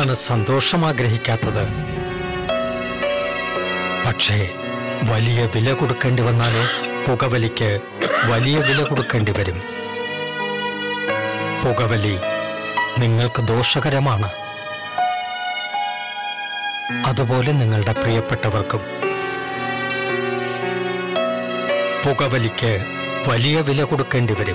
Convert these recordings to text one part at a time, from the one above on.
ആരാണ് സന്തോഷം ആഗ്രഹിക്കാത്തത് പക്ഷേ വലിയ വില കൊടുക്കേണ്ടി വന്നാലോ പുകവലിക്ക് വലിയ വില കൊടുക്കേണ്ടി വരും പുകവലി നിങ്ങൾക്ക് ദോഷകരമാണ് അതുപോലെ നിങ്ങളുടെ പ്രിയപ്പെട്ടവർക്കും പുകവലിക്ക് വലിയ വില കൊടുക്കേണ്ടി വരും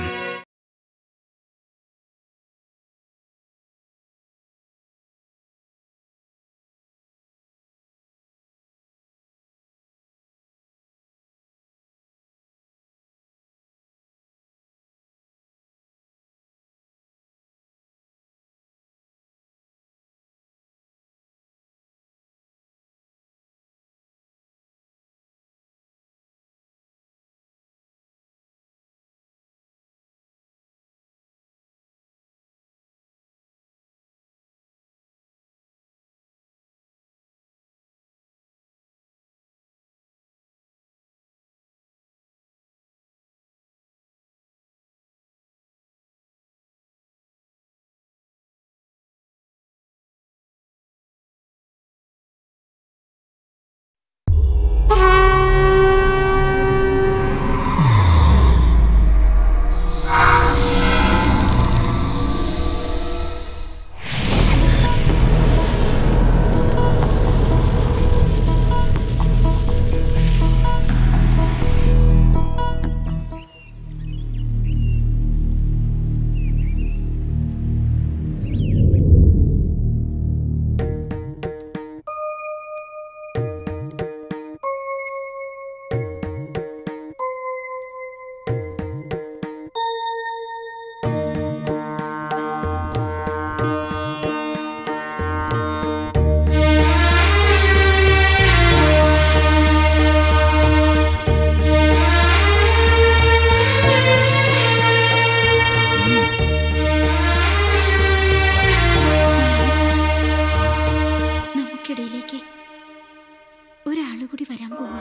നമുക്കിടയിലേക്ക് ഒരാള് കൂടി വരാൻ പോവാ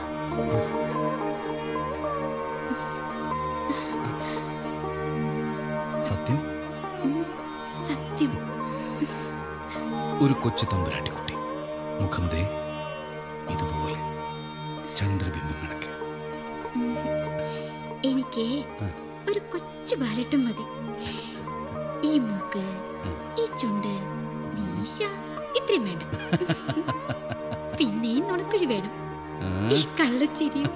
സത്യം സത്യം ഒരു കൊച്ചു തമ്പുരാട്ടിക്കുട്ടി മുഖം ദേ ഇതുപോലെ ചന്ദ്രബിംബം കണക്ക് എനിക്ക് ഒരു കൊച്ചു ബാലട്ടും മതി ഈ മൂക്ക് ഈ ചുണ്ട് മീശ ഇത്രയും വേണ്ട പിന്നെ ഈ നുണക്കുഴി വേണം ഈ കള്ളച്ചിരിയും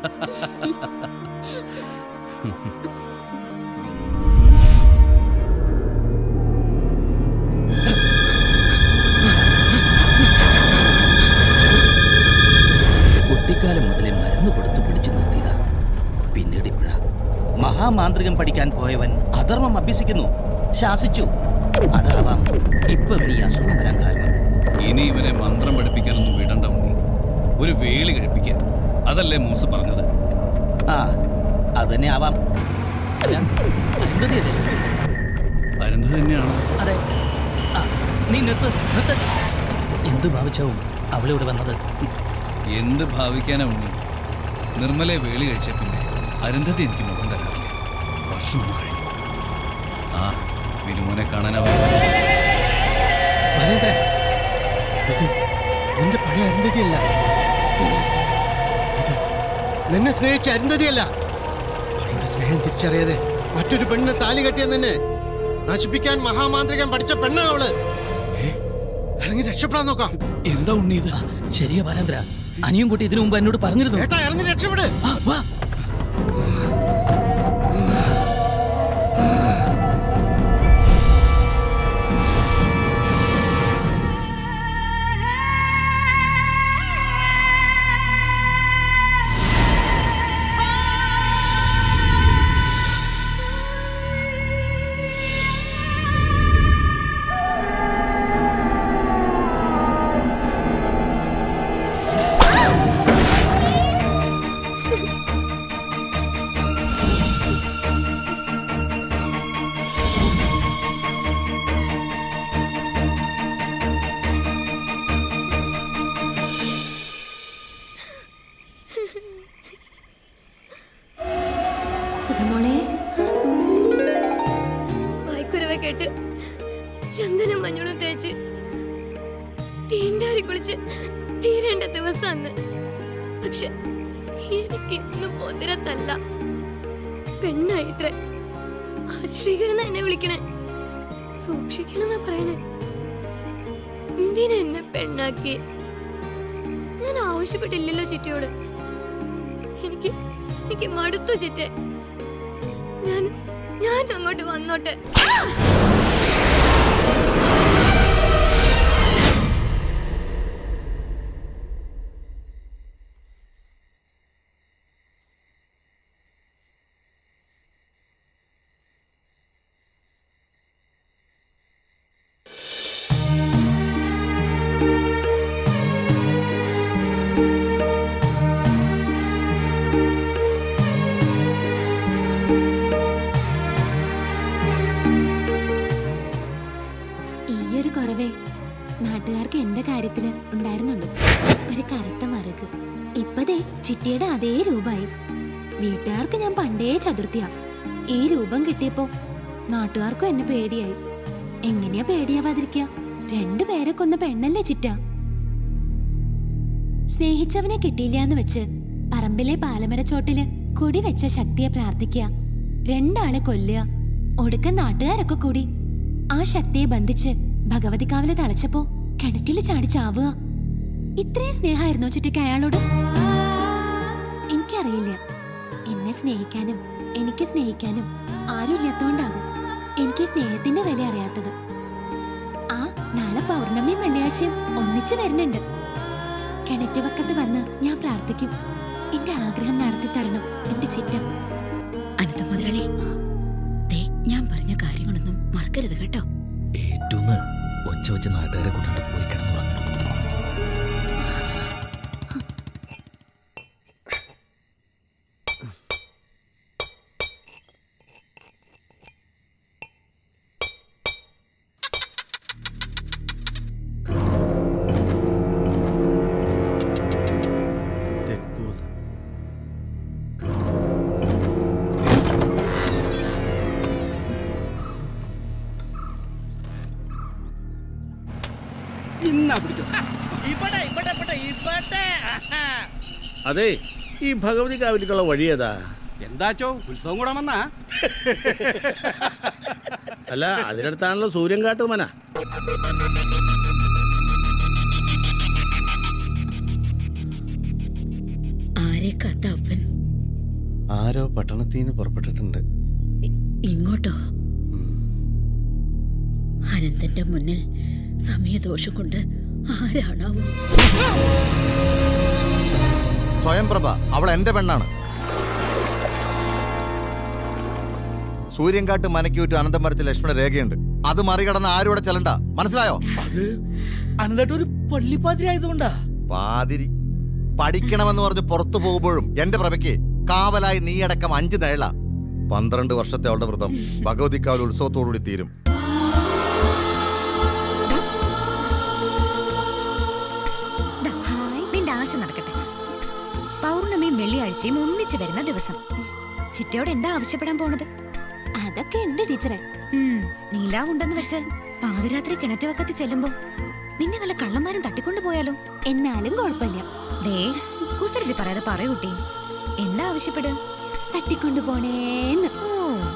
കുട്ടിക്കാലം മുതലേ മരുന്ന് കൊടുത്ത് പിടിച്ചു നിർത്തിയതാ പിന്നീട് ഇപ്പോഴാ മഹാമാന്ത്രികം പഠിക്കാൻ പോയവൻ അധർമ്മം അഭ്യസിക്കുന്നു ശാസിച്ചു അതാവാം ഇപ്പൊ ഇവന് ഈ അസുഖം വരാൻ കാരണം ഇനി ഇവനെ മന്ത്രം പഠിപ്പിക്കാനൊന്നും വിടണ്ട ഉണ്ണി ഒരു വേളി കഴിപ്പിക്കുക അതല്ലേ മൂസ് പറഞ്ഞത് ആ അത് തന്നെ ആവാം അല്ല അരുന്ധതിയല്ലേ അരുന്ധ തന്നെയാണ് അതെ ആ നീ നിർത്ത് നിർത്ത് എന്ത് ഭാവിച്ചാവും അവളിവിടെ വന്നത് എന്ത് ഭാവിക്കാനാ ഉണ്ണി നിർമ്മലെ വേളി കഴിച്ച പിന്നെ അരുന്ധതി എനിക്ക് മുഖം തരാറില്ല വർഷം ഒന്ന് കഴിഞ്ഞു ആ വിനുമോനെ കാണാനാവും നരേന്ദ്ര ഇത് നിന്റെ പഴയ അരുന്ധതിയല്ല ഇത് നിന്നെ സ്നേഹിച്ച അരുന്ധതിയല്ല അവളുടെ സ്നേഹം തിരിച്ചറിയാതെ മറ്റൊരു പെണ്ണിനെ താലി കെട്ടിയ നിന്നെ നശിപ്പിക്കാൻ മഹാമാന്ത്രികൻ പഠിച്ച പെണ്ണാ അവള് ഇറങ്ങി രക്ഷപ്പെടാൻ നോക്കാം എന്താ ഉണ്ണി ഇത് ശരിയാ ബാലേന്ദ്ര അനിയും കുട്ടി ഇതിനു മുമ്പ് എന്നോട് പറഞ്ഞിരുന്നു ഏട്ടാ ഇറങ്ങി രക്ഷപ്പെട് ആ, വാ സുധമോളെ വായ്ക്കുരവ കേട്ട് ചന്ദനം മഞ്ഞളും തേച്ച് തീണ്ടാരി കുളിച്ച് തീരേണ്ട ദിവസം അന്ന് പക്ഷെ എനിക്ക് ഇന്നും പോതിരത്തല്ല പെണ്ണായിത്രേ ആശ്രീകരന എന്നെ വിളിക്കണേ സൂക്ഷിക്കണെന്നാ പറയണേ എന്തിനാ എന്നെ പെണ്ണാക്കി ഞാൻ ആവശ്യപ്പെട്ടില്ലല്ലോ ചിറ്റയോട് എനിക്ക് എനിക്ക് മടുത്തു ചിറ്റേ ഞാൻ ഞാൻ അങ്ങോട്ട് വന്നോട്ടെ ഈയൊരു കുറവേ നാട്ടുകാർക്ക് എന്റെ കാര്യത്തില് ഉണ്ടായിരുന്നുള്ളൂ ഒരു കറുത്ത മറുക് ഇപ്പതേ ചിറ്റിയുടെ അതേ രൂപമായി വീട്ടുകാർക്ക് ഞാൻ പണ്ടേ ചതുർത്ഥിയാ ഈ രൂപം കിട്ടിയപ്പോ നാട്ടുകാർക്കും എന്നെ പേടിയായി എങ്ങനെയാ പേടിയാവാതിരിക്കുക രണ്ടുപേരെ കൊന്ന പെണ്ണല്ലേ ചിറ്റ സ്നേഹിച്ചവനെ കിട്ടിയില്ലാന്ന് വെച്ച് പറമ്പിലെ പാലമരച്ചോട്ടില് കൊടി വെച്ച ശക്തിയെ പ്രാർത്ഥിക്കുക രണ്ടാളെ കൊല്ലുക ഒടുക്ക നാട്ടുകാരൊക്കെ കൂടി ആ ശക്തിയെ ബന്ധിച്ച് ഭഗവതിക്കാവിലെ തളച്ചപ്പോ കിണറ്റില് ചാടി ചാവുക ഇത്രയും സ്നേഹമായിരുന്നോ ചിറ്റയ്ക്ക് അയാളോട് എനിക്കറിയില്ല എന്നെ സ്നേഹിക്കാനും എനിക്ക് സ്നേഹിക്കാനും ആരും ഇല്ലാത്തോണ്ടാകും എനിക്ക് ഈ സ്നേഹത്തിന്റെ വില അറിയാത്തത് ആ നാളെ പൗർണമിയും വെള്ളിയാഴ്ചയും ഒന്നിച്ചു വരുന്നുണ്ട് കിണറ്റുവക്കത്ത് വന്ന് ഞാൻ പ്രാർത്ഥിക്കും എന്റെ ആഗ്രഹം നടത്തി തരണം എന്റെ ചിറ്റ അനന്ത മുതലാളി ദേ ഞാൻ പറഞ്ഞ കാര്യങ്ങളൊന്നും മറക്കരുത് കേട്ടോ ഏറ്റൂന്ന് ഒച്ച വെച്ച് നാട്ടുകാരെ കൂട്ടാണ്ട് പോയി കിടന്നുറങ്ങ തെക്കൂന്ന് അതെ ഈ ഭഗവതി കാവിലേക്കുള്ള വഴി ഏതാ എന്താച്ചോ ഉത്സവം കൂടാൻ വന്നാ അല്ല അതിനടുത്താണല്ലോ സൂര്യൻ കാട്ടുമന ആരെ കാത്ത അപ്പൻ ആരോ പട്ടണത്തിൽ നിന്ന് പുറപ്പെട്ടിട്ടുണ്ട് ഇങ്ങോട്ടോ അനന്തന്റെ മുന്നിൽ സമയദോഷം കൊണ്ട് ആരാണാവോ സ്വയംപ്രഭ അവൾ എന്റെ പെണ്ണാണ് സൂര്യൻകാട്ട് മനക്കൂറ്റു അനന്തം വരച്ച ലക്ഷ്മണ രേഖയുണ്ട് അത് മറികടന്ന് ആരും ഇവിടെ ചെല്ലണ്ട മനസ്സിലായോ അത് അനന്തട്ട് ഒരു പള്ളിപ്പാതിരി ആയതുകൊണ്ടാ പാതിരി പഠിക്കണമെന്ന് പറഞ്ഞ് പുറത്തു പോകുമ്പോഴും എന്റെ പ്രഭയ്ക്ക് കാവലായി നീയടക്കം അഞ്ച് നേള പന്ത്രണ്ട് വർഷത്തെ അവളുടെ വ്രതം ഭഗവതിക്കാവൽ ഉത്സവത്തോടുകൂടി തീരും നിന്റെ ആശ നടക്കട്ടെ പൗർണമിയും വെള്ളിയാഴ്ചയും ഒന്നിച്ചു വരുന്ന ദിവസം ചിറ്റയോട് എന്താ ആവശ്യപ്പെടാൻ പോണത് അതൊക്കെ ഉണ്ട് ടീച്ചറെ ഉം, നീലാവുണ്ടെന്ന് വെച്ച് പാതിരാത്രി കിണറ്റുവക്കത്ത് ചെല്ലുമ്പോ നിന്നെ വല്ല കള്ളന്മാരും തട്ടിക്കൊണ്ടു പോയാലോ എന്നാലും കുഴപ്പമില്ല ദേ കുസൃതി പറയാതെ പറയൂട്ടി എന്താ ആവശ്യപ്പെട് തട്ടിക്കൊണ്ടു പോണേന്ന് ഓ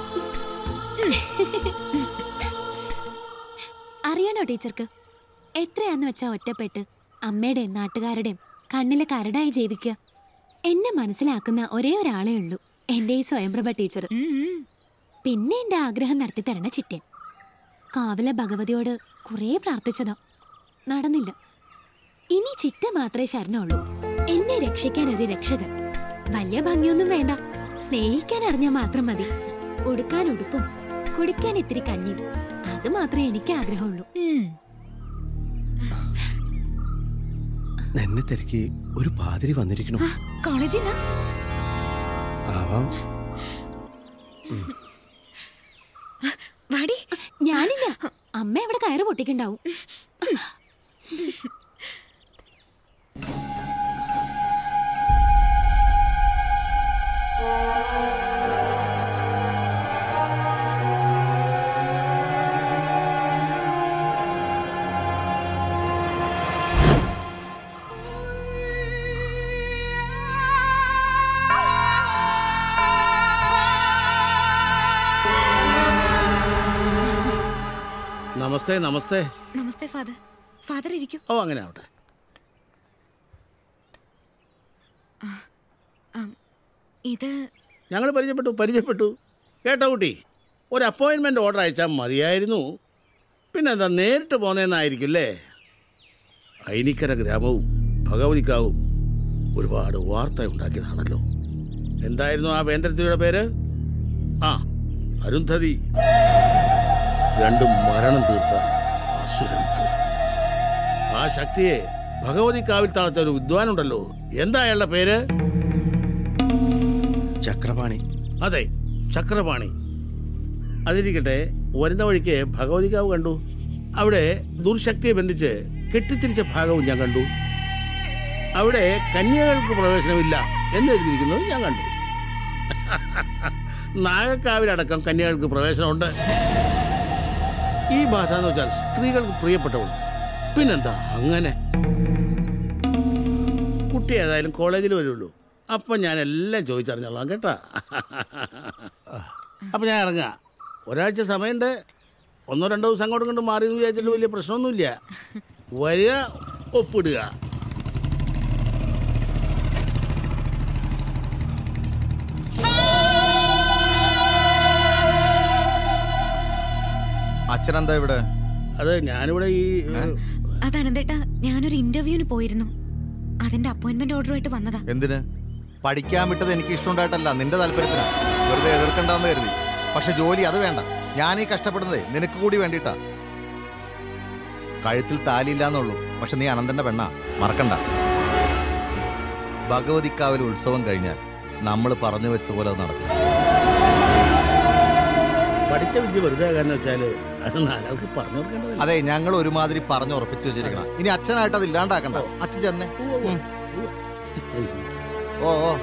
അറിയണോ ടീച്ചർക്ക് എത്രയാന്ന് വെച്ചാ ഒറ്റപ്പെട്ട് അമ്മയുടെയും നാട്ടുകാരുടെയും കണ്ണിലെ കരടായി ജീവിക്കുക എന്നെ മനസ്സിലാക്കുന്ന ഒരേ ഒരാളേ ഉള്ളൂ എന്റെ ഈ സ്വയംപ്രഭ ടീച്ചർ ഉം, ഉം. പിന്നെ എന്റെ ആഗ്രഹം നടത്തി തരണ ചിറ്റൻ കാവിലെ ഭഗവതിയോട് കുറേ പ്രാർത്ഥിച്ചതാ നടന്നില്ല ഇനി ചിറ്റ മാത്രമേ ശരണുള്ളൂ എന്നെ രക്ഷിക്കാൻ ഒരു രക്ഷകൻ വലിയ ഭംഗിയൊന്നും വേണ്ട സ്നേഹിക്കാൻ അറിഞ്ഞാൽ മാത്രം മതി ഉടുക്കാൻ ഉടുപ്പും കുടിക്കാൻ ഇത്തിരി കഞ്ഞിയും അത് മാത്രമേ എനിക്ക് ആഗ്രഹമുള്ളൂ ഉം. എന്നെ തിരക്കി ഒരു പാതിരി വന്നിരിക്കണു ആ, കോളേജിൽ നിന്നാ? ആവാം വാടി ഞാനില്ല അമ്മ എവിടെ കയറ് പൊട്ടിക്കുണ്ടാവും നമസ്തേ നമസ്തേ നമസ്തേ ഫാദർ ഫാദർ ഇരിക്കൂ ഓ അങ്ങനെ ആവട്ടെ ഇത് ഞങ്ങൾ പരിചയപ്പെട്ടു പരിചയപ്പെട്ടു കേട്ടോ കുട്ടി ഒരു അപ്പോയിൻമെൻ്റ് ഓർഡർ അയച്ചാൽ മതിയായിരുന്നു പിന്നെന്താ നേരിട്ട് പോന്നേന്നായിരിക്കും അല്ലേ ഐനിക്കര ഗ്രാമവും ഭഗവതിക്കാവും ഒരുപാട് വാർത്ത ഉണ്ടാക്കിയതാണല്ലോ എന്തായിരുന്നു ആ വേന്ദ്രത്തിയുടെ പേര് ആ അരുന്ധതി രണ്ടും മരണം തീർത്ത അസുരമിത്വം ആ ശക്തിയെ ഭഗവതിക്കാവിൽ തളച്ച ഒരു വിദ്വാനുണ്ടല്ലോ എന്താ അയാളുടെ പേര് ചക്രപാണി അതെ ചക്രപാണി അതിരിക്കട്ടെ വരുന്ന വഴിക്ക് ഭഗവതികാവ് കണ്ടു അവിടെ ദുർശക്തിയെ ബന്ധിച്ച് കെട്ടിത്തിരിച്ച ഭാഗവും ഞാൻ കണ്ടു അവിടെ കന്യകൾക്ക് പ്രവേശനമില്ല എന്ന് എഴുതിയിരിക്കുന്നത് ഞാൻ കണ്ടു നാഗക്കാവിലടക്കം കന്യകൾക്ക് പ്രവേശനമുണ്ട് ഈ ബാധ എന്ന് വെച്ചാൽ സ്ത്രീകൾക്ക് പ്രിയപ്പെട്ടവൾ പിന്നെന്താ അങ്ങനെ കുട്ടി ഏതായാലും കോളേജിൽ വരുള്ളൂ അപ്പം ഞാൻ എല്ലാം ചോദിച്ചറിഞ്ഞോളാം കേട്ടാ അപ്പം ഞാൻ ഇറങ്ങാം ഒരാഴ്ച സമയമുണ്ട് ഒന്നോ രണ്ടോ ദിവസം അങ്ങോട്ടും കൊണ്ട് മാറി എന്ന് വിചാരിച്ചിട്ട് വലിയ പ്രശ്നമൊന്നുമില്ല വരിക ഒപ്പിടുക അച്ഛനെന്താ ഇവിടെ അത് ഞാനിവിടെ ഈ അത് അനന്തേട്ടാ ഞാനൊരു ഇന്റർവ്യൂവിന് പോയിരുന്നു അതിന്റെ അപ്പോയിന്റ്മെന്റ് ഓർഡറുമായിട്ട് വന്നതാ എന്തിന് പഠിക്കാൻ വിട്ടത് എനിക്ക് ഇഷ്ടമുണ്ടായിട്ടല്ല നിന്റെ താല്പര്യത്തിനാ വെറുതെ എതിർക്കണ്ടെന്ന് കരുതി പക്ഷെ ജോലി അത് വേണ്ട ഞാൻ ഈ കഷ്ടപ്പെടുന്നതേ നിനക്ക് കൂടി വേണ്ടിയിട്ടാ കഴുത്തിൽ താലിയില്ലാന്നുള്ളൂ പക്ഷെ നീ അനന്തന്റെ പെണ്ണാ മറക്കണ്ട ഭഗവതിക്കാവിൽ ഉത്സവം കഴിഞ്ഞാൽ നമ്മൾ പറഞ്ഞു വെച്ച പോലെ അത് നടക്കും പഠിച്ച വിദ്യ വെറുതെ ആകാന്ന് വെച്ചാൽ അത് നാലാൾക്ക് പറഞ്ഞു കൊടുക്കേണ്ടതല്ല അതെ ഞങ്ങൾ ഒരുമാതിരി പറഞ്ഞു ഉറപ്പിച്ചു വെച്ചിരിക്കണം ഇനി അച്ഛനായിട്ട് അത് ഇല്ലാണ്ടാക്കണ്ട അച്ഛൻ ചെന്നേ ഉം. ഓ ഓ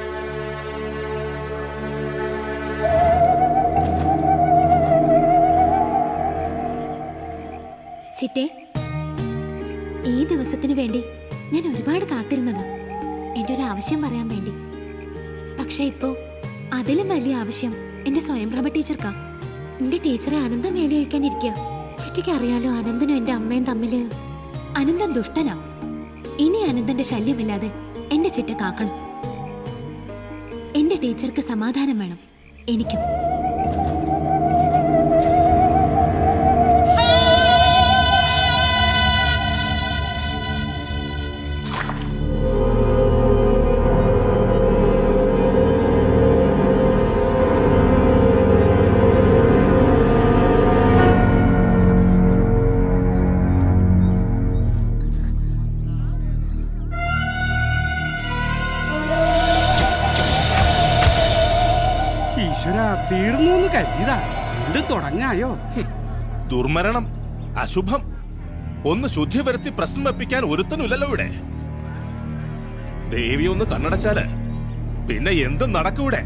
ചിറ്റേ ഈ ദിവസത്തിന് വേണ്ടി ഞാൻ ഒരുപാട് കാത്തിരുന്നതാ എന്റെ ഒരു ആവശ്യം പറയാൻ വേണ്ടി പക്ഷെ ഇപ്പോ അതിലും വലിയ ആവശ്യം എന്റെ സ്വയംപ്രഭ ടീച്ചർക്കാ എന്റെ ടീച്ചറെ അനന്തം വേലി കഴിക്കാനിരിക്കുക ചിറ്റയ്ക്ക് അറിയാലോ അനന്തനും എന്റെ അമ്മയും തമ്മില് അനന്തൻ ദുഷ്ടനാ ഇനി അനന്തന്റെ ശല്യമില്ലാതെ എന്റെ ചിറ്റ കാക്കണം എന്റെ ടീച്ചർക്ക് സമാധാനം വേണം എനിക്കും ഈശ്വര തീർന്നു എന്ന് കരുതിയതാ വീണ്ടും തുടങ്ങായോ ദുർമരണം അശുഭം ഒന്ന് ശുദ്ധി വരുത്തി പ്രശ്നം വെപ്പിക്കാൻ ഒരുത്തനുമില്ലല്ലോ ഇവിടെ ദേവി ഒന്ന് കണ്ണടച്ചാല് പിന്നെ എന്തും നടക്കൂടെ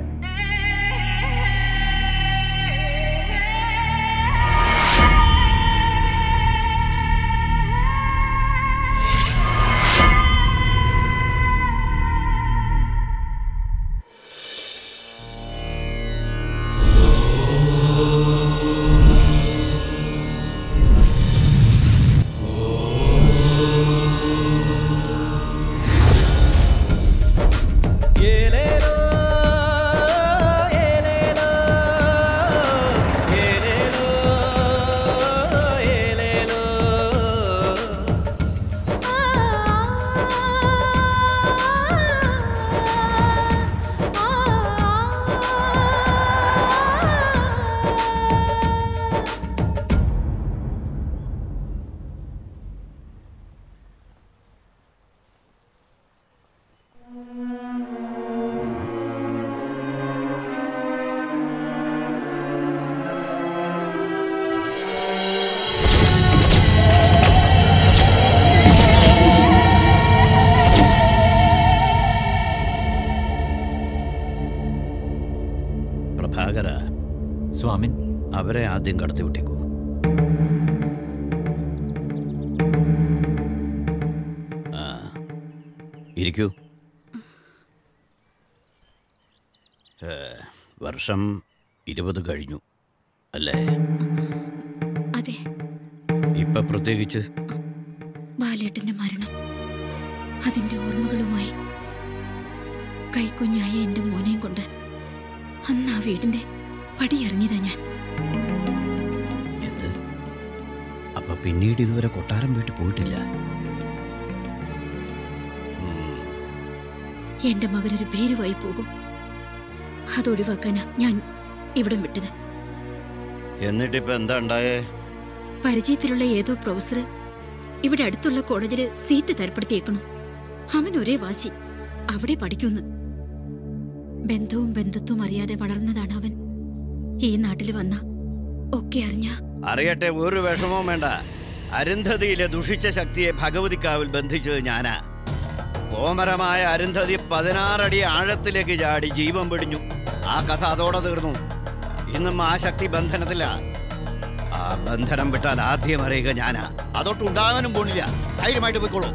പ്രഭാകര സ്വാമിൻ അവരെ ആദ്യം കടത്തി വിട്ടേക്കൂ ആ, ഇരിക്കൂ ഏ, വർഷം ഇരുപത് കഴിഞ്ഞു അല്ലേ അതെ ഇപ്പൊ പ്രത്യേകിച്ച് ബാലേട്ടന്റെ മരണം അതിന്റെ ഓർമ്മകളുമായി കൈക്കുഞ്ഞായ എന്റെ മോനെയും കൊണ്ട് അന്ന് ആ വീടിന്റെ പടിയിറങ്ങിയതാ ഞാൻ എന്ത് അപ്പൊ പിന്നീട് ഇതുവരെ കൊട്ടാരം വീട്ടിൽ പോയിട്ടില്ല എന്റെ മകനൊരു ഭീരുവായി പോകും അതൊഴിവാക്കാനാ ഞാൻ ഇവിടം വിട്ടത് എന്നിട്ടിപ്പോ എന്താ ഉണ്ടായേ പരിചയത്തിലുള്ള ഏതോ പ്രൊഫസർ ഇവിടെ അടുത്തുള്ള കോളേജില് സീറ്റ് തരപ്പെടുത്തിയേക്കണു അവൻ ഒരേ വാശി അവിടെ പഠിക്കുന്നു ബന്ധവും ബന്ധത്വവും അറിയാതെ വളർന്നതാണ് അവൻ ഈ നാട്ടിൽ വന്ന ഒക്കെ അറിഞ്ഞ അറിയട്ടെ ഒരു വിഷമവും വേണ്ട അരുന്ധതിയിലെ ദുഷിച്ച ശക്തിയെ ഭഗവതിക്കാവിൽ ബന്ധിച്ചത് ഞാനാ കോമരമായ അരുന്ധതി പതിനാറടി ആഴത്തിലേക്ക് ചാടി ജീവൻ പിടിഞ്ഞു ആ കഥ അതോടെ തീർന്നു ഇന്നും ആ ശക്തി ബന്ധനത്തില്ല ആ ബന്ധനം വിട്ടാൽ ആദ്യം അറിയുക ഞാനാ അതൊട്ടുണ്ടാകാനും പോണില്ല ധൈര്യമായിട്ട് പോയിക്കോളൂ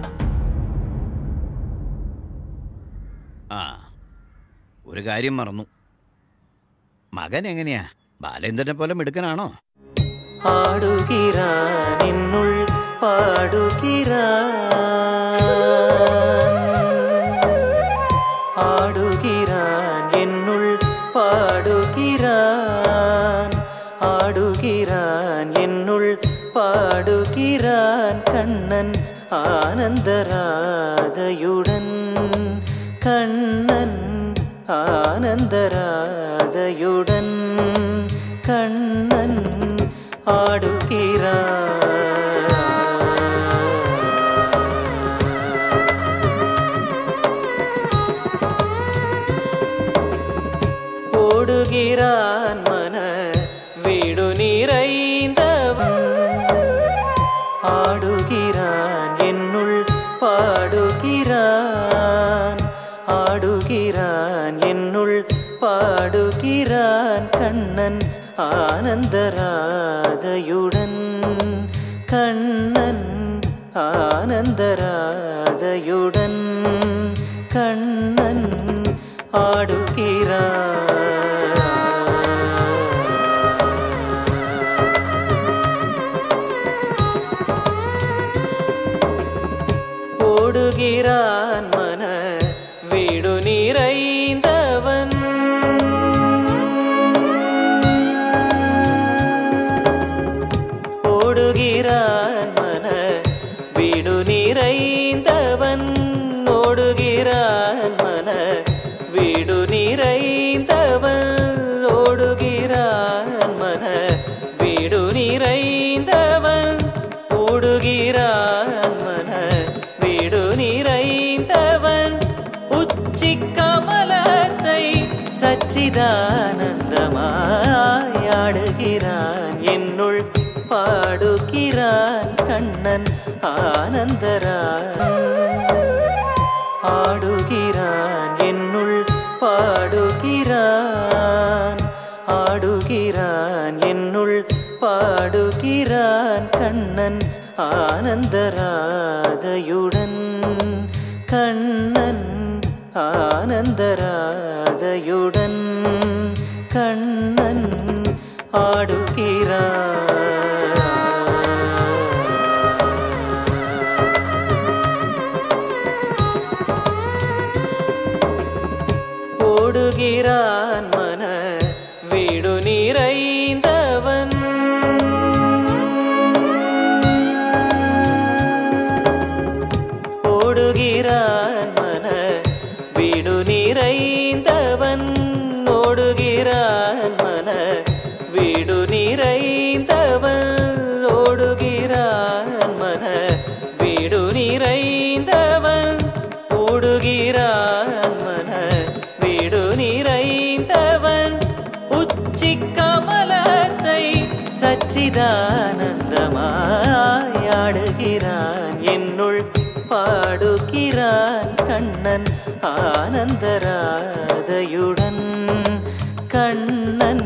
ആ ഒരു കാര്യം മറന്നു മകൻ എങ്ങനെയാ ബാലേന്ദ്രനെ പോലെ മിടുക്കനാണോ ஆடுகிறான் என்னுள் பாடுகிறான் ஆடுகிறான் என்னுள் பாடுகிறான் ஆடுகிறான் என்னுள் பாடுகிறான் கண்ணன் ஆனந்தராதையுடன் கண்ணன் ஆனந்தராதையுடன் கண்ணன் ஓடுகிறான் மன வீடு நிறைந்தவன் ஆடுகிறான் என்னுள் பாடுகிறான் ஆடுகிறான் என்னுள் பாடுகிறான் கண்ணன் ஆனந்தராதையுடன் கண்ணன் ஆனந்தராதையுடன் கண்ணன் ஆடுகிறான் ஓடுகிறான் மன வீடு நிறைந்தவன் ஓடுகிறான் மன வீடு நிறைந்தவன் ஓடுகிறான் மன வீடு நிறைந்தவன் ஓடுகிறான் மன வீடு நிறைந்தவன் ஓடுகிறான் மன வீடு நிறைந்தவன் உச்சி கமலத்தை சச்சிதானந்தமாயாடுகிறான் என்னுள் பாடுகிறான் கண்ணன் ஆனந்தரா ஆடுகிறான் என்னுள் பாடுகிறான் ஆடுகிறான் என்னுள் பாடுகிறான் கண்ணன் ஆனந்தராதையுடன் கண்ணன் ஆனந்தராதையுடன் கண்ணன் ஆடுகிறான் ஓடுகிறான் மன வீடு நிறைந்தவன் ஓடுகிறான் மன வீடு நிறைந்தவன் ஓடுகிறான் மன வீடு நிறைந்தவன் ஓடுகிறான் மன வீடு நிறைந்தவன் ஓடுகிறான் மன வீடு நிறைந்தவன் உச்சி கமலத்தை சச்சிதானந்தமாயாடுகிறான் என்னுள் பாடுகிறான் கண்ணன் ஆனந்தராதையுடன் கண்ணன்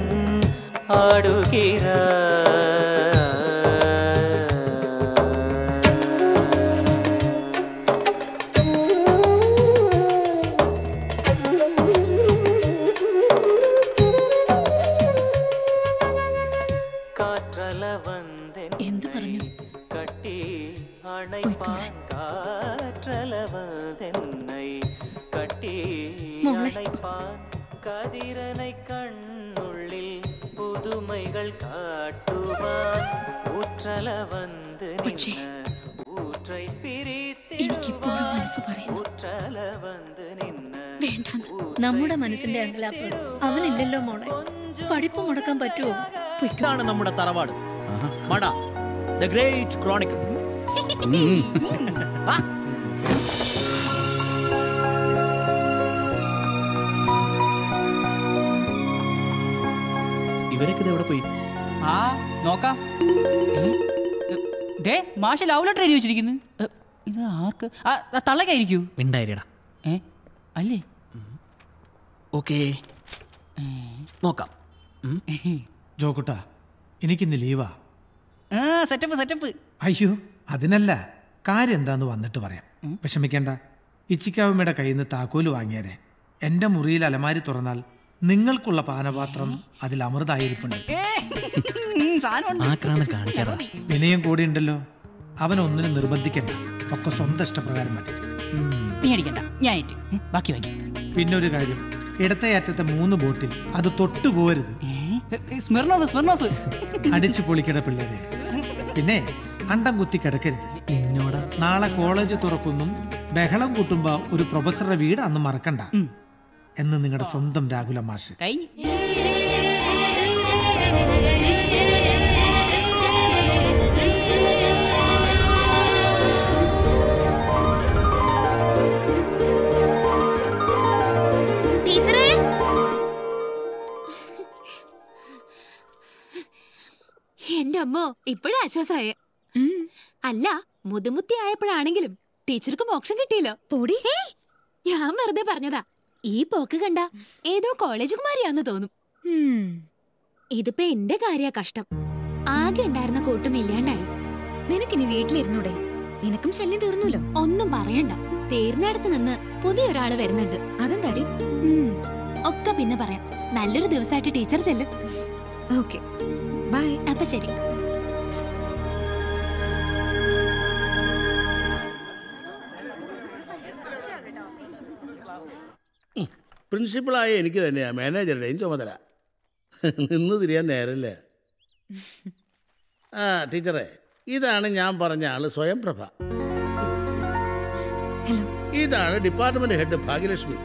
എന്ത് പറഞ്ഞു அணைப்பான் காற்றளவதென்னை கட்டி മോളെ. அணைப்பான் கதிரனை கண்ணுள்ளில் புதுமைகள் காட்டுவான் ஊற்றல வந்து പക്ഷേ, நின்ன ஊற்றை എനിക്കിപ്പോഴും മനസ്സ് പറയുന്നു ஊற்றல வந்து நின்ன വേണ്ടെന്ന് നമ്മുടെ മനസ്സിന്റെ അങ്കലാപ്പ് അവനില്ലല്ലോ മോളെ പഠിപ്പ് മുടക്കാൻ പറ്റുമോ ഇതാണ് നമ്മുടെ തറവാട് മട ദ ഗ്രേറ്റ് ക്രോണിക്കൽ ഇവരൊക്കെ ഇത് എവിടെ പോയി ആ നോക്കാം ഏ? ഏ, ദേ മാഷ് ലവ് ലെറ്റർ എഴുതി വെച്ചിരിക്കുന്നു ഏ, ഇത് ആർക്ക് ആ ആ, തള്ളക്കായിരിക്കൂ മിണ്ടായിരിടാ ഏ അല്ലേ ഓക്കേ നോക്കാം ജോക്കുട്ട എനിക്കിന്ന് ലീവാ ആ സെറ്റപ്പ് സെറ്റപ്പ് അയ്യോ അതിനല്ല കാര്യം എന്താന്ന് വന്നിട്ട് പറയാം വിഷമിക്കേണ്ട ഇച്ചിക്കാവുമ്മയുടെ കയ്യിൽ നിന്ന് താക്കോല് വാങ്ങിയാരെ എന്റെ മുറിയിൽ അലമാരി തുറന്നാൽ നിങ്ങൾക്കുള്ള പാനപാത്രം അതിൽ അമൃതായിരിപ്പുണ്ട് ആക്രാന്തം കാണിക്കാറാ വിനയം കൂടി ഉണ്ടല്ലോ അവൻ ഒന്നിനും നിർബന്ധിക്കണ്ട ഒക്കെ സ്വന്തം ഇഷ്ടപ്രകാരം മതി നീ അടിക്കണ്ട ഞാൻ ഏറ്റു ഏ, ബാക്കി വാങ്ങി പിന്നെ ഒരു കാര്യം ഇടത്തെ അറ്റത്തെ മൂന്ന് ബോട്ടിൽ അത് തൊട്ടു പോരുത് സ്മിർണോഫ് സ്മിർണോഫ് അടിച്ചു പൊളിക്കട പിള്ളേരെ പിന്നെ അണ്ടം കുത്തി കിടക്കരുത് നിന്നോടാ നാളെ കോളേജ് തുറക്കുന്നു ബഹളം കൂട്ടുമ്പോ ഒരു പ്രൊഫസറുടെ വീട് അന്ന് മറക്കണ്ട എന്ന് നിങ്ങളുടെ സ്വന്തം രാഹുല മാഷ് കഴിഞ്ഞു ടീച്ചറേ എന്റെ അമ്മോ ഇപ്പോഴും ആശ്വാസമായ അല്ല മുതുമുത്തി ആയപ്പോഴാണെങ്കിലും ടീച്ചർക്ക് മോക്ഷം കിട്ടിയല്ലോ പൊടി ഞാൻ വെറുതെ പറഞ്ഞതാ ഈ പോക്ക് കണ്ട ഏതോ കോളേജ് കുമാരിയാന്ന് തോന്നും ഇതിപ്പോ എന്റെ കാര്യ കഷ്ടം ആകെ ഉണ്ടായിരുന്ന കൂട്ടും ഇല്ലാണ്ടായി നിനക്കിനി വീട്ടിലിരുന്നൂടെ നിനക്കും ശല്യം തീർന്നല്ലോ ഒന്നും പറയണ്ട തീർന്നിടത്ത് നിന്ന് പുതിയൊരാള് വരുന്നുണ്ട് അതെന്താടി ഒക്കെ പിന്നെ പറയാം നല്ലൊരു ദിവസമായിട്ട് ടീച്ചർ ചെല്ലും ഓക്കെ ബൈ അപ്പൊ ശരി പ്രിൻസിപ്പളായ എനിക്ക് തന്നെയാണ് മാനേജറുടെയും ചുമതല നിന്ന് തിരിയാൻ നേരമില്ല ആ ടീച്ചറെ ഇതാണ് ഞാൻ പറഞ്ഞ ആള് സ്വയം പ്രഭ ഇതാണ് ഡിപ്പാർട്ട്മെന്റ് ഹെഡ് ഭാഗ്യലക്ഷ്മി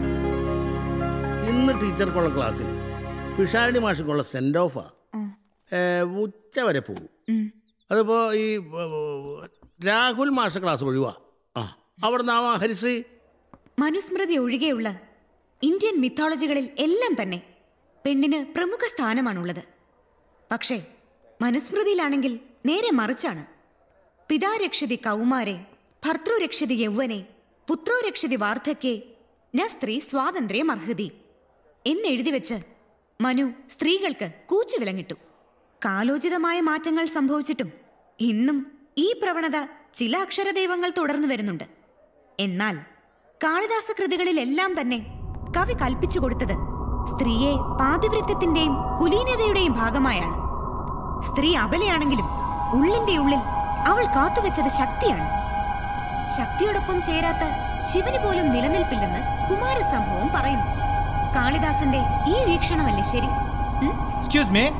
ഇന്ന് ടീച്ചർക്കുള്ള ക്ലാസ്സിൽ പിഷാരണി മാഷക്കുള്ള സെൻഡ് ഓഫാ ഉച്ച വരെ പോകും അതിപ്പോ ഈ ഏ, രാഹുൽ മാഷ ക്ലാസ് ഒഴിവാ ആ അവിടെ നിന്നാവാ ഹരിശ്രീ മനുസ്മൃതി ഒഴികെയുള്ള ഇന്ത്യൻ മിത്തോളജികളിൽ എല്ലാം തന്നെ പെണ്ണിന് പ്രമുഖ സ്ഥാനമാണുള്ളത് പക്ഷേ മനുസ്മൃതിയിലാണെങ്കിൽ നേരെ മറിച്ചാണ് പിതാരക്ഷതി കൗമാരെ ഭർത്തൃരക്ഷതി യൗവനെ പുത്രോരക്ഷതി വാർദ്ധക്യേ ന സ്ത്രീ സ്വാതന്ത്ര്യം അർഹതി എന്നെഴുതി വെച്ച് മനു സ്ത്രീകൾക്ക് കൂച്ചുവിലങ്ങിട്ടു കാലോചിതമായ മാറ്റങ്ങൾ സംഭവിച്ചിട്ടും ഇന്നും ഈ പ്രവണത ചില അക്ഷരദൈവങ്ങൾ തുടർന്നു വരുന്നുണ്ട് എന്നാൽ കാളിദാസ കൃതികളിലെല്ലാം തന്നെ കവി കൽപ്പിച്ചു കൊടുത്തത് സ്ത്രീയെ പാതിവൃത്യത്തിന്റെയും കുലീനതയുടെയും ഭാഗമായാണ് സ്ത്രീ അബലയാണെങ്കിലും ഉള്ളിന്റെ ഉള്ളിൽ അവൾ കാത്തുവെച്ചത് ശക്തിയാണ് ശക്തിയോടൊപ്പം ചേരാത്ത ശിവന് പോലും നിലനിൽപ്പില്ലെന്ന് കുമാരസംഭവം പറയുന്നു കാളിദാസന്റെ ഈ വീക്ഷണമല്ലേ ശരി excuse me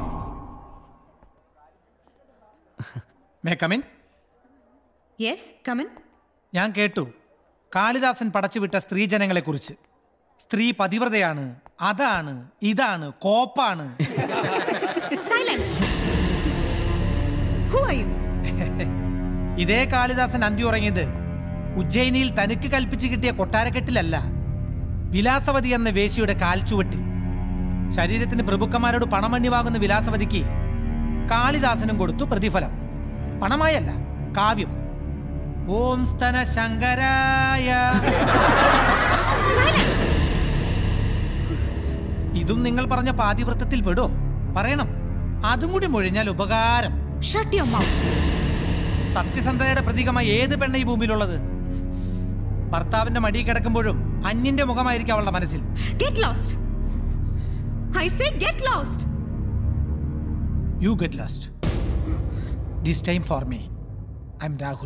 may come in yes come in ഞാൻ കേട്ടു കാളിദാസൻ പടച്ചുവിട്ട സ്ത്രീജനങ്ങളെക്കുറിച്ച് സ്ത്രീ പതിവ്രതയാണ് അതാണ് ഇതാണ് കോപ്പാണ് സൈലൻസ് ഹു ആർ യു ഇതേ കാളിദാസൻ അന്തി ഉറങ്ങിയത് ഉജ്ജയിനിയിൽ തനിക്ക് കൽപ്പിച്ചു കിട്ടിയ കൊട്ടാരക്കെട്ടിലല്ല വിലാസവതി എന്ന വേശിയുടെ കാൽച്ചുവട്ടിൽ ശരീരത്തിന് പ്രഭുക്കന്മാരോട് പണമണ്ണി വാങ്ങുന്ന വിലാസവതിക്ക് കാളിദാസനും കൊടുത്തു പ്രതിഫലം പണമായല്ല കാവ്യം ഓം സ്തന ശങ്കരായ ഇതും നിങ്ങൾ പറഞ്ഞ പാതിവൃത്തത്തിൽ പെടോ പറയണം അതും കൂടി മൊഴിഞ്ഞാൽ ഉപകാരം സത്യസന്ധതയുടെ പ്രതീകമായി ഏത് പെണ്ണ ഈ ഭൂമിയിലുള്ളത് ഭർത്താവിന്റെ മടി കിടക്കുമ്പോഴും അന്യന്റെ മുഖമായിരിക്കും അവളുടെ മനസ്സിൽ get lost I say get lost you get lost this time for me I am Rahul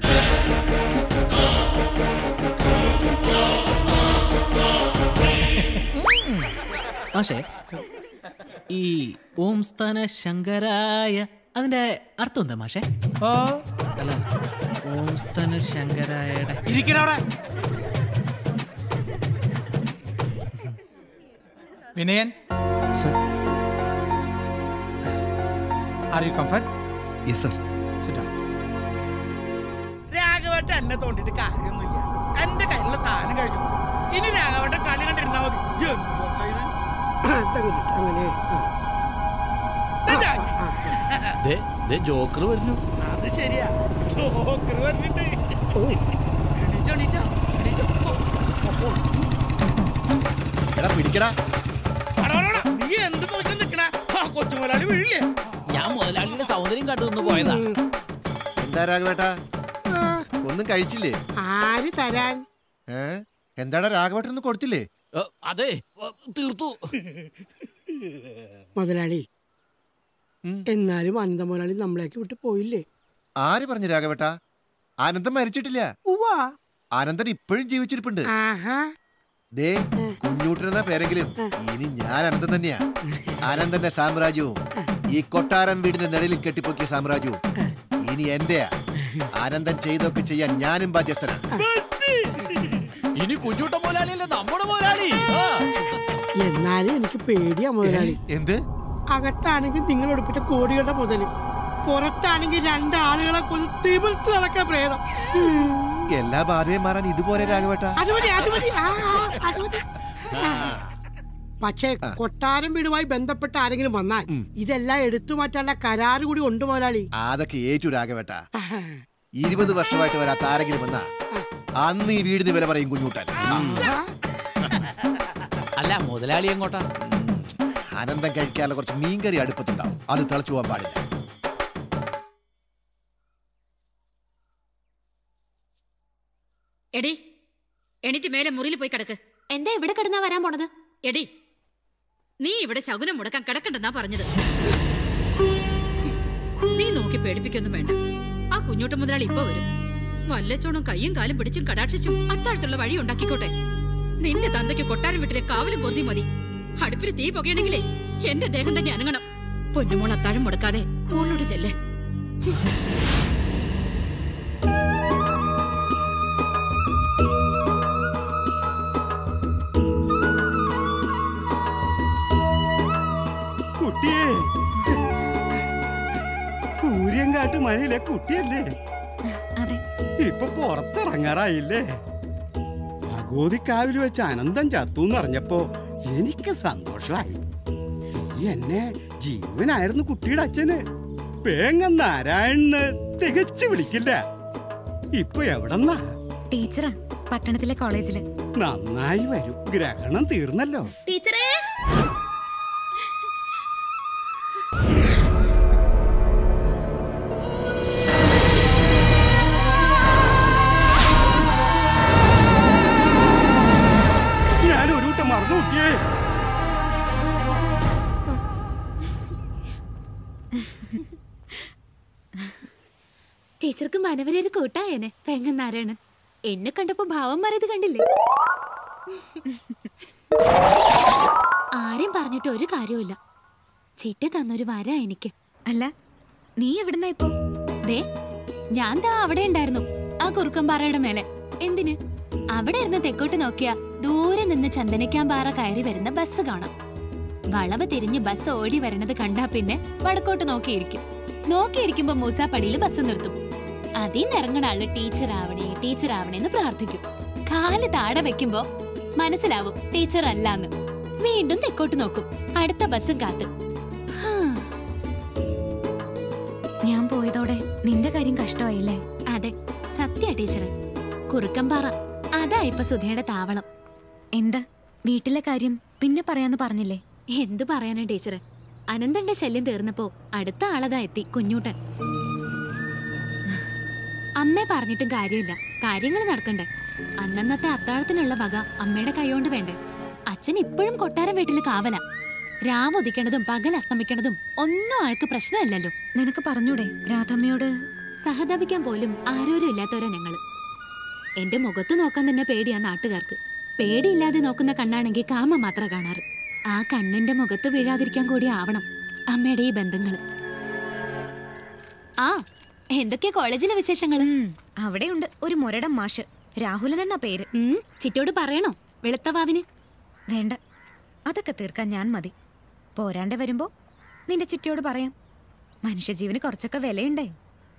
മാഷേ ഈ ഓം സ്ഥാന ശങ്കരായ അതിന്റെ അർത്ഥം എന്താ മാഷേ ഓ അല്ല ഓം സ്ഥാന ശങ്കരായയുടെ ഇരിക്കണവിടെ Vinayan are you comfort yes sir sit down രാഘവട്ട എന്നെ തോണ്ടിട്ട് കാര്യമൊന്നുമില്ല എന്റെ കയ്യിലുള്ള സാധനം കഴിഞ്ഞു ഇനി രാഘവട്ട കളി കണ്ടിരുന്നാ മതി എന്ത് ദോഷാ ഇത്? അങ്ങനെ ജോക്കർ വരുന്നു അത് ശരിയാ ജോക്കർ വരുന്നുണ്ട് എണീറ്റോ, എണീറ്റോ, എണീറ്റോ. ഓ, ഓ, ഓ. എടാ പിടിക്കടാ അടാ, അടാ, അടാ, നീ എന്ത് നോക്കി നിക്കണ ആ കൊച്ചുമുതലാളി വീഴില്ലേ ഞാൻ മുതലാളിയുടെ സൗന്ദര്യം കണ്ടു നിന്ന് പോയതാ എന്താ രാഘവേട്ടാ ഒന്നും കഴിച്ചില്ലേ ആര് തരാൻ ഏ എന്താടാ രാഘവേട്ടനൊന്നും കൊടുത്തില്ലേ അതെ തീർത്തു മുതലാളി എന്നാലും അനന്ത മുതലാളി നമ്മളേക്ക് വിട്ട് പോയില്ലേ ആര് പറഞ്ഞു രാഘവേട്ടാ ആനന്ദൻ മരിച്ചിട്ടില്ല ഉവാ ആനന്ദൻ ഇപ്പോഴും ജീവിച്ചിരിപ്പുണ്ട് ആഹാ ദേ കുഞ്ഞൂട്ടൻ എന്ന പേരെങ്കിലും ഇനി ഞാൻ അനന്തൻ തന്നെയാ ആനന്ദന്റെ സാമ്രാജ്യവും ഈ കൊട്ടാരം വീടിന്റെ നിഴലിൽ കെട്ടിപ്പൊക്കിയ സാമ്രാജ്യവും ഇനി എന്റെയാ ആനന്ദൻ ചെയ്തൊക്കെ ചെയ്യാൻ ഞാനും ബാധ്യസ്ഥനാണ് ഇനി കുഞ്ഞൂട്ട മുതലാളിയല്ലേ നമ്മുടെ മുതലാളി എന്നാലും എനിക്ക് പേടിയാ മുതലാളി എന്ത് അകത്താണെങ്കിൽ നിങ്ങൾ ഒടുപ്പിച്ച കോടികളുടെ മുതല് പുറത്താണെങ്കിൽ രണ്ടാളുകളെ കൊന്ന് തിമിർത്ത് നടക്കാൻ പ്രേതം എല്ലാ ബാധയും മാറാൻ ഇതുപോലെ രാഘവേട്ട അത് മതി അത് മതി ആ, ആ, അത് മതി ആ. പക്ഷേ കൊട്ടാരം വീടുമായി ബന്ധപ്പെട്ട ആരെങ്കിലും വന്നാൽ ഇതെല്ലാം എടുത്തു മാറ്റാനുള്ള കരാറ് കൂടി ഉണ്ട് മുതലാളി അതൊക്കെ ഏറ്റു രാഘവേട്ട ഇരുപത് വർഷമായിട്ട് വരാത്ത ആരെങ്കിലും വന്നാ അന്ന് ഈ വീടിന് വില പറയും കുഞ്ഞൂട്ടൻ അല്ല മുതലാളി എങ്ങോട്ടാ ആനന്ദം കഴിക്കാനുള്ള കുറച്ച് മീൻകറി അടുപ്പത്തുണ്ടാവും അത് തിളച്ചു പോകാൻ പാടില്ല എടി എണീറ്റ് മേലെ മുറിയിൽ പോയി കിടക്ക് എന്താ ഇവിടെ കിടന്നാ വരാൻ പോണത് എടി നീ ഇവിടെ ശകുനം മുടക്കാൻ കിടക്കണ്ടെന്നാ പറഞ്ഞത് നീ നോക്കി പേടിപ്പിക്കൊന്നും വേണ്ട ആ കുഞ്ഞോട്ട മുതലാളി ഇപ്പൊ വരും വല്ലച്ചോണം കയ്യും കാലും പിടിച്ചും കടാക്ഷിച്ചും അത്താഴത്തുള്ള വഴി ഉണ്ടാക്കിക്കോട്ടെ നിന്റെ തന്തയ്ക്ക് കൊട്ടാരം വീട്ടിലെ കാവലും പൊന്തി മതി അടുപ്പിൽ തീ പുകയണെങ്കിലേ എന്റെ ദേഹം തന്നെ അനങ്ങണം പൊന്നുമോൾ അത്താഴം മുടക്കാതെ മോളോട് ചെല്ലേ കുട്ടിയെ സൂര്യൻകാട്ട് മലയിലെ കുട്ടിയല്ലേ അതെ ഇപ്പൊ പുറത്തിറങ്ങാറായില്ലേ ഭഗവതിക്കാവിൽ വെച്ച് അനന്തം ചത്തു എന്നറിഞ്ഞപ്പോ എനിക്ക് സന്തോഷമായി ഈ എന്നെ ജീവനായിരുന്നു കുട്ടിയുടെ അച്ഛന് പേങ്ങ നാരായണന് തികച്ചു വിളിക്കില്ല ഇപ്പൊ എവിടെന്നാ ടീച്ചറാ പട്ടണത്തിലെ കോളേജില് നന്നായി വരും ഗ്രഹണം തീർന്നല്ലോ ടീച്ചറേ ഞാൻ ഒരു വട്ടം മറന്നു കുട്ടിയേ ടീച്ചർക്ക് മനവരൊരു കൂട്ടായേനെ പെങ്ങന്നാരായണൻ എന്നെ കണ്ടപ്പോ ഭാവം മാറിയത് കണ്ടില്ലേ ആരും പറഞ്ഞിട്ട് ഒരു കാര്യവുമില്ല ചിറ്റ തന്നൊരു വര എനിക്ക് അല്ല നീ എവിടുന്നാ ഇപ്പോ ദേ ഞാൻ ദാ അവിടെ ഉണ്ടായിരുന്നു ആ കുറുക്കമ്പാറയുടെ മേലെ എന്തിന് അവിടെ ഇരുന്ന് തെക്കോട്ട് നോക്കിയാ ദൂരെ നിന്ന് ചന്ദനക്കാമ്പാറ കയറി വരുന്ന ബസ് കാണാം വളവ് തിരിഞ്ഞ് ബസ് ഓടി വരണത് കണ്ടാ പിന്നെ വടക്കോട്ട് നോക്കിയിരിക്കും നോക്കിയിരിക്കുമ്പോ മൂസാപ്പടിയിൽ ബസ് നിർത്തും അതിൽ ഇറങ്ങണ ആള് ടീച്ചർ ആവണേ ടീച്ചർ ആവണേ എന്ന് പ്രാർത്ഥിക്കും കാല് താഴെ വെക്കുമ്പോ മനസ്സിലാവും ടീച്ചർ അല്ലാന്ന് വീണ്ടും തെക്കോട്ട് നോക്കും അടുത്ത ബസ്സും കാത്ത് ഹാ ഞാൻ പോയതോടെ നിന്റെ കാര്യം കഷ്ടമായില്ലേ അതെ സത്യ ടീച്ചറെ കുറുക്കമ്പാറ അതാ ഇപ്പൊ സുധയുടെ താവളം എന്താ വീട്ടിലെ കാര്യം പിന്നെ പറയാന്ന് പറഞ്ഞില്ലേ എന്തു പറയാനാ ടീച്ചറെ അനന്തന്റെ ശല്യം തീർന്നപ്പോ അടുത്ത ആളതാ എത്തി കുഞ്ഞൂട്ടൻ അമ്മ പറഞ്ഞിട്ടും കാര്യമില്ല കാര്യങ്ങൾ നടക്കണ്ടേ അന്നന്നത്തെ അത്താഴത്തിനുള്ള വക അമ്മയുടെ കൈകൊണ്ട് വേണ്ടേ അച്ഛൻ ഇപ്പോഴും കൊട്ടാരം വീട്ടിൽ കാവല രാവ് ഉദിക്കണതും പകൽ അസ്തമിക്കണതും ഒന്നും ആൾക്ക് പ്രശ്നമല്ലല്ലോ നിനക്ക് പറഞ്ഞൂടെ രാധമ്മയോട് സഹതപിക്കാൻ പോലും ആരോരും ഇല്ലാത്തവരാ ഞങ്ങള് എന്റെ മുഖത്ത് നോക്കാൻ തന്നെ പേടിയാ നാട്ടുകാർക്ക് പേടിയില്ലാതെ നോക്കുന്ന കണ്ണാണെങ്കിൽ കാമ മാത്രം കാണാറ് ആ കണ്ണിന്റെ മുഖത്ത് വീഴാതിരിക്കാൻ കൂടി ആവണം അമ്മയുടെ ഈ ബന്ധങ്ങള് ആ എന്തൊക്കെയാ കോളേജിലെ വിശേഷങ്ങള് അവിടെയുണ്ട് ഒരു മുരടം മാഷ് രാഹുലൻ എന്ന പേര് ചിറ്റോട് പറയണോ വെളുത്തവാവിന് വേണ്ട അതൊക്കെ തീർക്കാൻ ഞാൻ മതി പോരാണ്ട് വരുമ്പോ നിന്റെ ചിറ്റയോട് പറയാം മനുഷ്യജീവന് കുറച്ചൊക്കെ വിലയുണ്ടേ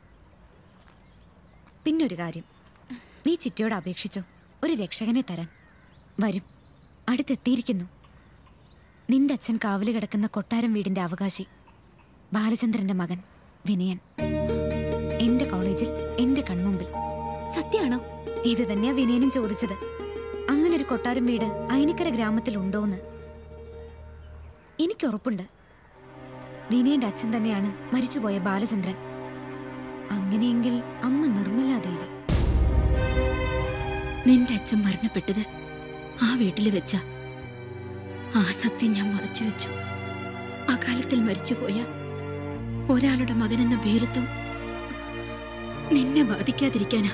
പിന്നൊരു കാര്യം നീ ചിറ്റയോട് അപേക്ഷിച്ചോ ഒരു രക്ഷകനെ തരാൻ വരും അടുത്തെത്തിയിരിക്കുന്നു നിന്റെ അച്ഛൻ കാവല് കിടക്കുന്ന കൊട്ടാരം വീടിന്റെ അവകാശി ബാലചന്ദ്രന്റെ മകൻ വിനയൻ എന്റെ കോളേജിൽ എന്റെ കൺമുമ്പിൽ സത്യാണോ ഇത് തന്നെയാ വിനയനും ചോദിച്ചത് അങ്ങനെ ഒരു കൊട്ടാരം വീട് അയനിക്കര ഗ്രാമത്തിൽ ഉണ്ടോന്ന് എനിക്ക് ഉറപ്പുണ്ട് വിനയന്റെ അച്ഛൻ തന്നെയാണ് മരിച്ചുപോയ ബാലചന്ദ്രൻ അങ്ങനെയെങ്കിൽ അമ്മ നിർമ്മലാദേവി നിന്റെ അച്ഛൻ മരണപ്പെട്ടത് ആ വീട്ടിൽ വെച്ച ആ സത്യം ഞാൻ മറച്ചു വെച്ചു അകാലത്തിൽ മരിച്ചുപോയ ഒരാളുടെ മകനെന്ന ഭീരുത്വം നിന്നെ ബാധിക്കാതിരിക്കാനാ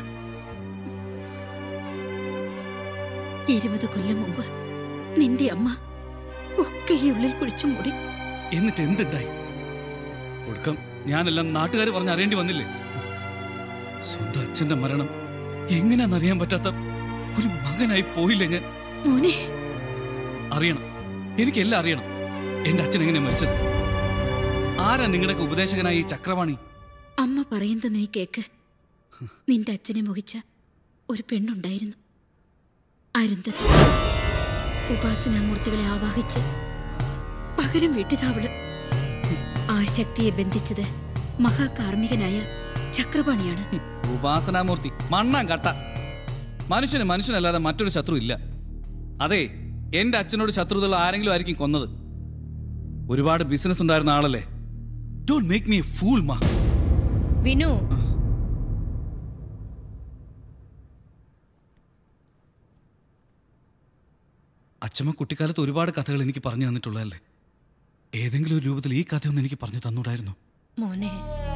ഇരുപത് കൊല്ലം മുമ്പ് നിന്റെ അമ്മ ഒക്കെ ഈ ഉള്ളിൽ കുഴിച്ചു മൂടി എന്നിട്ട് എന്തുണ്ടായി ഒടുക്കം ഞാനെല്ലാം നാട്ടുകാർ പറഞ്ഞ് അറിയേണ്ടി വന്നില്ലേ സ്വന്തം അച്ഛന്റെ മരണം എങ്ങനെയാണെന്നറിയാൻ പറ്റാത്ത ഒരു മകനായി പോയില്ലേ ഞാൻ മോനെ അറിയണം എനിക്കെല്ലാം അറിയണം എന്റെ അച്ഛൻ എങ്ങനെയാ മരിച്ചത് ആരാ നിങ്ങളുടെ ഉപദേശകനായ ഈ ചക്രവാണി അമ്മ പറയുന്നത് നീ കേക്ക് നിന്റെ അച്ഛനെ മോഹിച്ച ഒരു പെണ്ണുണ്ടായിരുന്നു അരുന്ധതി ഉപാസനാമൂർത്തികളെ ആവാഹിച്ച് പകരം വീട്ടിതാവള് ആ ശക്തിയെ ബന്ധിച്ചത് മഹാകാർമ്മികനായ ചക്രപാണിയാണ് ഉപാസനാമൂർത്തി മണ്ണാൻ കട്ട മനുഷ്യന് മനുഷ്യനല്ലാതെ മറ്റൊരു ശത്രു ഇല്ല അതെ എന്റെ അച്ഛനോട് ശത്രുതയുള്ള ആരെങ്കിലും ആയിരിക്കും കൊന്നത് ഒരുപാട് ബിസിനസ് ഉണ്ടായിരുന്ന ആളല്ലേ ഡോണ്ട് മേക്ക് മീ ഫൂൾ മാ വിനു അച്ഛമ്മ കുട്ടിക്കാലത്ത് ഒരുപാട് കഥകൾ എനിക്ക് പറഞ്ഞു തന്നിട്ടുള്ളതല്ലേ ഏതെങ്കിലും ഒരു രൂപത്തിൽ ഈ കഥയൊന്നും എനിക്ക് പറഞ്ഞു തന്നൂടായിരുന്നു മോനെ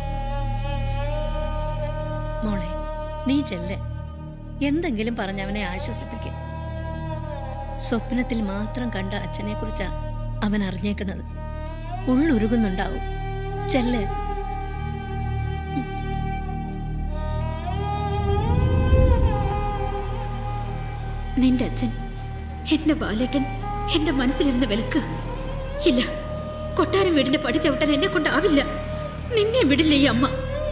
മോളെ നീ ചെല്ല് എന്തെങ്കിലും പറഞ്ഞ് അവനെ ആശ്വസിപ്പിക്കും സ്വപ്നത്തിൽ മാത്രം കണ്ട അച്ഛനെ കുറിച്ചാ അവൻ അറിഞ്ഞേക്കണത് ഉള്ളുരുകുന്നുണ്ടാവും ചെല്ല് നിന്റെ അച്ഛൻ എന്റെ ബാലേട്ടൻ എന്റെ മനസ്സിലിരുന്ന് വിലക്ക് ഇല്ല കൊട്ടാരം വീടിന്റെ പടി ചവിട്ടാൻ എന്നെ കൊണ്ടാവില്ല നിന്നെ വിടില്ല ഈ അമ്മ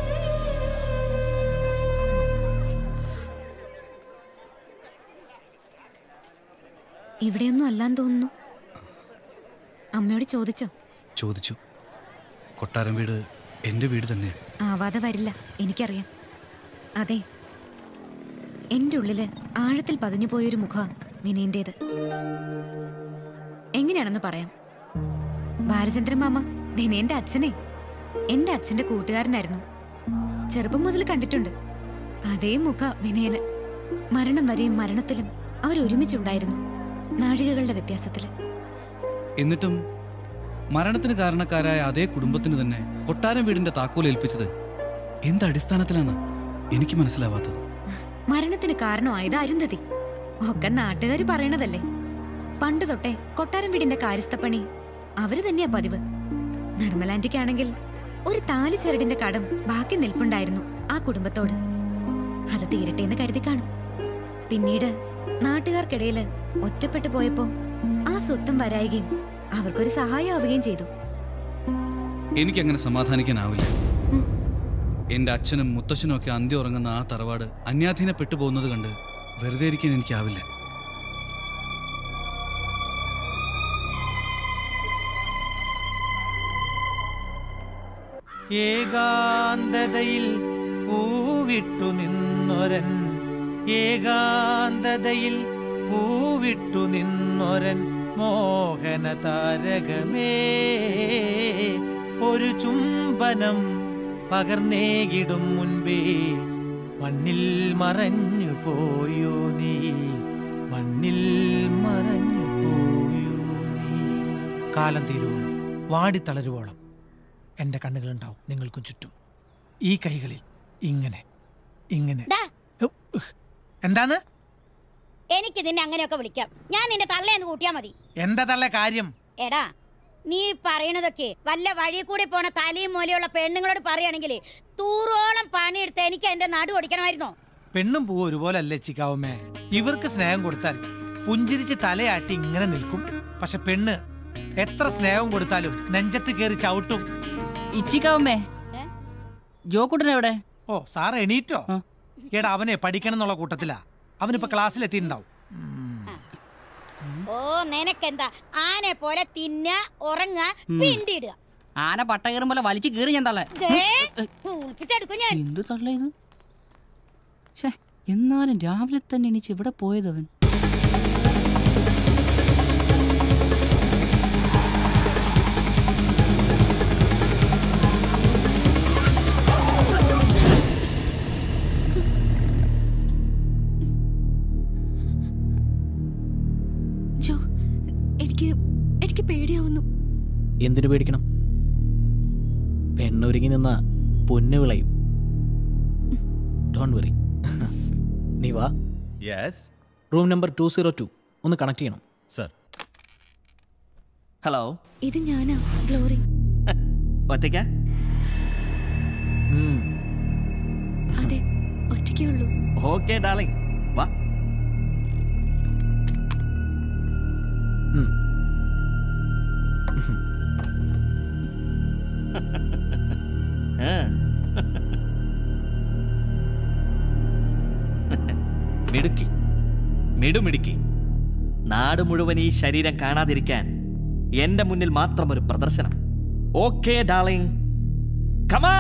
ഇവിടെയൊന്നും അല്ലാന്ന് തോന്നുന്നു അമ്മയോട് ചോദിച്ചോ ചോദിച്ചു കൊട്ടാരം വീട് എന്റെ വീട് തന്നെ ആവാതെ വരില്ല എനിക്കറിയാം അതെ എന്റെ ഉള്ളില് ആഴത്തിൽ പതിഞ്ഞു പോയൊരു മുഖ വിനയന്റേത് എങ്ങനെയാണെന്ന് പറയാം ബാലചന്ദ്രൻ മാമ വിനയന്റെ അച്ഛനെ എന്റെ അച്ഛന്റെ കൂട്ടുകാരനായിരുന്നു ചെറുപ്പം മുതൽ കണ്ടിട്ടുണ്ട് അതേ മുഖ വിനയന് മരണം വരെയും മരണത്തിലും അവർ ഒരുമിച്ചുണ്ടായിരുന്നു നാഴികകളുടെ വ്യത്യാസത്തില് എന്നിട്ടും മരണത്തിന് കാരണക്കാരായ അതേ കുടുംബത്തിന് തന്നെ കൊട്ടാരം വീടിന്റെ താക്കോൽ ഏൽപ്പിച്ചത് എന്ത് അടിസ്ഥാനത്തിലാണ് എനിക്ക് മനസ്സിലാവാത്തത് മരണത്തിന് കാരണമായത് അരുന്ധതി ഒക്കെ നാട്ടുകാർ പറയണതല്ലേ പണ്ട് തൊട്ടേ കൊട്ടാരം വീടിന്റെ കാര്യസ്ഥപ്പണി അവര് തന്നെയാ പതിവ് നിർമ്മലാന്റിക്കാണെങ്കിൽ ഒരു താലി ചരടിന്റെ കടം ബാക്കി നിൽപ്പുണ്ടായിരുന്നു ആ കുടുംബത്തോട് അത് തീരട്ടെ എന്ന് കരുതി കാണും പിന്നീട് നാട്ടുകാർക്കിടയില് ഒറ്റപ്പെട്ടു പോയപ്പോ ആ സ്വത്തും വരായികയും അവർക്കൊരു സഹായമാവുകയും ചെയ്തു എനിക്കങ്ങനെ സമാധാനിക്കാനാവില്ല എന്റെ അച്ഛനും മുത്തശ്ശനും ഒക്കെ അന്ത്യം ഉറങ്ങുന്ന ആ തറവാട് അന്യാധീനപ്പെട്ടു പോകുന്നത് കണ്ട് വെറുതെ ഇരിക്കാൻ എനിക്കാവില്ല ഏകാന്തതയിൽ പൂവിട്ടു നിന്നൊരൻ ഏകാന്തതയിൽ പൂവിട്ടു നിന്നൊരൻ മോഹന താരകമേ ഒരു ചുംബനം പകർന്നേകിടും മുൻപേ മണ്ണിൽ മറഞ്ഞു പോയോ നീ മണ്ണിൽ മറഞ്ഞു പോയോ നീ കാലം തീരുവോളം വാടിത്തളരുവോളം എൻ്റെ കണ്ണുകളുണ്ടാവും നിങ്ങൾക്കും ചുറ്റും ഈ കൈകളിൽ ഇങ്ങനെ ഇങ്ങനെ ദാ, എന്താന്ന് എനിക്ക് നിന്നെ അങ്ങനെയൊക്കെ വിളിക്കാം ഞാൻ നിന്റെ തള്ളയെന്ന് കൂട്ടിയാ മതി എന്താ തള്ള കാര്യം എടാ നീ പറയണതൊക്കെ വല്ല വഴി കൂടി പോണ തലയും മൂലയുള്ള പെണ്ണുങ്ങളോട് പറയുകയാണെങ്കിൽ തൂറോളം പണിയെടുത്ത് എനിക്ക് എന്റെ നടു ഓടിക്കണമായിരുന്നോ പെണ്ണും പൂവും ഒരുപോലെ അല്ലേ ചിക്കാവുമ്മേ ഇവർക്ക് സ്നേഹം കൊടുത്താൽ പുഞ്ചിരിച്ച് തലയാട്ടി ഇങ്ങനെ നിൽക്കും പക്ഷെ പെണ്ണ് എത്ര സ്നേഹം കൊടുത്താലും നെഞ്ചത്ത് കയറി ചവിട്ടും ഇച്ചിക്കാവുമ്മേ ജോക്കുട്ടൻ എവിടെ ഓ സാർ എണീറ്റോ എടാ അവനെ പഠിക്കണം എന്നുള്ള കൂട്ടത്തിലാ അവനിപ്പോ ക്ലാസ്സിൽ എത്തിയിട്ടുണ്ടാവും ഓ നിനക്കെന്താ ആനെ പോലെ തിന്ന ഉറങ്ങ പിണ്ടിടുക ആന പട്ട കയറും പോലെ വലിച്ചു കീറി ഞാൻ തള്ളേ ദേ, പൂൾപ്പിച്ചെടുക്കും ഞാൻ എന്ത് തള്ള ഇത് ഛേ എന്നാലും രാവിലെ തന്നെ എണീച്ച് ഇവിടെ പോയതവൻ ജോ എനിക്ക് എനിക്ക് പേടിയാവുന്നു എന്തിനു പേടിക്കണം പെണ്ണൊരുങ്ങി നിന്ന പൊന്നു വിളയും ഡോൺ വെറി നീ വാ yes room number two zero two ഒന്ന് കണക്ട് ചെയ്യണം സർ ഹലോ ഇത് ഞാനാ ഗ്ലോറി ഒറ്റയ്ക്ക അതെ ഒറ്റയ്ക്കേ ഉള്ളൂ ഓക്കെ ഡാർലിംഗ് വാ ആ. മിടുക്കി മിടുമിടുക്കി നാട് മുഴുവൻ ഈ ശരീരം കാണാതിരിക്കാൻ എന്റെ മുന്നിൽ മാത്രം ഒരു പ്രദർശനം ഓക്കെ ഡാർലിംഗ് കമാ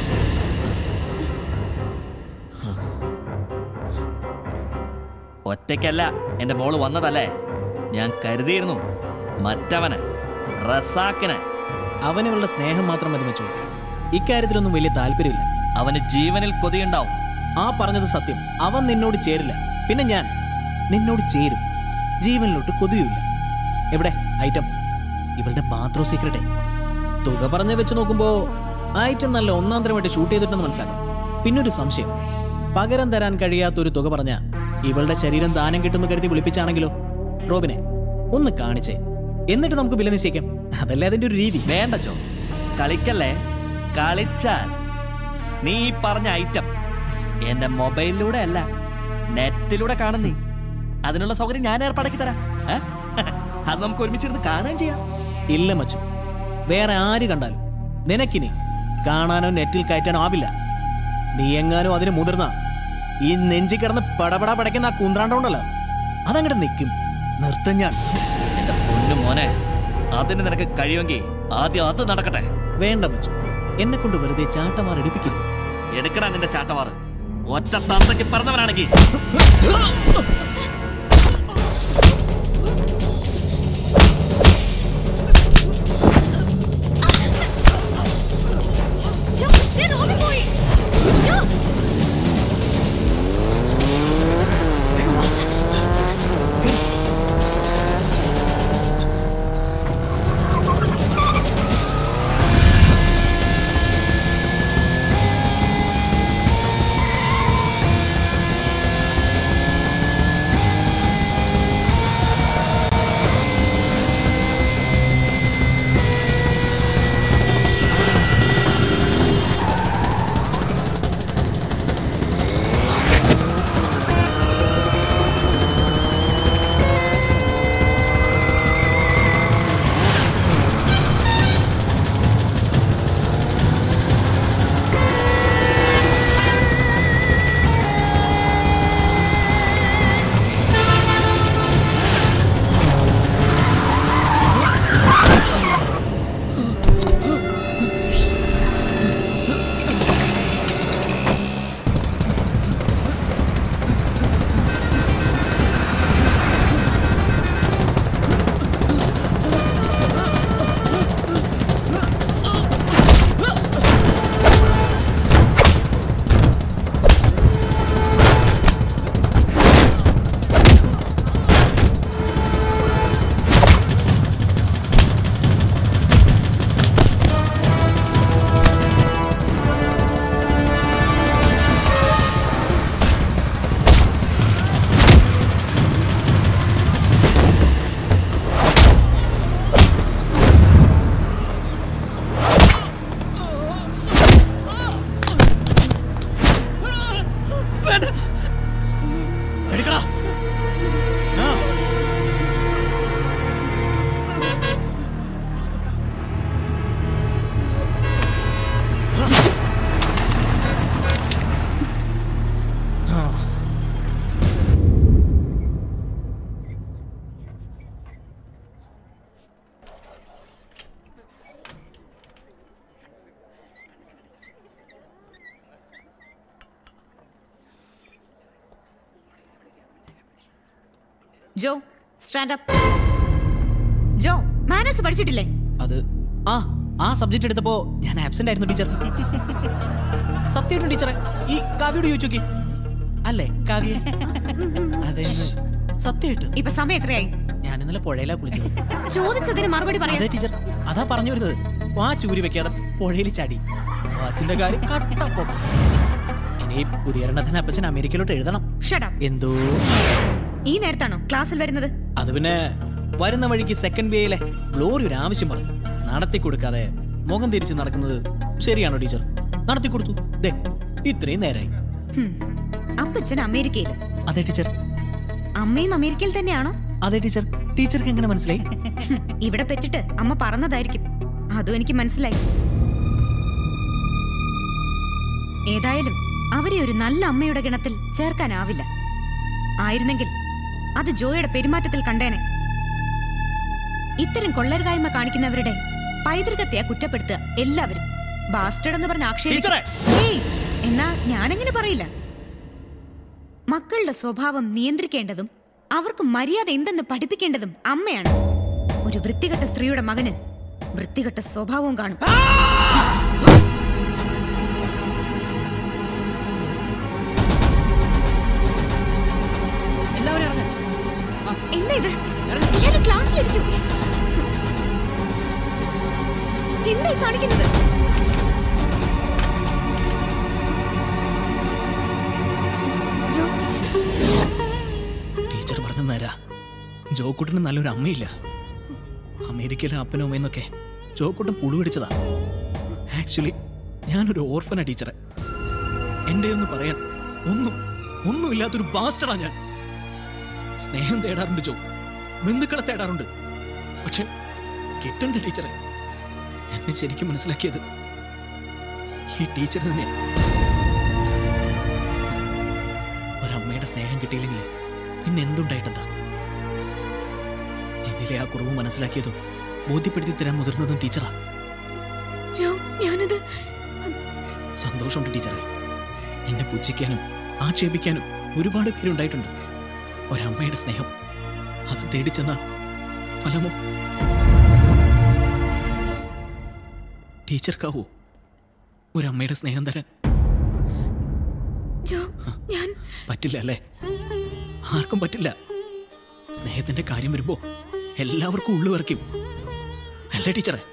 ഒറ്റയ്ക്കല്ല എന്റെ മോള് വന്നതല്ലേ ഞാൻ കരുതിയിരുന്നു മറ്റവന് റസാക്കിന് അവനുള്ള സ്നേഹം മാത്രം മതി വെച്ചു ഇക്കാര്യത്തിലൊന്നും വലിയ താല്പര്യമില്ല അവന് ജീവനിൽ കൊതിയുണ്ടാവും ആ പറഞ്ഞത് സത്യം അവൻ നിന്നോട് ചേരില്ല പിന്നെ ഞാൻ നിന്നോട് ചേരും ജീവനിലോട്ട് കൊതിയുമില്ല എവിടെ ഐറ്റം ഇവളുടെ ബാത്റൂം സീക്രട്ടേ തുക പറഞ്ഞ് വെച്ച് നോക്കുമ്പോ ഐറ്റം നല്ല ഒന്നാം തരമായിട്ട് ഷൂട്ട് ചെയ്തിട്ടെന്ന് മനസ്സിലാക്കാം പിന്നെ ഒരു സംശയം പകരം തരാൻ കഴിയാത്ത ഒരു തുക പറഞ്ഞ ഇവളുടെ ശരീരം ദാനം കിട്ടുന്നു കരുതി വിളിപ്പിച്ചാണെങ്കിലോ റോബിനെ ഒന്ന് കാണിച്ചേ എന്നിട്ട് നമുക്ക് വില നിശ്ചയിക്കാം അതല്ലേ അതിന്റെ ഒരു രീതി വേണ്ട ജോ കളിക്കല്ലേ കളിച്ചാൽ നീ ഈ പറഞ്ഞ ഐറ്റം എന്റെ മൊബൈലിലൂടെ അല്ല നെറ്റിലൂടെ കാണുന്നീ അതിനുള്ള സൗകര്യം ഞാൻ ഏർപ്പാടാക്കി തരാം ഏ? അത് നമുക്ക് ഒരുമിച്ചിരുന്ന് കാണുകയും ചെയ്യാം ഇല്ല മച്ചു വേറെ ആര് കണ്ടാലും നിനക്കിനി കാണാനോ നെറ്റിൽ കയറ്റാനോ ആവില്ല നീ എങ്ങാനും അതിന് മുതിർന്ന ഈ നെഞ്ചി കിടന്ന് പടപട പടയ്ക്കുന്ന ആ കുന്ത്രാണ്ടോണ്ടല്ലോ അതങ്ങോട്ട് നിൽക്കും നിർത്തും ഞാൻ എന്റെ പൊന്നു മോനെ അതിന് നിനക്ക് കഴിയുമെങ്കിൽ ആദ്യം അത് നടക്കട്ടെ വേണ്ട മച്ചു എന്നെ കൊണ്ട് വെറുതെ ചാട്ടമാർ എടുപ്പിക്കരുത് എടുക്കടാ നിന്റെ ചാട്ടവാറ് ഒറ്റ തന്തയ്ക്ക് പറഞ്ഞവനാണെങ്കിൽ ജോ ദേ റോബി പോയി ജോ ആ Jo stand up Jo manners പഠിച്ചിട്ടില്ലേ അത് ആ ആ സബ്ജക്റ്റ് എടുത്തപ്പോ ഞാൻ ആബ്സെന്റ് ആയിരുന്നു ടീച്ചർ സത്യമായിട്ടും ടീച്ചറെ ഈ കാവ്യോട് ചോദിച്ചു നോക്കി അല്ലേ കാവ്യ അതെ സത്യമായിട്ട് ഇപ്പൊ സമയം എത്രയായി ഞാൻ ഇന്നലെ പുഴയിലാ കുളിച്ചത് ചോദിച്ചതിന് മറുപടി പറയാം അതെ ടീച്ചർ അതാ പറഞ്ഞു വരുന്നത് വാച്ച് ഊരി വെക്കാതെ പുഴയിൽ ചാടി വാച്ചിന്റെ കാര്യം കട്ട പോകാം ഇനി പുതിയ എണ്ണത്തിന് അപ്പച്ചൻ അമേരിക്കയിലോട്ട് എഴുതണം Shut up. എന്തോ ഈ നേരത്താണോ ക്ലാസ്സിൽ വരുന്നത് അത് പിന്നെ വരുന്ന വഴിക്ക് സെക്കൻഡ് ബിയിലെ ഗ്ലോറി ഒരു ആവശ്യം പറഞ്ഞു നടത്തി കൊടുക്കാതെ മുഖം തിരിച്ച് നടക്കുന്നത് ശരിയാണോ ടീച്ചർ നടത്തി കൊടുത്തു ദേ ഇത്രയും നേരായി ഹും. അപ്പച്ചൻ അമേരിക്കയില് അതെ ടീച്ചർ അമ്മയും അമേരിക്കയിൽ തന്നെയാണോ അതെ ടീച്ചർ ടീച്ചർക്ക് എങ്ങനെ മനസ്സിലായി ഹും. ഇവിടെ പെറ്റിട്ട് അമ്മ പറഞ്ഞതായിരിക്കും അതും എനിക്ക് മനസ്സിലായി ഏതായാലും അവരെ ഒരു നല്ല അമ്മയുടെ ഗണത്തിൽ ചേർക്കാനാവില്ല ആയിരുന്നെങ്കിൽ അത് ജോയുടെ പെരുമാറ്റത്തിൽ കണ്ടേനെ ഇത്തരം കൊള്ളരുതായ്മ കാണിക്കുന്നവരുടെ പൈതൃകത്തെയാ കുറ്റപ്പെടുത്തുക എല്ലാവരും ബാസ്റ്റഡ് എന്ന് പറഞ്ഞ ആക്ഷേപിച്ച എന്നാ ഞാനെങ്ങനെ പറയില്ല മക്കളുടെ സ്വഭാവം നിയന്ത്രിക്കേണ്ടതും അവർക്ക് മര്യാദ എന്തെന്ന് പഠിപ്പിക്കേണ്ടതും അമ്മയാണ് ഒരു വൃത്തികെട്ട സ്ത്രീയുടെ മകന് വൃത്തികെട്ട സ്വഭാവവും കാണും എല്ലാവരും ഇറങ്ങ് എന്താ ഇത് എല്ലാവരും ക്ലാസ്സിലിരിക്കും എന്താ ഈ കാണിക്കുന്നത് ജോ ടീച്ചർ പറഞ്ഞ നേരാ ജോക്കുട്ടിന് നല്ലൊരു അമ്മയില്ല അമേരിക്കയിലെ അപ്പനും അമ്മയെന്നൊക്കെ ജോക്കുട്ടൻ പുഴു പിടിച്ചതാ ആക്ച്വലി ഞാനൊരു ഓർഫനാ ടീച്ചറെ എന്റെ ഒന്ന് പറയാൻ ഒന്നും ഒന്നുമില്ലാത്തൊരു ബാസ്റ്റഡാ ഞാൻ സ്നേഹം തേടാറുണ്ട് ജോ ബന്ധുക്കളെ തേടാറുണ്ട് പക്ഷെ കിട്ടണ്ട ടീച്ചറെ എന്നെ ശരിക്കും മനസ്സിലാക്കിയത് ഈ ടീച്ചർ തന്നെയാ ഒരമ്മയുടെ സ്നേഹം കിട്ടിയില്ലെങ്കിൽ പിന്നെ എന്തുണ്ടായിട്ടെന്താ എന്നിലെ ആ കുറവ് മനസ്സിലാക്കിയതും ബോധ്യപ്പെടുത്തി തരാൻ മുതിർന്നതും ടീച്ചറാ ജോ ഞാനത് സന്തോഷമുണ്ട് ടീച്ചറെ എന്നെ പുച്ഛിക്കാനും ആക്ഷേപിക്കാനും ഒരുപാട് പേരുണ്ടായിട്ടുണ്ട് ഒരമ്മയുടെ സ്നേഹം അത് തേടിച്ചെന്ന ഫലമോ ടീച്ചർക്കാവോ ഒരമ്മയുടെ സ്നേഹം തരാൻ ജോ ഞാൻ പറ്റില്ല അല്ലേ ആർക്കും പറ്റില്ല സ്നേഹത്തിന്റെ കാര്യം വരുമ്പോ എല്ലാവർക്കും ഉള്ളു വരയ്ക്കും അല്ലേ ടീച്ചറെ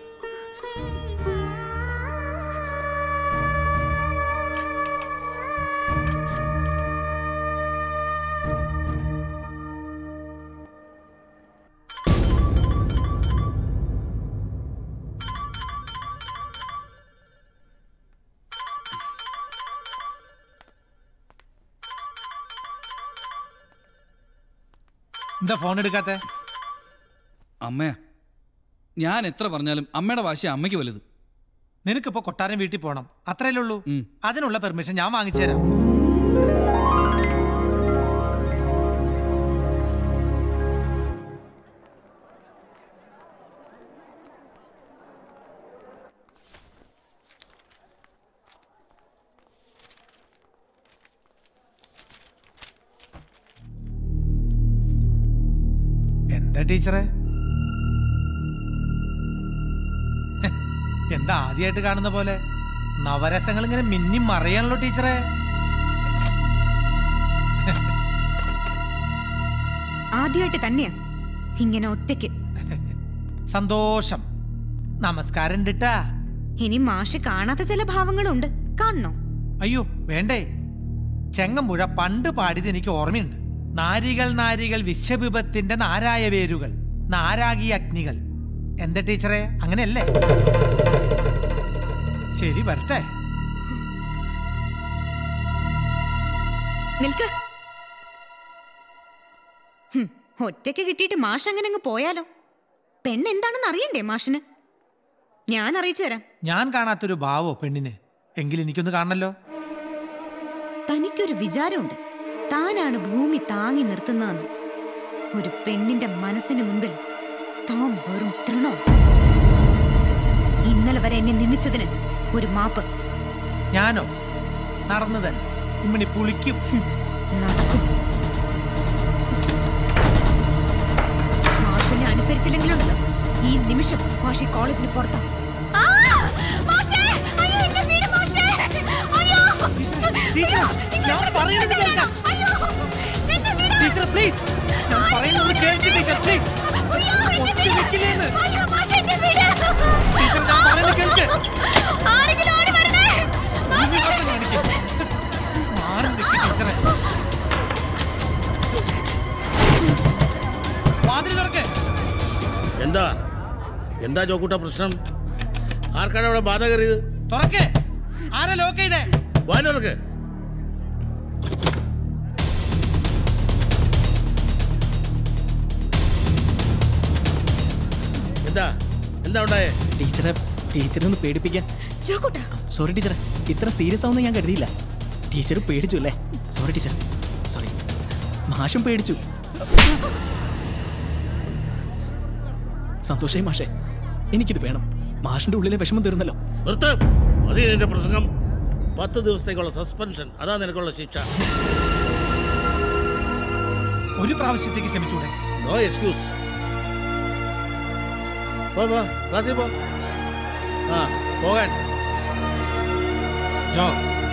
എന്താ ഫോൺ എടുക്കാത്ത അമ്മയാ ഞാൻ എത്ര പറഞ്ഞാലും അമ്മയുടെ വാശി അമ്മയ്ക്ക് വലുത് നിനക്കിപ്പോ കൊട്ടാരം വീട്ടിൽ പോണം അത്രയല്ലേ ഉള്ളൂ അതിനുള്ള പെർമിഷൻ ഞാൻ വാങ്ങിച്ചു തരാം എന്താ ടീച്ചറെ ഹെ, എന്താ ആദ്യമായിട്ട് കാണുന്ന പോലെ നവരസങ്ങൾ ഇങ്ങനെ മിന്നി മറിയാണല്ലോ ടീച്ചറെ ആദ്യമായിട്ട് തന്നെയാ ഇങ്ങനെ ഒറ്റയ്ക്ക് സന്തോഷം നമസ്കാരം ഉണ്ടിട്ടാ ഇനി മാഷ് കാണാത്ത ചില ഭാവങ്ങളുണ്ട് കാണണോ അയ്യോ വേണ്ടേ ചെങ്ങമ്പുഴ പണ്ട് പാടിയത് എനിക്ക് ഓർമ്മയുണ്ട് നാരികൾ നാരികൾ വിശ്വവിപത്തിന്റെ നാരായ വേരുകൾ നാരാഗി അഗ്നികൾ എന്താ ടീച്ചറെ അങ്ങനെയല്ലേ ശരി വരട്ടെ നിൽക്ക് ഹും, ഒറ്റയ്ക്ക് കിട്ടിയിട്ട് മാഷ് അങ്ങനെ അങ്ങ് പോയാലോ പെണ്ണ് എന്താണെന്ന് അറിയണ്ടേ മാഷിന് ഞാൻ അറിയിച്ചു തരാം ഞാൻ കാണാത്തൊരു ഭാവോ പെണ്ണിന് എങ്കിൽ എനിക്കൊന്ന് കാണണല്ലോ തനിക്കൊരു വിചാരമുണ്ട് താനാണ് ഭൂമി താങ്ങി നിർത്തുന്നതെന്ന് ഒരു പെണ്ണിന്റെ മനസ്സിന് മുൻപിൽ താൻ വെറും തൃണോ ഇന്നലെ വരെ എന്നെ നിന്ദിച്ചതിന് ഒരു മാപ്പ് ഞാനോ നടന്നു തന്നെ ഇമ്മണി പുളിക്കും നടക്കും പിടിച്ചില്ലെങ്കിലുണ്ടല്ലോ ഈ നിമിഷം മാഷി കോളേജിന് പുറത്താ ഞാൻ പറയുന്നത് കേൾക്കാം ടീച്ചർ പ്ലീസ് ഞാൻ പറയുന്നത് കേൾക്ക് ടീച്ചർ പ്ലീസ് ഒച്ച വെക്കില്ലേന്ന് ടീച്ചർ ഞാൻ പറയുന്നത് കേൾക്ക് വിശ്വാസം കാണിക്ക്. മാറി നിൽക്ക് ടീച്ചറെ വാതിൽ തുറക്ക് എന്താ എന്താ ജോക്കൂട്ട പ്രശ്നം ആർക്കാണ് അവിടെ ബാധ കയറിയത് തുറക്ക് ആരാ ലോക്ക് ചെയ്തേ വാലുറക്ക് എന്താ എന്താ ഉണ്ടായേ ടീച്ചറെ ടീച്ചറെ ഒന്ന് പേടിപ്പിക്കാൻ സോറി ടീച്ചറെ ഇത്ര സീരിയസ് ആവുന്ന ഞാൻ കരുതിയില്ല ടീച്ചർ പേടിച്ചു അല്ലേ സോറി ടീച്ചർ സോറി മാഷും പേടിച്ചു സന്തോഷേ മാഷേ എനിക്കിത് വേണം മാഷിന്റെ ഉള്ളിലെ വിഷമം തീർന്നല്ലോ നിർത്ത് മതി നിന്റെ പ്രസംഗം പത്ത് ദിവസത്തേക്കുള്ള സസ്പെൻഷൻ അതാ നിനക്കുള്ള ശിക്ഷ ഒരു പ്രാവശ്യത്തേക്ക് ക്ഷമിച്ചൂടെ നോ എക്സ്ക്യൂസ് പോ പോ ക്ലാസ്സിൽ പോ ആ പോകാൻ ജോ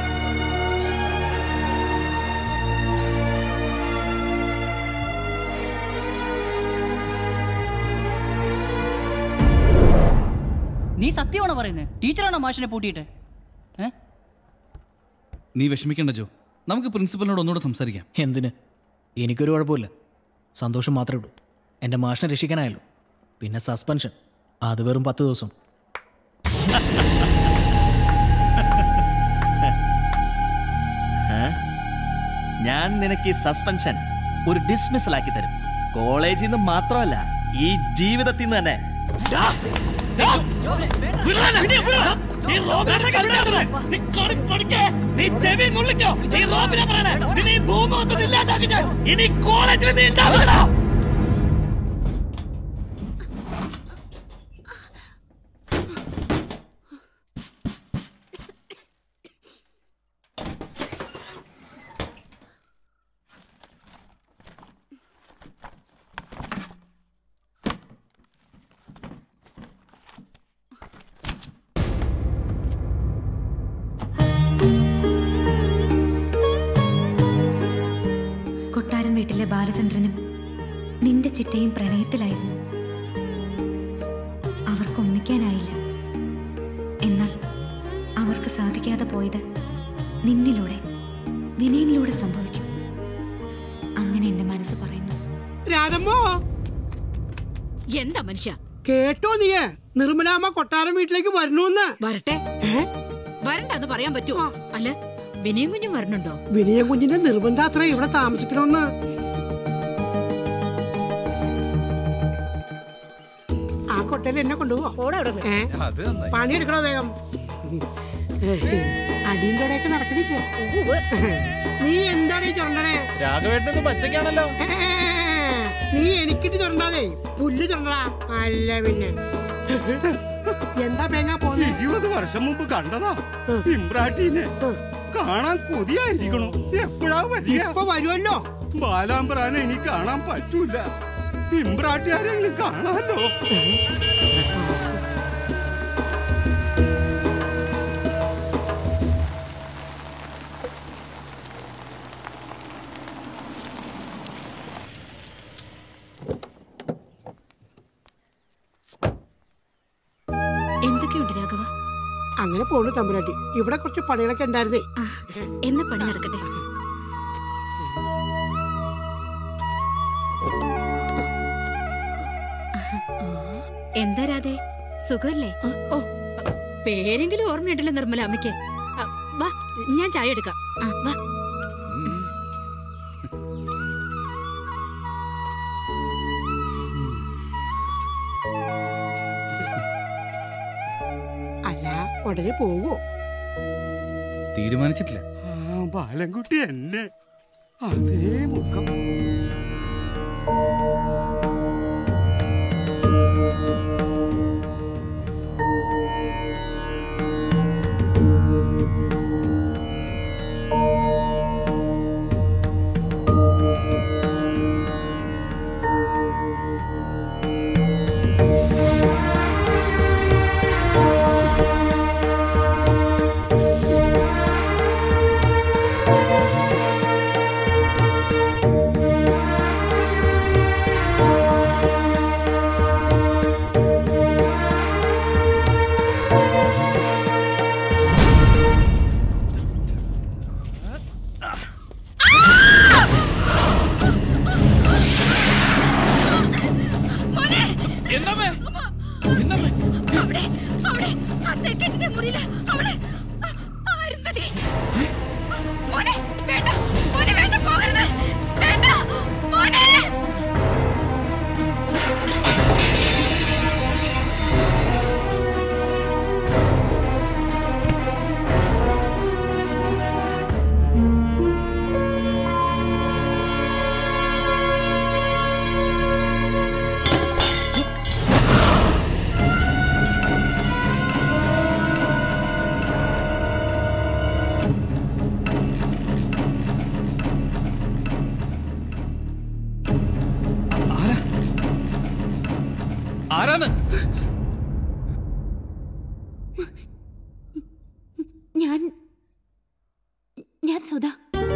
നീ സത്യമാണോ പറയുന്നത് ടീച്ചറാണോ മാഷിനെ പൂട്ടിയിട്ട് ഏ നീ വിഷമിക്കണ്ട ജോ നമുക്ക് പ്രിൻസിപ്പലിനോട് ഒന്നുകൂടെ സംസാരിക്കാം എന്തിന് എനിക്കൊരു കുഴപ്പമില്ല സന്തോഷം മാത്രമേ ഉള്ളൂ എൻ്റെ മാഷിനെ രക്ഷിക്കാനായല്ലോ പിന്നെ സസ്പെൻഷൻ അത് വെറും പത്ത് ദിവസം ഏ? ഞാൻ നിനക്ക് ഈ സസ്പെൻഷൻ ഒരു ഡിസ്മിസൽ ആക്കി തരും കോളേജിൽ നിന്ന് മാത്രമല്ല ഈ ജീവിതത്തിൽ നിന്ന് തന്നെ ഡാ, ഡാ, വിടടാ, വിടടാ, വിടടാ. നീ റോബിനെ കണ്ടിട്ടുണ്ടോ? നീ കളി പഠിക്കേ. നീ ചെവി നുള്ളിക്കോ. നീ റോബിനെ പറയണേ. നിന്നെ ഈ ഭൂമി മൊത്തം ഇല്ലാണ്ടാക്കി ഞാൻ. ഇനി കോളേജിൽ നീ ഉണ്ടാവില്ലടാ. കൊട്ടാരം വീട്ടിലെ ബാലചന്ദ്രനും നിന്റെ ചിറ്റയും പ്രണയത്തിലായിരുന്നു അവർക്ക് ഒന്നിക്കാനായില്ല എന്നാൽ അവർക്ക് സാധിക്കാതെ പോയത് നിന്നിലൂടെ വിനയനിലൂടെ സംഭവിക്കും അങ്ങനെ എന്റെ മനസ്സ് പറയുന്നു രാധമ്മോ എന്താ മനുഷ്യ കേട്ടോ നീയേ നിർമ്മലാമ്മ കൊട്ടാരം വീട്ടിലേക്ക് വരണോന്ന് വരട്ടെ വരണ്ടെന്ന് പറയാൻ പറ്റുമോ അല്ല വിനയം കുഞ്ഞും വരണുണ്ടോ വിനയ കുഞ്ഞിന്റെ നിർബന്ധം അത്ര ഇവിടെ താമസിക്കണമെന്ന് ആ കൊട്ടയിൽ എന്നെ കൊണ്ടുപോവോ ഏ? പണിയെടുക്കണോ വേഗം അടിയും തുടയൊക്കെ നടക്കണില്ലേ നീ എന്താണ് ഈ ചുരണ്ടണേ രാഘവേട്ടനൊന്ന് പച്ചക്കാണല്ലോ നീ എനിക്കിട്ട് ചുരണ്ടാതെ പുല്ല് ചുരണ്ടടാ അല്ല പിന്നെ എന്താ പേങ്ങാ പോന്നെ ഇരുപത് വർഷം മുമ്പ് കണ്ടതാ ഇമ്രാട്ടീനെ കാണാൻ കൊതിയായിരിക്കണു എപ്പോഴാ വരിക ഇപ്പൊ വരുമല്ലോ ബാലാമ്പ്രാനെ ഇനി കാണാൻ പറ്റൂല ഇമ്രാട്ടി ആരെങ്കിലും കാണാമല്ലോ എന്തൊക്കെയുണ്ട് രാഘവ അങ്ങനെ പോണു തമ്പുരാട്ടി ഇവിടെ കുറച്ച് പണികളൊക്കെ ഉണ്ടായിരുന്നേ എന്ന പണി നടക്കട്ടെ എന്താ രാധേ സുഖല്ലേ ഓ പേരെങ്കിലും ഓർമ്മയുണ്ടല്ലോ നിർമ്മല അമ്മയ്ക്ക് ആ, വാ ഞാൻ ചായ എടുക്കാം ആ, വാ അല്ല ഉടനെ പോവോ തീരുമാനിച്ചിട്ടില്ല ആ ബാലൻകുട്ടി എന്നെ അതേ മുഖം അവിടെ അവിടെ ആ തെക്കെട്ടിന്റെ മുറിയില് അവിടെ ആ- അരുന്ധതി മോനെ വേണ്ട മോനെ വേണ്ട പോകരുത് വേണ്ട മോനെ ആരാന്ന് ഞാൻ ഞാൻ സുധ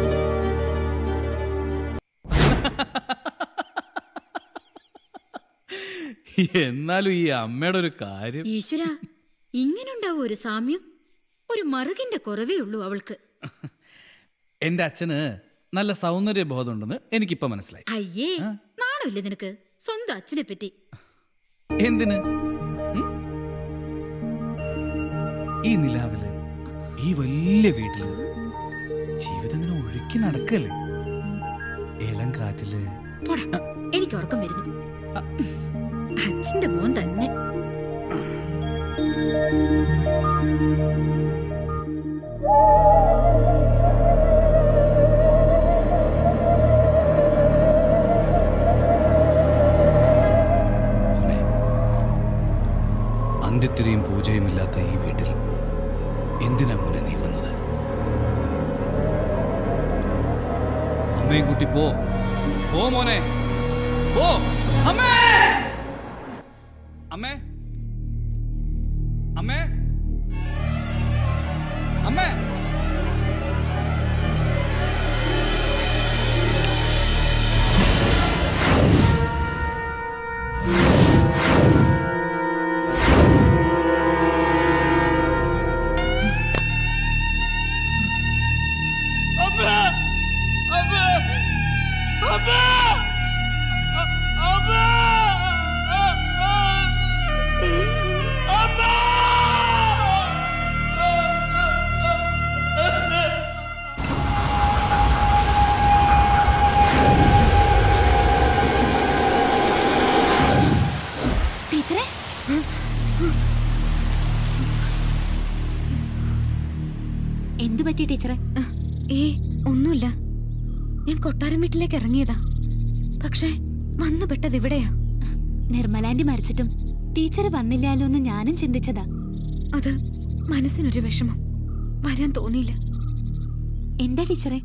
എന്നാലും ഈ അമ്മയുടെ ഒരു കാര്യം ഈശ്വര ഇങ്ങനുണ്ടാവും ഒരു സാമ്യം ഒരു മറുകിന്റെ കുറവേ ഉള്ളൂ അവൾക്ക് എന്റെ അച്ഛന് നല്ല സൗന്ദര്യ ബോധമുണ്ടെന്ന് എനിക്കിപ്പോ മനസ്സിലായി അയ്യേ നാണമില്ലേ നിനക്ക് സ്വന്തം അച്ഛനെ പറ്റി എന്തിന് ഉം? ഈ നിലാവില് ഈ വലിയ വീട്ടില് ജീവിതം ഇങ്ങനെ ഒഴുക്കി നടക്കല്ലേ ഇളം കാറ്റില് പോടാ എനിക്ക് ഉറക്കം വരുന്നു അച്ഛന്റെ മോൻ തന്നെ അന്ത്യത്തിരിയും പൂജയും ഇല്ലാത്ത ഈ വീട്ടിൽ എന്തിനാ മോനെ നീ വന്നത് അമ്മയും കുട്ടി പോ പോ മോനെ പോ അമ്മേ അമ്മേ അമ്മേ അമ്മേ അമ്മ അമ്മ അമ്മ അമ്മ ടീച്ചറെ എന്തു പറ്റി ടീച്ചറെ ഏ ഒന്നുമില്ല ഞാൻ കൊട്ടാരം വീട്ടിലേക്ക് ഇറങ്ങിയതാ പക്ഷേ വന്നു പെട്ടത് ഇവിടെയാ നിർമ്മലാന്റി മരിച്ചിട്ടും ടീച്ചർ വന്നില്ലാലോ എന്ന് ഞാനും ചിന്തിച്ചതാ അത് മനസ്സിനൊരു വിഷമം വരാൻ തോന്നിയില്ല എന്താ ടീച്ചറെ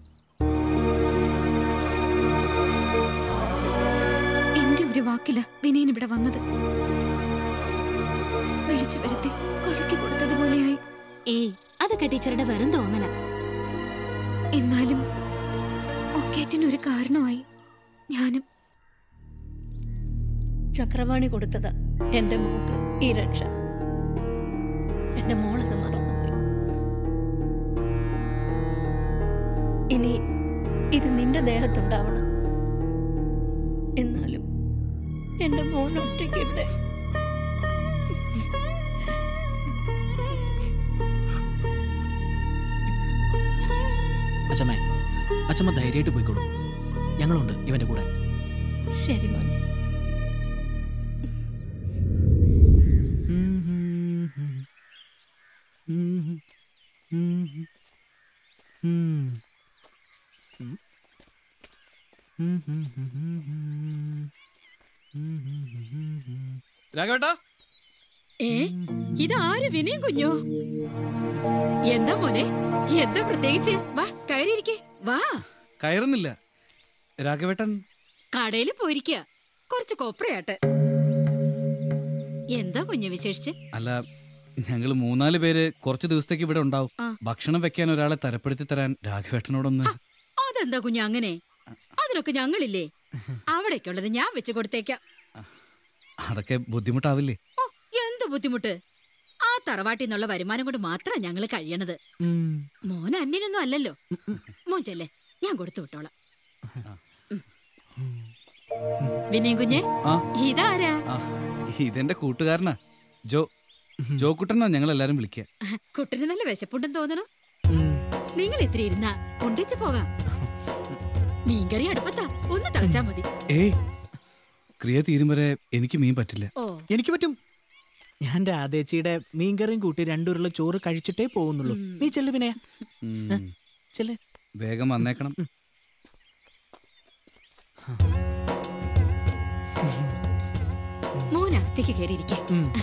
എന്റെ ഒരു വാക്കില വിനയൻ ഇവിടെ വന്നത് വിളിച്ചു വരുത്തി കൊലക്കി കൊടുത്തതുപോലെയായി ഏയ് അതൊക്കെ ടീച്ചറുടെ വെറും തോന്നല എന്നാലും ഒക്കേറ്റിനൊരു കാരണമായി ഞാനും ചക്രവാണി കൊടുത്തതാ എന്റെ മോക്ക് ഈ രക്ഷ എന്റെ മോളത് മറന്നുപോയി ഇനി ഇത് നിന്റെ ദേഹത്തുണ്ടാവണം എന്നാലും എന്റെ മോൻ ഒറ്റയ്ക്ക് ഇവിടെ അച്ഛമ്മേ അച്ഛമ്മ ധൈര്യമായിട്ട് പോയിക്കോളൂ ഞങ്ങളുണ്ട് ഇവന്റെ കൂടെ ശരി മോനെ രാഘവേട്ടാ ഏ ഇതാര് വിനയം കുഞ്ഞോ എന്താ മോനെ എന്താ പ്രത്യേകിച്ച് വാ കയറിയിരിക്കേ വാ കയറുന്നില്ല രാഘവേട്ടൻ കടയിൽ പോയിരിക്കുക കുറച്ച് കൊപ്രയാട്ട് എന്താ കുഞ്ഞ് വിശേഷിച്ച് അല്ല ഞങ്ങൾ മൂന്നാല് പേര് കുറച്ച് ദിവസത്തേക്ക് ഇവിടെ ഉണ്ടാവും ആ. ഭക്ഷണം വെക്കാൻ ഒരാളെ തരപ്പെടുത്തി തരാൻ രാഘവേട്ടനോടൊന്ന് അതെന്താ കുഞ്ഞ് അങ്ങനെ അതിനൊക്കെ ഞങ്ങളില്ലേ അവിടേക്കുള്ളത് ഞാൻ വെച്ച് കൊടുത്തേക്കാം അതൊക്കെ ബുദ്ധിമുട്ടാവില്ലേ ഓ എന്ത് ബുദ്ധിമുട്ട് ആ തറവാട്ടിൽ നിന്നുള്ള വരുമാനം കൊണ്ട് മാത്രം ഞങ്ങൾ കഴിയണത് മോൻ അന്യനൊന്നും അല്ലല്ലോ മോൻ ചെല്ലേ ഞാൻ കൊടുത്തു വിട്ടോളാം വിനയം കുഞ്ഞെ ആ ഇതാരാ ആ ഇതെന്റെ കൂട്ടുകാരനാ ജോ ജോക്കുട്ടനാ ഞങ്ങൾ എല്ലാരും വിളിക്കുക കുട്ടന് നല്ല വിശപ്പുണ്ടെന്ന് തോന്നണു നിങ്ങൾ ഇത്ര ഇരുന്നാ കൊണ്ടുവച്ച് പോകാം മീൻകറി അടുപ്പത്താ ഒന്ന് തളച്ചാ മതി ഏയ് ക്രിയ തീരും വരെ എനിക്ക് മീൻ പറ്റില്ല ഓ എനിക്ക് പറ്റും ഞാൻ രാധേച്ചിയുടെ മീൻകറിയും കൂട്ടി രണ്ടുരുള്ള ചോറ് കഴിച്ചിട്ടേ പോകുന്നുള്ളൂ നീ ചെല്ലു വിനയ ഉം. ചെല്ല് വേഗം വന്നേക്കണം മോനകത്തേക്ക് കയറിയിരിക്കെ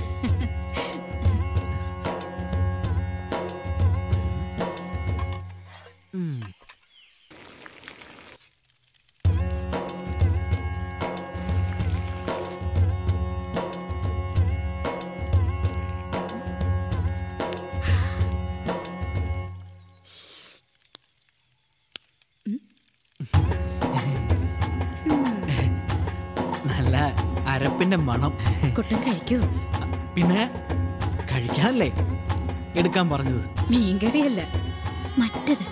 നല്ല അരപ്പിന്റെ മണം കുട്ടൻ കഴിക്കൂ പിന്നെ കഴിക്കാനല്ലേ എടുക്കാൻ പറഞ്ഞത് മീൻകറിയല്ല മറ്റത്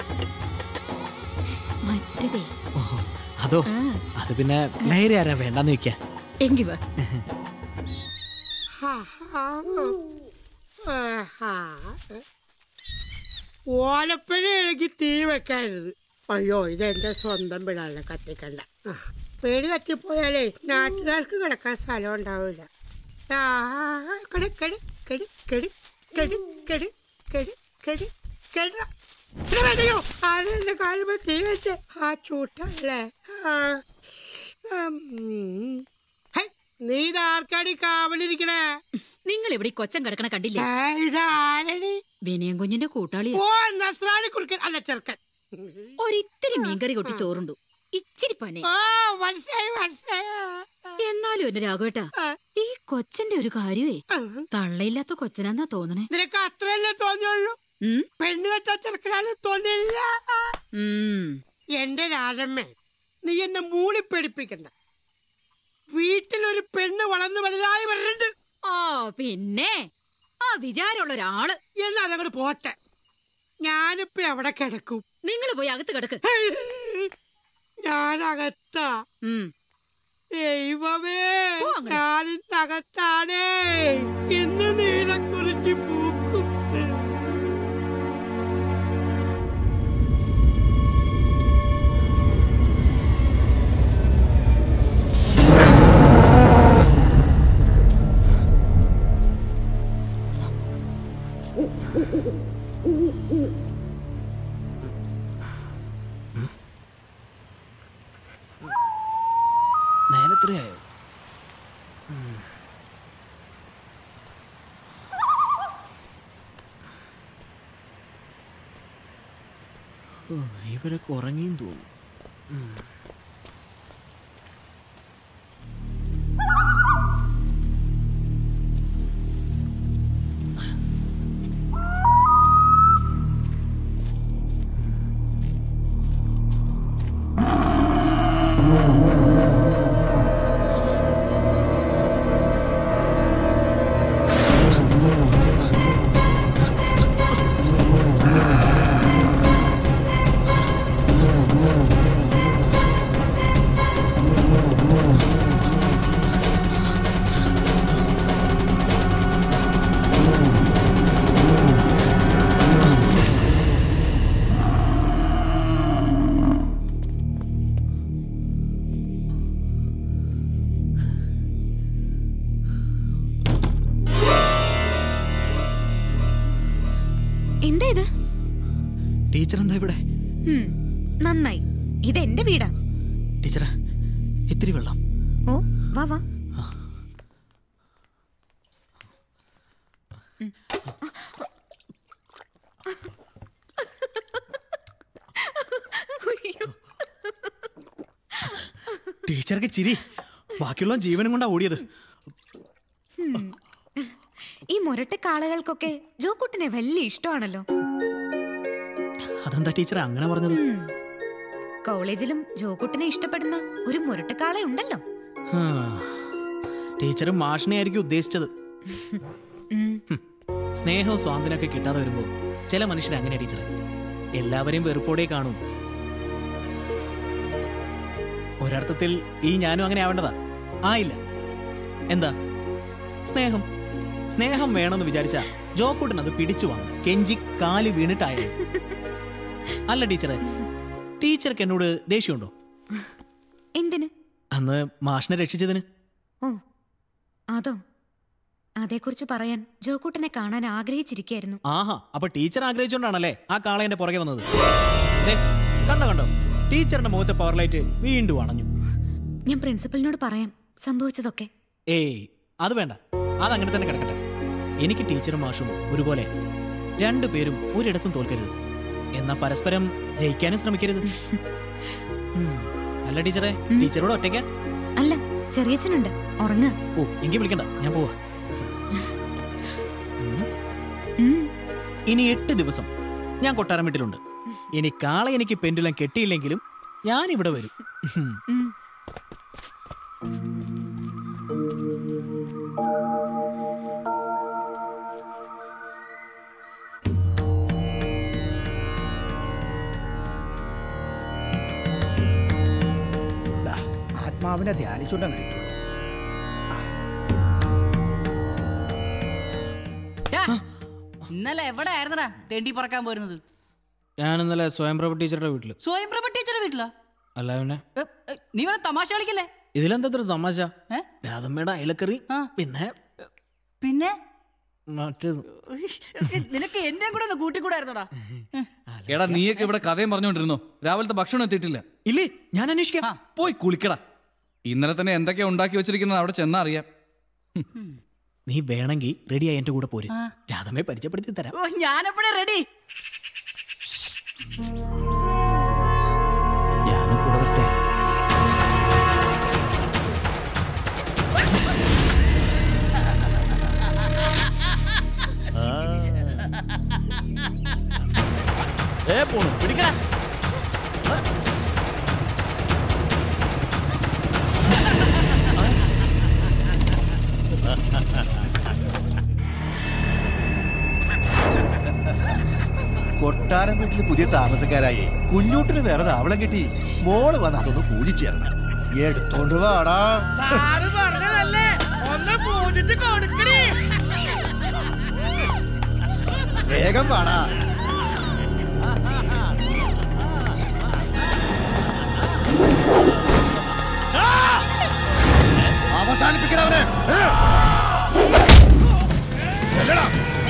മറ്റതേ ഓഹോ അതോ ആ. അത് പിന്നെ ലഹരി ആരാ വേണ്ടെന്ന് വെക്ക എങ്കി വാ ഓലപ്പഴയിലേക്ക് തീ വെക്കരുത് അയ്യോ ഇതെന്റെ സ്വന്തം വീടാണ് കത്തിക്കണ്ട ആ, വീട് കത്തിപ്പോയാലേ നാട്ടുകാർക്ക് കിടക്കാൻ സ്ഥലം ഉണ്ടാവില്ല ആ, കെടി, കെടി, കെടി, കെടി, കെടി, കെടി, കെടി, കെടി, കെടാ. ഇത് മതിയോ? ആരും എന്റെ കാലുമ്പോ തീ വെച്ച് ആ ചൂട്ടല്ലേ ആ, ഉം. ഹൈ, നീ ഇതാർക്കാടി കാവലിരിക്കണേ നിങ്ങൾ ഇവിടെ ഈ കൊച്ചൻ കിടക്കണ കണ്ടില്ലേ ഇതാരടി വിനയം കുഞ്ഞിന്റെ കൂട്ടാളി ഓ നസ്രാണി കുറുക്കൻ അല്ല ചെറുക്കൻ ഒരിത്തിരി മീൻകറി കൊട്ടി ചോറുണ്ടു ഇച്ചിരി പനെ ഓ മനസ്സിലായി മനസ്സിലായി എന്നാലും എന്റെ രാഘവേട്ടാ ഈ കൊച്ചന്റെ ഒരു കാര്യമേ തള്ളയില്ലാത്ത കൊച്ചനാന്നാ തോന്നണേ നിനക്ക് അത്രയല്ലേ തോന്നിയുള്ളൂ പെണ്ണ് കെട്ടാ ചെറുക്കനാണ് തോന്നിയില്ല എന്റെ രാജമ്മേ നീ എന്നെ മൂളി പേടിപ്പിക്കണ്ട വീട്ടിലൊരു പെണ്ണ് വളർന്നു വലുതായി വരുന്നുണ്ട് ഓ പിന്നെ ആ വിചാരമുള്ള ഒരാള് എന്നാ അതങ്ങോട്ട് പോട്ടെ ഞാനിപ്പോ എവിടെ കിടക്കും നിങ്ങൾ പോയി അകത്ത് കിടക്ക് ഞാനകത്താ ദൈവമേ ഞാനിന്നകത്താണേ ഇന്ന് നീലക്കുറിഞ്ഞി പൂക്കും നേരത്രയായോ ഇവരൊക്കെ ഉറങ്ങിയും തോന്നുന്നു ഉം. എന്താ ഇത് ടീച്ചർ എന്താ ഇവിടെ ഹും, നന്നായി ഇത് എന്റെ വീടാ ടീച്ചർ ഇത്തിരി വെള്ളം ഓ വാ വാ ടീച്ചർക്ക് ചിരി ബാക്കിയുള്ള ജീവനും കൊണ്ടാ ഓടിയത് ഹും. ഈ മുരട്ട കാളകൾക്കൊക്കെ ജോക്കുട്ടിനെ വലിയ ഇഷ്ടമാണല്ലോ അതെന്താ ടീച്ചർ അങ്ങനെ പറഞ്ഞത് ഉം. കോളേജിലും ജോക്കുട്ടിനെ ഇഷ്ടപ്പെടുന്ന ഒരു മുരട്ടക്കാള ഉണ്ടല്ലോ ഹാ. ടീച്ചർ മാഷിനെ ആയിരിക്കും ഉദ്ദേശിച്ചത് ഉം. ഹും. സ്നേഹവും സ്വാതന്ത്ര്യമൊക്കെ കിട്ടാതെ വരുമ്പോൾ ചില മനുഷ്യർ അങ്ങനെ ടീച്ചറെ എല്ലാവരെയും വെറുപ്പോടെ കാണും ഒരർത്ഥത്തിൽ ഈ ഞാനും അങ്ങനെ ആവേണ്ടതാ ആയില്ല എന്താ സ്നേഹം സ്നേഹം വേണമെന്ന് വിചാരിച്ച ജോക്കൂട്ടൻ അത് പിടിച്ചു വാങ്ങും കെഞ്ചി കാല് വീണിട്ടായാലും അല്ല ടീച്ചറെ ടീച്ചർക്ക് എന്നോട് ദേഷ്യമുണ്ടോ എന്തിന് അന്ന് മാഷിനെ രക്ഷിച്ചതിന് ഓ അതോ അതേക്കുറിച്ച് പറയാൻ ജോക്കൂട്ടനെ കാണാൻ ആഗ്രഹിച്ചിരിക്കായിരുന്നു ആഹാ അപ്പൊ ടീച്ചർ ആഗ്രഹിച്ചുകൊണ്ടാണല്ലേ ആ കാളയന്റെ പുറകെ വന്നത് ദേ, കണ്ടോ കണ്ടോ ടീച്ചറിന്റെ മുഖത്തെ പവർ ലൈറ്റ് വീണ്ടും അണഞ്ഞു ഞാൻ പ്രിൻസിപ്പലിനോട് പറയാം സംഭവിച്ചതൊക്കെ ഏയ് അത് വേണ്ട അതങ്ങനെ തന്നെ കിടക്കട്ടെ എനിക്ക് ടീച്ചറും മാഷും ഒരുപോലെ രണ്ടുപേരും ഒരിടത്തും തോൽക്കരുത് എന്നാ പരസ്പരം ജയിക്കാനും ശ്രമിക്കരുത് ഉം. അല്ല ടീച്ചറെ ടീച്ചറോട് ഒറ്റയ്ക്ക അല്ല ചെറിയച്ഛനുണ്ട് ഉറങ്ങുക ഓ എങ്കിൽ വിളിക്കണ്ട ഞാൻ പോവാ ഉം. ഇനി എട്ട് ദിവസം ഞാൻ കൊട്ടാരം വീട്ടിലുണ്ട് ഇനി കാള എനിക്ക് പെൻഡുലം കെട്ടിയില്ലെങ്കിലും ഞാൻ ഇവിടെ വരും ഉം. ദാ, ആത്മാവിനെ ധ്യാനിച്ചുകൊണ്ടങ്ങനെ ഇട്ടോളൂ ഡാ, ഇന്നലെ എവിടെ ആയിരുന്നടാ തെണ്ടി പറക്കാൻ പോരുന്നത് ഞാൻ ഇന്നലെ സ്വയംപ്രഭ ടീച്ചറുടെ വീട്ടില് സ്വയംപ്രഭ ടീച്ചറെ വീട്ടിലാ അല്ല പിന്നെ എ, എ, നീ വേറെ തമാശ കളിക്കല്ലേ ഇതിലെന്താ തമാശ ഏ? രാധമ്മയുടെ അയലക്കറി പിന്നെ പിന്നെ മറ്റേത് നിനക്ക് എന്നെ കൂടെ ഒന്ന് കൂട്ടിക്കൂടായിരുന്നോടാ എടാ നീയൊക്കെ ഇവിടെ കഥയും പറഞ്ഞുകൊണ്ടിരുന്നോ രാവിലത്തെ ഭക്ഷണം എത്തിയിട്ടില്ല ഇല്ലേ ഞാൻ അന്വേഷിക്കാം പോയി കുളിക്കടാ ഇന്നലെ തന്നെ എന്തൊക്കെയാ ഉണ്ടാക്കി വെച്ചിരിക്കുന്നത് അവിടെ ചെന്നാ അറിയാം നീ വേണമെങ്കിൽ റെഡിയായി എന്റെ കൂടെ പോര് ആ. രാധമ്മയെ പരിചയപ്പെടുത്തി തരാം ഓ ഞാനെപ്പോഴേ റെഡി ഞാനും കൂടെ വരട്ടെ ഏ പോണു പിടിക്കടാ കൊട്ടാരം വീട്ടിൽ പുതിയ താമസക്കാരായി കുഞ്ഞൂട്ടിന് വേറെ താവളം കിട്ടി മോള് വന്ന് അതൊന്ന് പൂജിച്ചേരണം എടുത്തോണ്ട് വാടാ സാറ് പറഞ്ഞതല്ലേ ഒന്ന് പൂജിച്ച് കൊടുക്കണേ വേഗം വാടാ അവസാനിപ്പിക്കണവനെ ചെല്ലടാ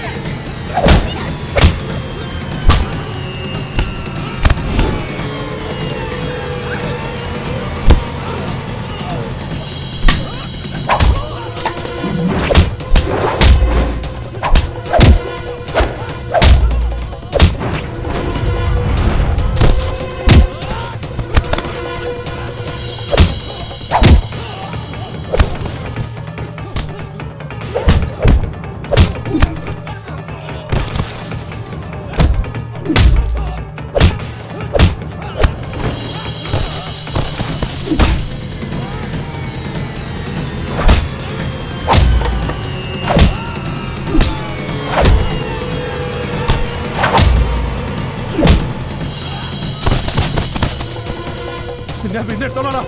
ഞാൻ പിന്നെ എടുത്തോളാം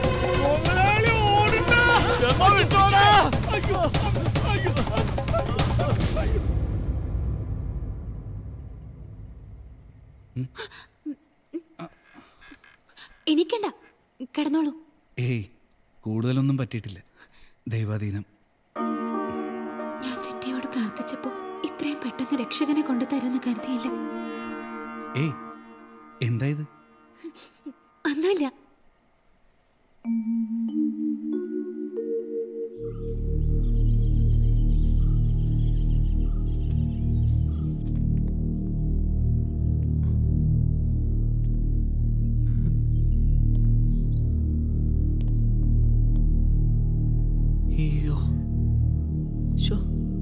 എണീക്കണ്ട കിടന്നോളൂ ഏയ് കൂടുതലൊന്നും പറ്റിയിട്ടില്ല ദൈവാധീനം ഞാൻ ചിറ്റയോട് പ്രാർത്ഥിച്ചപ്പോ ഇത്രയും പെട്ടെന്ന് രക്ഷകനെ കൊണ്ടു തരുമെന്ന് കരുതിയില്ല ഏയ് എന്താ ഇത് അന്നല്ല അയ്യോ ശോ.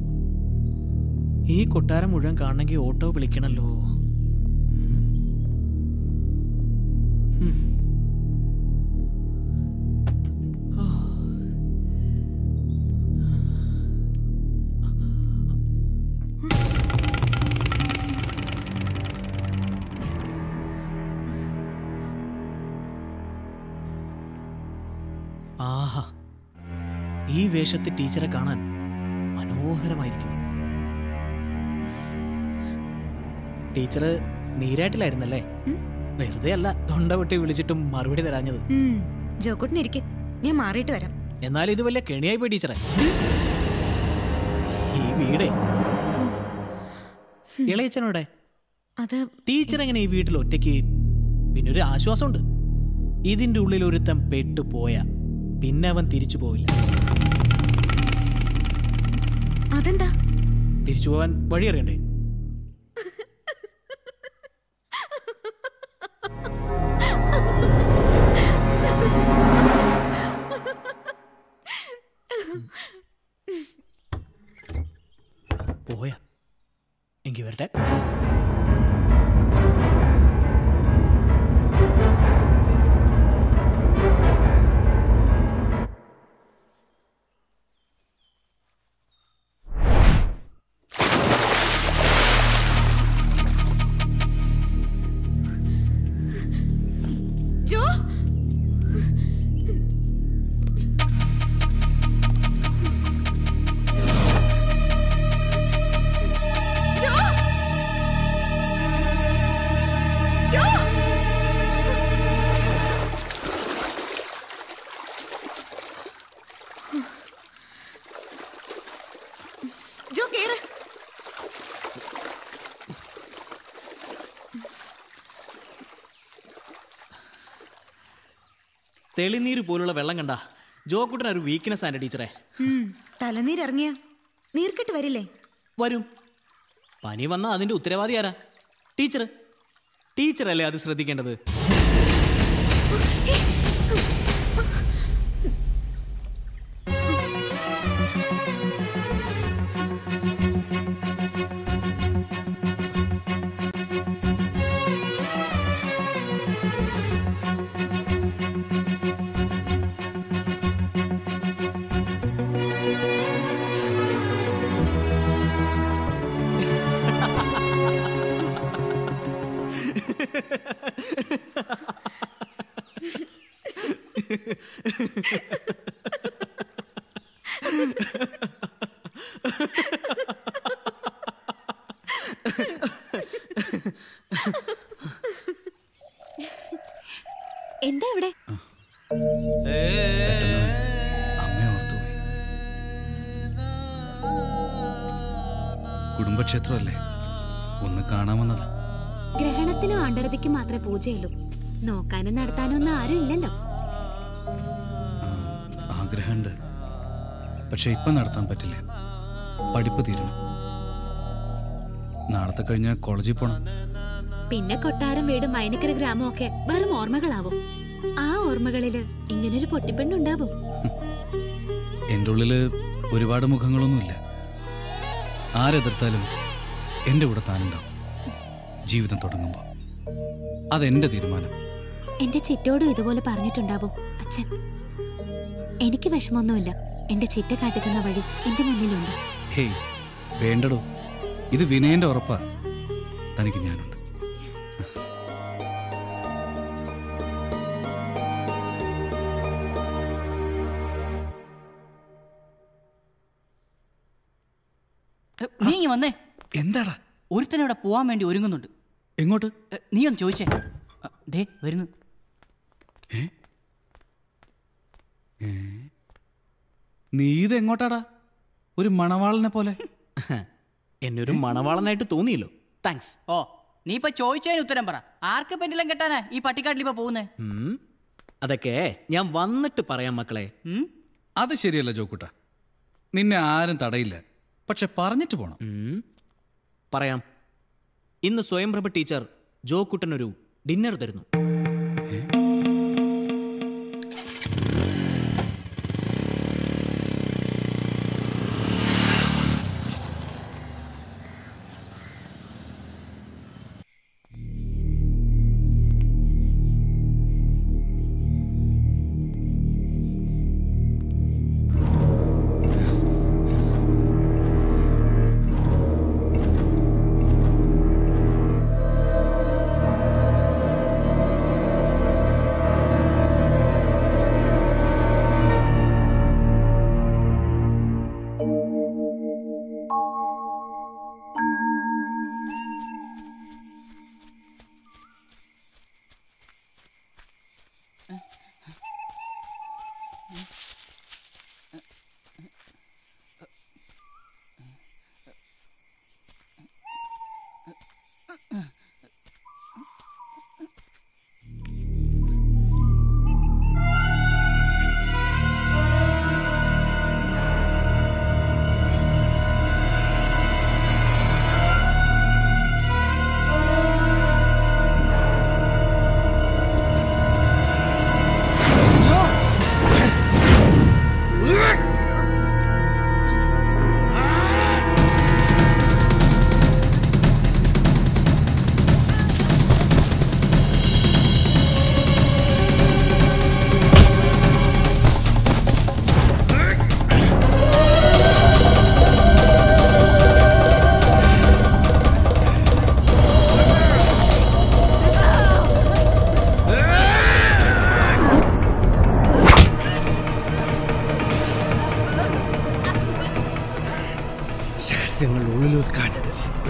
ഈ കൊട്ടാരം മുഴുവൻ കാണണമെങ്കിൽ ഓട്ടോ വിളിക്കണല്ലോ ഉം. ഉം. ഓ. ആഹാ ഈ വേഷത്തിൽ ടീച്ചറെ കാണാൻ മനോഹരമായിരിക്കുന്നു ടീച്ചർ നീരായിട്ടില്ലായിരുന്നല്ലേ വെറുതെ അല്ല തൊണ്ട പൊട്ടി വിളിച്ചിട്ടും മറുപടി തരാഞ്ഞത് ജോക്കുട്ടിനിരിക്കെ ഞാൻ മാറിയിട്ട് വരാം എന്നാലും ഇത് വലിയ കെണിയായി പോയി ടീച്ചറെ ഈ വീടേ ഇളയച്ചനോടെ അത് ടീച്ചർ എങ്ങനെ ഈ വീട്ടിൽ ഒറ്റയ്ക്ക് പിന്നെ ഒരു ആശ്വാസമുണ്ട് ഇതിന്റെ ഉള്ളിൽ ഒരുത്തൻ പെട്ടു പോയാ പിന്നെ അവൻ തിരിച്ചു പോവില്ല അതെന്താ തിരിച്ചു പോവാൻ വഴി അറിയണ്ടേ പോയാ എങ്കി വരട്ടെ ജോ ജോ ജോ ജോ കേറ് തെളിനീര് പോലുള്ള വെള്ളം കണ്ട ജോക്കുട്ടൻ ഒരു വീക്ക്നെസ് ആണ് ടീച്ചറെ ഉം, തലനീരിറങ്ങിയ നീർക്കെട്ട് വരില്ലേ വരും പനി വന്നാൽ അതിന്റെ ഉത്തരവാദി ആരാ ടീച്ചർ ടീച്ചറല്ലേ അത് ശ്രദ്ധിക്കേണ്ടത് എന്താ ഇവിടെ കുടുംബക്ഷേത്രമല്ലേ ഒന്ന് കാണാമെന്നതാ ഗ്രഹണത്തിനും ആണ്ടരതിക്കും മാത്രമേ പൂജയുള്ളൂ നോക്കാനും നടത്താനും ഒന്നും ആരും ഇല്ലല്ലോ ആഗ്രഹമുണ്ട് പക്ഷെ ഇപ്പം നടത്താൻ പറ്റില്ല പഠിപ്പ് തീരണം നാളത്തെ കഴിഞ്ഞ കോളേജിൽ പോണം പിന്നെ കൊട്ടാരം വീടും മൈനക്കര ഗ്രാമവും ഒക്കെ വെറും ഓർമ്മകളാവും ആ ഓർമ്മകളില് ഇങ്ങനൊരു പൊട്ടിപ്പെണ്ണുണ്ടാവും എൻ്റെ ഉള്ളില് ഒരുപാട് മുഖങ്ങളൊന്നുമില്ല ആരെതിർത്താലും എൻ്റെ കൂടെ താനുണ്ടാവും ജീവിതം തുടങ്ങുമ്പോൾ അതെന്റെ തീരുമാനം എന്റെ ചിറ്റോടും ഇതുപോലെ പറഞ്ഞിട്ടുണ്ടാവും അച്ഛൻ എനിക്ക് വിഷമമൊന്നുമില്ല എന്റെ ചിറ്റ കാട്ടിത്തുന്ന വഴി എന്റെ മുന്നിലുണ്ട് ഹേയ് വേണ്ടടോ ഇത് വിനയന്റെ ഉറപ്പാ തനിക്ക് ഞാനുണ്ട് എ, നീ ഇങ്ങ് വന്നേ എന്താടാ ഒരുത്തനവിടെ പോവാൻ വേണ്ടി ഒരുങ്ങുന്നുണ്ട് എങ്ങോട്ട് എ, നീ ഒന്ന് ചോദിച്ചേ അ, ദേ വരുന്നു നീ ഇത് എങ്ങോട്ടാടാ ഒരു മണവാളനെ പോലെ എന്നെ ഒരു മണവാളനായിട്ട് തോന്നിയല്ലോ താങ്ക്സ് ഓ നീ ഇപ്പൊ ചോദിച്ചതിന് ഉത്തരം പറ ആർക്ക് പെൻഡിലും കെട്ടാനാ ഈ പട്ടിക്കാട്ടിൽ ഇപ്പൊ പോകുന്നേ ഉം. അതൊക്കെ ഞാൻ വന്നിട്ട് പറയാം മക്കളെ അത് ശരിയല്ല ജോക്കുട്ട നിന്നെ ആരും തടയില്ല പക്ഷെ പറഞ്ഞിട്ട് പോണം ഉം. പറയാം ഇന്ന് സ്വയംപ്രഭ ടീച്ചർ ജോ കുട്ടനൊരു ഡിന്നർ തരുന്നു ആ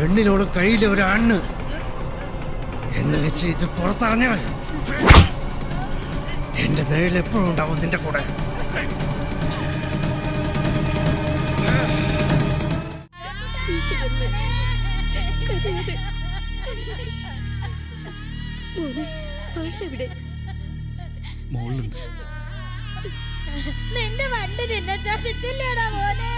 പെണ്ണിനോടും കയ്യിലെ ഒരു അണ്ണ് എന്ന് വെച്ച് ഇത് പുറത്തറിഞ്ഞാൽ എന്റെ നിഴൽ എപ്പോഴും ഉണ്ടാവും നിന്റെ കൂടെ മോനെ ആശ എവിടെ മുകളിലുണ്ട് നിന്റെ വണ്ടി നിന്നെ ചതിച്ചില്ലേടാ മോനെ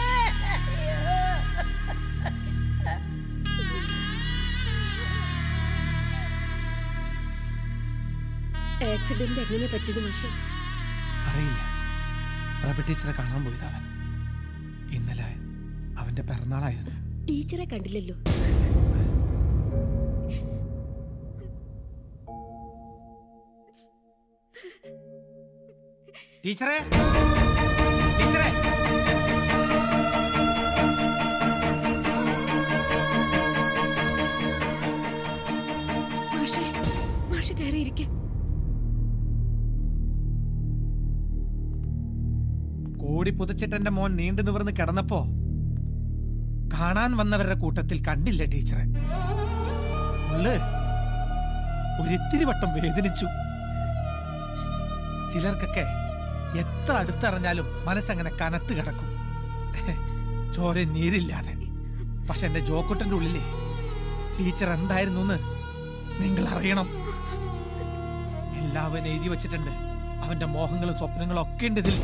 ആക്സിഡന്റ് എങ്ങനെ പറ്റിയത് മാഷെ അറിയില്ല പ്രഭ ടീച്ചറെ കാണാൻ പോയത് അവൻ ഇന്നലെ അവന്റെ പിറന്നാളായിരുന്നു ടീച്ചറെ കണ്ടില്ലല്ലോ ടീച്ചറെ ടീച്ചറെ മാഷെ മാഷ് കയറിയിരിക്കെ കോടി പുതച്ചിട്ട് എന്റെ മോൻ നീണ്ടു നിവർന്ന് കിടന്നപ്പോ കാണാൻ വന്നവരുടെ കൂട്ടത്തിൽ കണ്ടില്ല ടീച്ചറെ ഉള്ള് ഒരിത്തിരി വട്ടം വേദനിച്ചു ചിലർക്കൊക്കെ എത്ര അടുത്തറിഞ്ഞാലും മനസ്സങ്ങനെ കനത്ത് കിടക്കും ചോര നീരില്ലാതെ പക്ഷെ എന്റെ ജോക്കുട്ടന്റെ ഉള്ളിലെ ടീച്ചർ എന്തായിരുന്നു എന്ന് നിങ്ങൾ അറിയണം എല്ലാവരും എഴുതി വെച്ചിട്ടുണ്ട് അവന്റെ മോഹങ്ങളും സ്വപ്നങ്ങളും ഒക്കെ ഉണ്ട് ഇതിൽ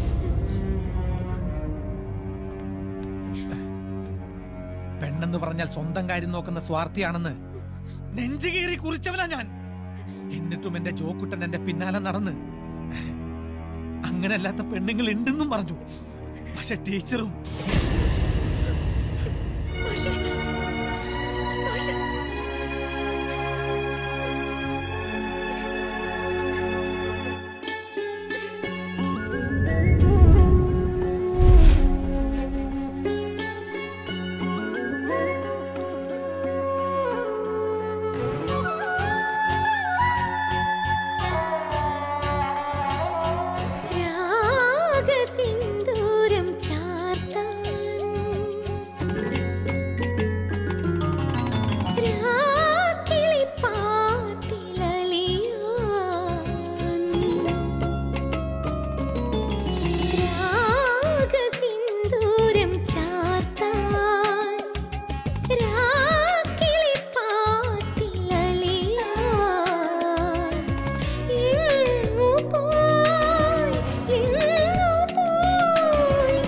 പെണ്ണെന്ന് പറഞ്ഞാൽ സ്വന്തം കാര്യം നോക്കുന്ന സ്വാർത്ഥിയാണെന്ന് നെഞ്ചുകീറി കുറിച്ചവനാ ഞാൻ എന്നിട്ടും എന്റെ ജോക്കുട്ടൻ എന്റെ പിന്നാലെ നടന്ന് അങ്ങനല്ലാത്ത പെണ്ണുങ്ങൾ ഉണ്ടെന്നും പറഞ്ഞു പക്ഷെ ടീച്ചറും മാഷെ മാഷെ രാഗസിന്ദൂരം ചാർത്താൻ രാഗസിന്ദൂരം ചാർത്താൻ രാക്കിളിപ്പാട്ടിലലിയാൻ എങ്ങു പോയി എങ്ങു പോയി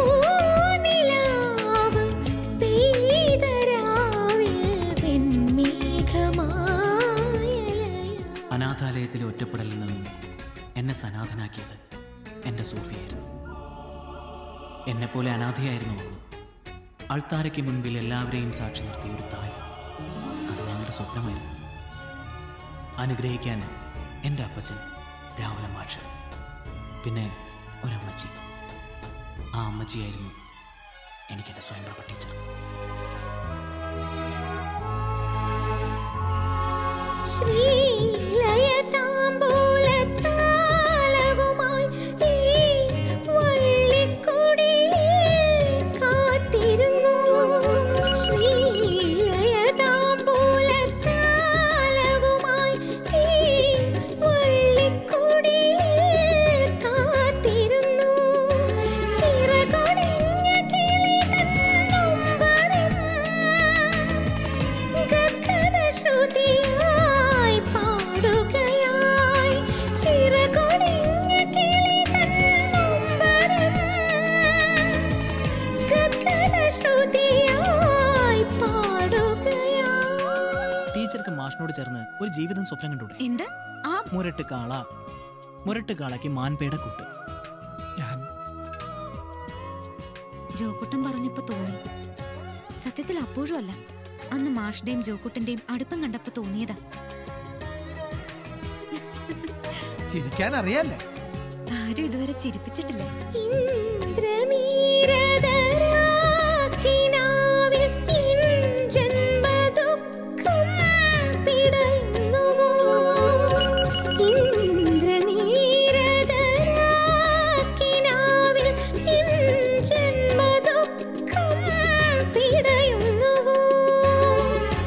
പൂനിലാവ് പെയ്തരാവിൽ വെൺമേഘമായലയാ അനാഥാലയത്തിലെ ഒറ്റപ്പെടലിൽ നിന്നും എന്നെ സനാഥനാക്കിയത് എൻ്റെ സൂഫിയായിരുന്നു എന്നെപ്പോലെ അനാഥയായിരുന്നു അവൾ അൾത്താരയ്ക്ക് മുൻപിൽ എല്ലാവരെയും സാക്ഷി നിർത്തിയ ഒരു താലി അത് ഞങ്ങളുടെ സ്വപ്നമായിരുന്നു അനുഗ്രഹിക്കാൻ എൻ്റെ അപ്പച്ചൻ രാഹുല മാഷ് പിന്നെ ഒരമ്മച്ചി ആ അമ്മച്ചിയായിരുന്നു എനിക്കെൻ്റെ സ്വയംപ്രഭ ടീച്ചർ ശ്രീലയതാംബൂലത്താലവുമായി ഈ വള്ളിക്കുടിയിൽ കാത്തിരുന്നു. ശ്രീലയതാംബൂലത്താലവുമായി ഈ വള്ളിക്കുടിയിൽ കാത്തിരുന്നു. ചിറകൊടിഞ്ഞ കിളി തൻ നൊമ്പരം ഗദ്ഗദശ്രുതിയായി പാടുകയായി ചിറകൊടിഞ്ഞ കിളി തൻ നൊമ്പരം ഗദ്ഗദശ്രുതിയായി പാടുകയായി ടീച്ചർക്ക് മാഷിനോട് ചേർന്ന് ഒരു ജീവിതം സ്വപ്നം കണ്ടൂടെ എന്ത് ആ മുരട്ട് കാള മുരട്ട് കാളയ്ക്ക് മാൻപേടെ കൂട്ട് ഞാൻ ജോക്കുട്ടൻ പറഞ്ഞപ്പോ തോന്നി സത്യത്തിൽ അപ്പോഴും അല്ല അന്ന് മാഷിന്റെയും ജോക്കുട്ടന്റെയും അടുപ്പം കണ്ടപ്പോ തോന്നിയതാ ചിരിക്കാൻ അറിയാല്ലേ ആരും ഇതുവരെ ചിരിപ്പിച്ചിട്ടില്ല ഇന്ദ്രനീരദരാക്കിനാവിൽ ഇൻ ജന്മദുഃഖം പിടയുന്നുവോ? ഇന്ദ്രനീരദരാക്കിനാവിൽ ഇൻ ജന്മദുഃഖം പിടയുന്നുവോ?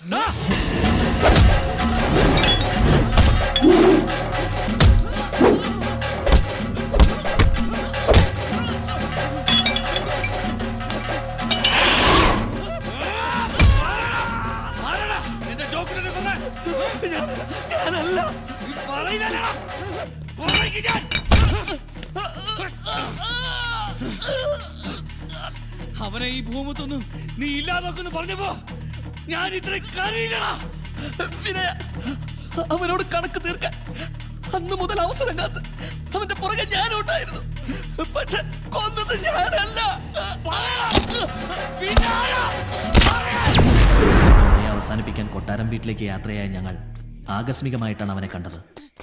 ഞാനല്ല പറയുന്നല്ലടാ പറയ്ക്ക് ഞാൻ അവനെ ഈ ഭൂമത്തൊന്നും നീ ഇല്ലാതാക്കുന്നു പറഞ്ഞപ്പോ ഞാൻ ഇത്ര കരയില്ലടാ വിനയ അവനോട് കണക്ക് തീർക്കാൻ അന്ന് മുതൽ അവസരം കാത്ത് അവന്റെ പുറകെ ഞാനുണ്ടായിരുന്നു പക്ഷെ കൊന്നത് ഞാനല്ല ചുമയെ അവസാനിപ്പിക്കാൻ കൊട്ടാരം വീട്ടിലേക്ക് യാത്രയായ ഞങ്ങൾ ആകസ്മികമായിട്ടാണ് അവനെ കണ്ടത്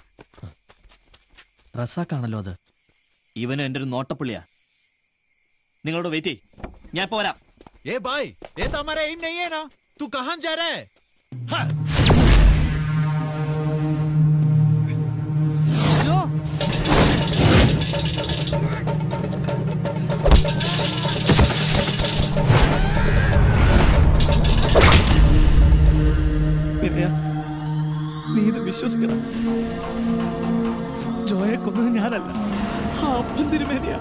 റസാക്കാണല്ലോ അത് ഇവന് എൻ്റെ ഒരു നോട്ടപ്പുള്ളിയാ നിങ്ങളോട് വെയിറ്റ് ചെയ് ഞാൻ ഇപ്പൊ വരാം ए भाई ये तो हमारा एम नहीं है ना तू कहाँ जा रहा है വിനയ നീ ഇത് വിശ്വസിക്കണം ജോയെ കൊന്നത് ഞാനല്ല ആ അപ്പൻ തിരുമേനിയാ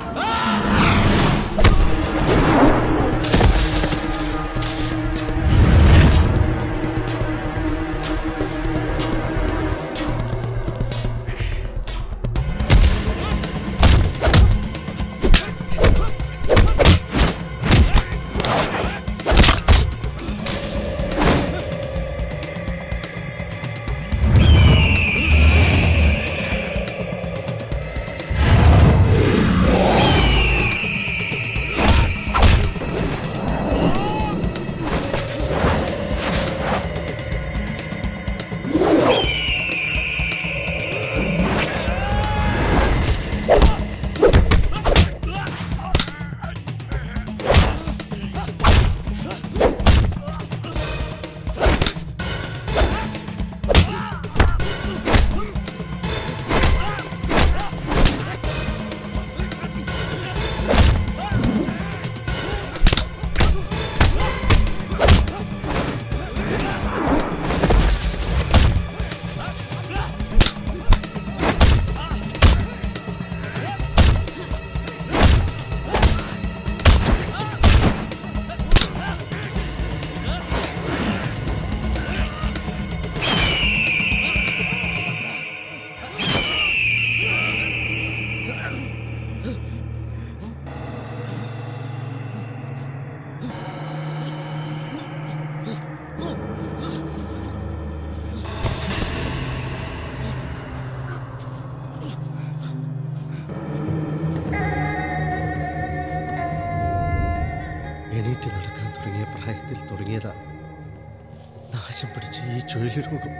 എണീറ്റ് നടക്കാൻ തുടങ്ങിയ പ്രായത്തിൽ തുടങ്ങിയതാ നാശം പിടിച്ച ഈ ചുഴലി രോഗം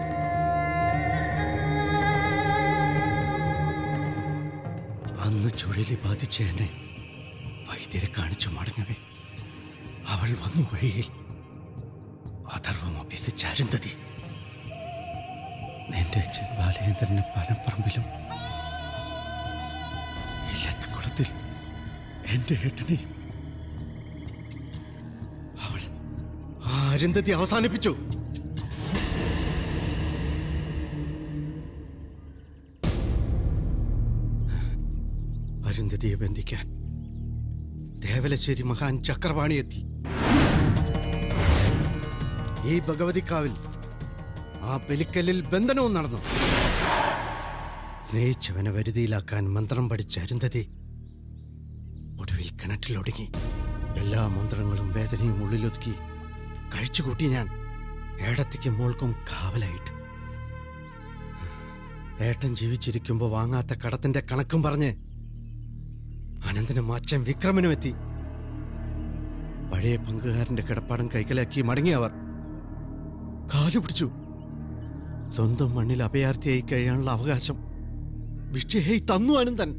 അന്ന് ചുഴലി ബാധിച്ച എന്നെ വൈദ്യരെ കാണിച്ചു മടങ്ങവേ അവൾ വന്നു വഴിയിൽ അഥർവം അഭ്യസിച്ച അരുന്ധതി എന്റെ അച്ഛൻ ബാലചന്ദ്രന്റെ പനപ്പറമ്പിലും ഇല്ലത്തെ കുളത്തിൽ എന്റെ ഏട്ടനെയും അവൾ ആ അരുന്ധതി അവസാനിപ്പിച്ചു അരുന്ധതിയെ ബന്ധിക്കാൻ ദേവലശ്ശേരി മഹാൻ ചക്രപാണി എത്തി ഈ ഭഗവതിക്കാവിൽ ആ പെലിക്കല്ലിൽ ബന്ധനവും നടന്നു സ്നേഹിച്ചവനെ വരുതിയിലാക്കാൻ മന്ത്രം പഠിച്ച അരുന്ധതി ഒടുവിൽ കിണറ്റിലൊടുങ്ങി എല്ലാ മന്ത്രങ്ങളും വേദനയും ഉള്ളിലൊതുക്കി കഴിച്ചുകൂട്ടി ഞാൻ ഏടത്തിക്ക് മോൾക്കും കാവലായിട്ട് ഏട്ടൻ ജീവിച്ചിരിക്കുമ്പോൾ വാങ്ങാത്ത കടത്തിന്റെ കണക്കും പറഞ്ഞ് അനന്തനും അച്ഛൻ വിക്രമനും എത്തി പഴയ പങ്കുകാരന്റെ കിടപ്പാടം കൈക്കലാക്കി മടങ്ങി അവർ കാലു പിടിച്ചു സ്വന്തം മണ്ണിൽ അഭയാർത്ഥിയായി കഴിയാനുള്ള അവകാശം വിഷയായി തന്നു അനന്തൻ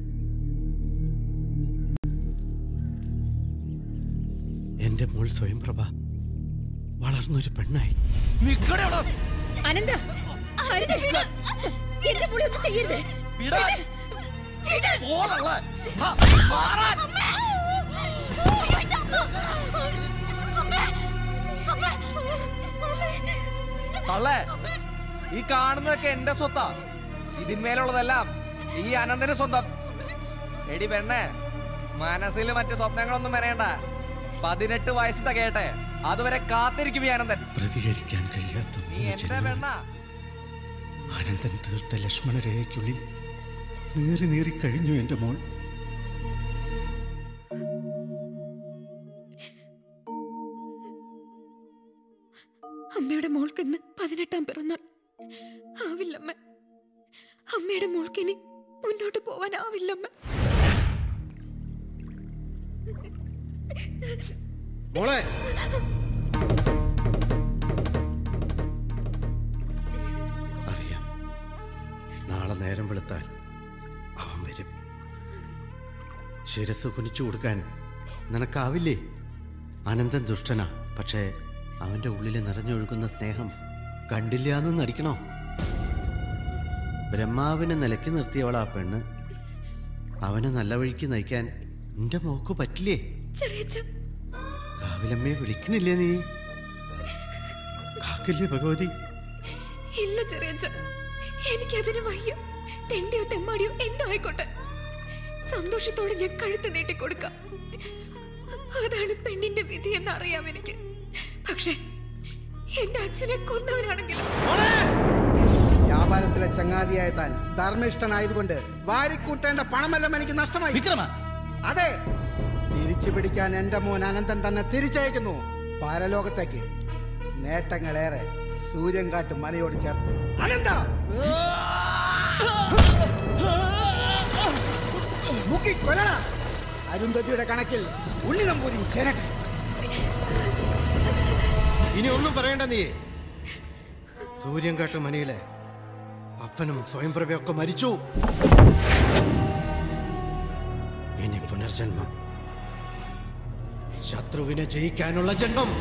എന്റെ മോൾ സ്വയംപ്രഭ വളർന്നൊരു പെണ്ണായി അനന്ത അരുത് വിട്. എന്റെ മോളെ ഒന്നും ചെയ്യരുത് വിട്. വിട്. അമ്മേ. അമ്മേ. അമ്മേ. തള്ളേ ഈ കാണുന്നതൊക്കെ എന്റെ സ്വത്താ ഇതിന്മേലുള്ളതെല്ലാം ഈ അനന്തന് സ്വന്തം എടി പെണ്ണേ മനസ്സിൽ മറ്റു സ്വപ്നങ്ങളൊന്നും വരേണ്ട പതിനെട്ട് വയസ്സ് തികയട്ടെ അതുവരെ കാത്തിരിക്കും ഈ അനന്തൻ പ്രതികരിക്കാൻ കഴിയാത്ത നീ മൂന്ന് എന്റെ ജന്മങ്ങൾ പെണ്ണ അനന്തൻ തീർത്ത ലക്ഷ്മണരേഖയ്ക്കുള്ളിൽ നീറി നീറി കഴിഞ്ഞു എൻ്റെ മോൾ അമ്മയുടെ മോൾക്ക് ഇന്ന് പതിനെട്ടാം പിറന്നാൾ ആവില്ലമ്മ അമ്മയുടെ മോൾക്ക് ഇനി മുന്നോട്ട് പോവാനാവില്ലമ്മ മോളെ അറിയാം നാളെ നേരം വെളുത്താൽ അവൻ വരും ശിരസ് കുനിച്ചു കൊടുക്കാൻ നിനക്കാവില്ലേ അനന്തൻ ദുഷ്ടനാ പക്ഷേ അവന്റെ ഉള്ളിൽ നിറഞ്ഞൊഴുകുന്ന സ്നേഹം കണ്ടില്ല എന്ന് നടിക്കണോ ബ്രഹ്മാവിനെ നിലയ്ക്ക് നിർത്തിയവളാ പെണ്ണ് അവനെ നല്ല വഴിക്ക് നയിക്കാൻ നിന്റെ മോക്ക് പറ്റില്ലേ ചെറിയച്ഛൻ കാവിലമ്മയെ വിളിക്കണില്ലേ നീ കാക്കില്ലേ ഭഗവതി ഇല്ല ചെറിയച്ഛ എനിക്കതിന് വയ്യ തെണ്ടിയോ തെമ്മാടിയോ എന്തോ ആയിക്കോട്ടെ സന്തോഷത്തോടെ ഞാൻ കഴുത്ത് നീട്ടിക്കൊടുക്കാം അതാണ് പെണ്ണിന്റെ വിധി എന്ന് അറിയാം എനിക്ക് പക്ഷേ എന്റെ അച്ഛനെ കൊന്നവനാണെങ്കിലും വ്യാപാരത്തിലെ ചങ്ങാതിയായ താൻ ധർമ്മിഷ്ഠനായതുകൊണ്ട് വാരിക്കൂട്ടേണ്ട പണമെല്ലാം എനിക്ക് നഷ്ടമായി വിക്രമ അതെ തിരിച്ചു പിടിക്കാൻ എന്റെ മോൻ അനന്തൻ തന്നെ തിരിച്ചയക്കുന്നു പരലോകത്തേക്ക് നേട്ടങ്ങളേറെ സൂര്യൻ കാട്ട് മലയോട് ചേർത്ത് അനന്ത മുക്കി കൊല്ലണ അരുന്ധതിയുടെ കണക്കിൽ ഉണ്ണി നമ്പൂരിൻ ചേരട്ടെ ഇനി ഒന്നും പറയണ്ട നീ സൂര്യൻകാട്ട് മനയിലെ അപ്പനും സ്വയംപ്രഭയൊക്കെ മരിച്ചു ഇനി പുനർജന്മം ശത്രുവിനെ ജയിക്കാനുള്ള ജന്മം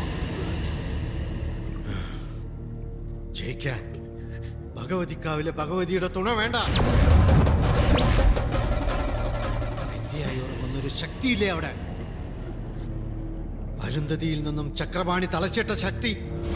ജയിക്കാൻ ഭഗവതിക്കാവിലെ ഭഗവതിയുടെ തുണ വേണ്ട നിത്യയായി ഉറങ്ങുന്നൊരു ശക്തിയില്ലേ അവിടെ അരുന്ധതിയിൽ നിന്നും ചക്രപാണി തളച്ചിട്ട ശക്തി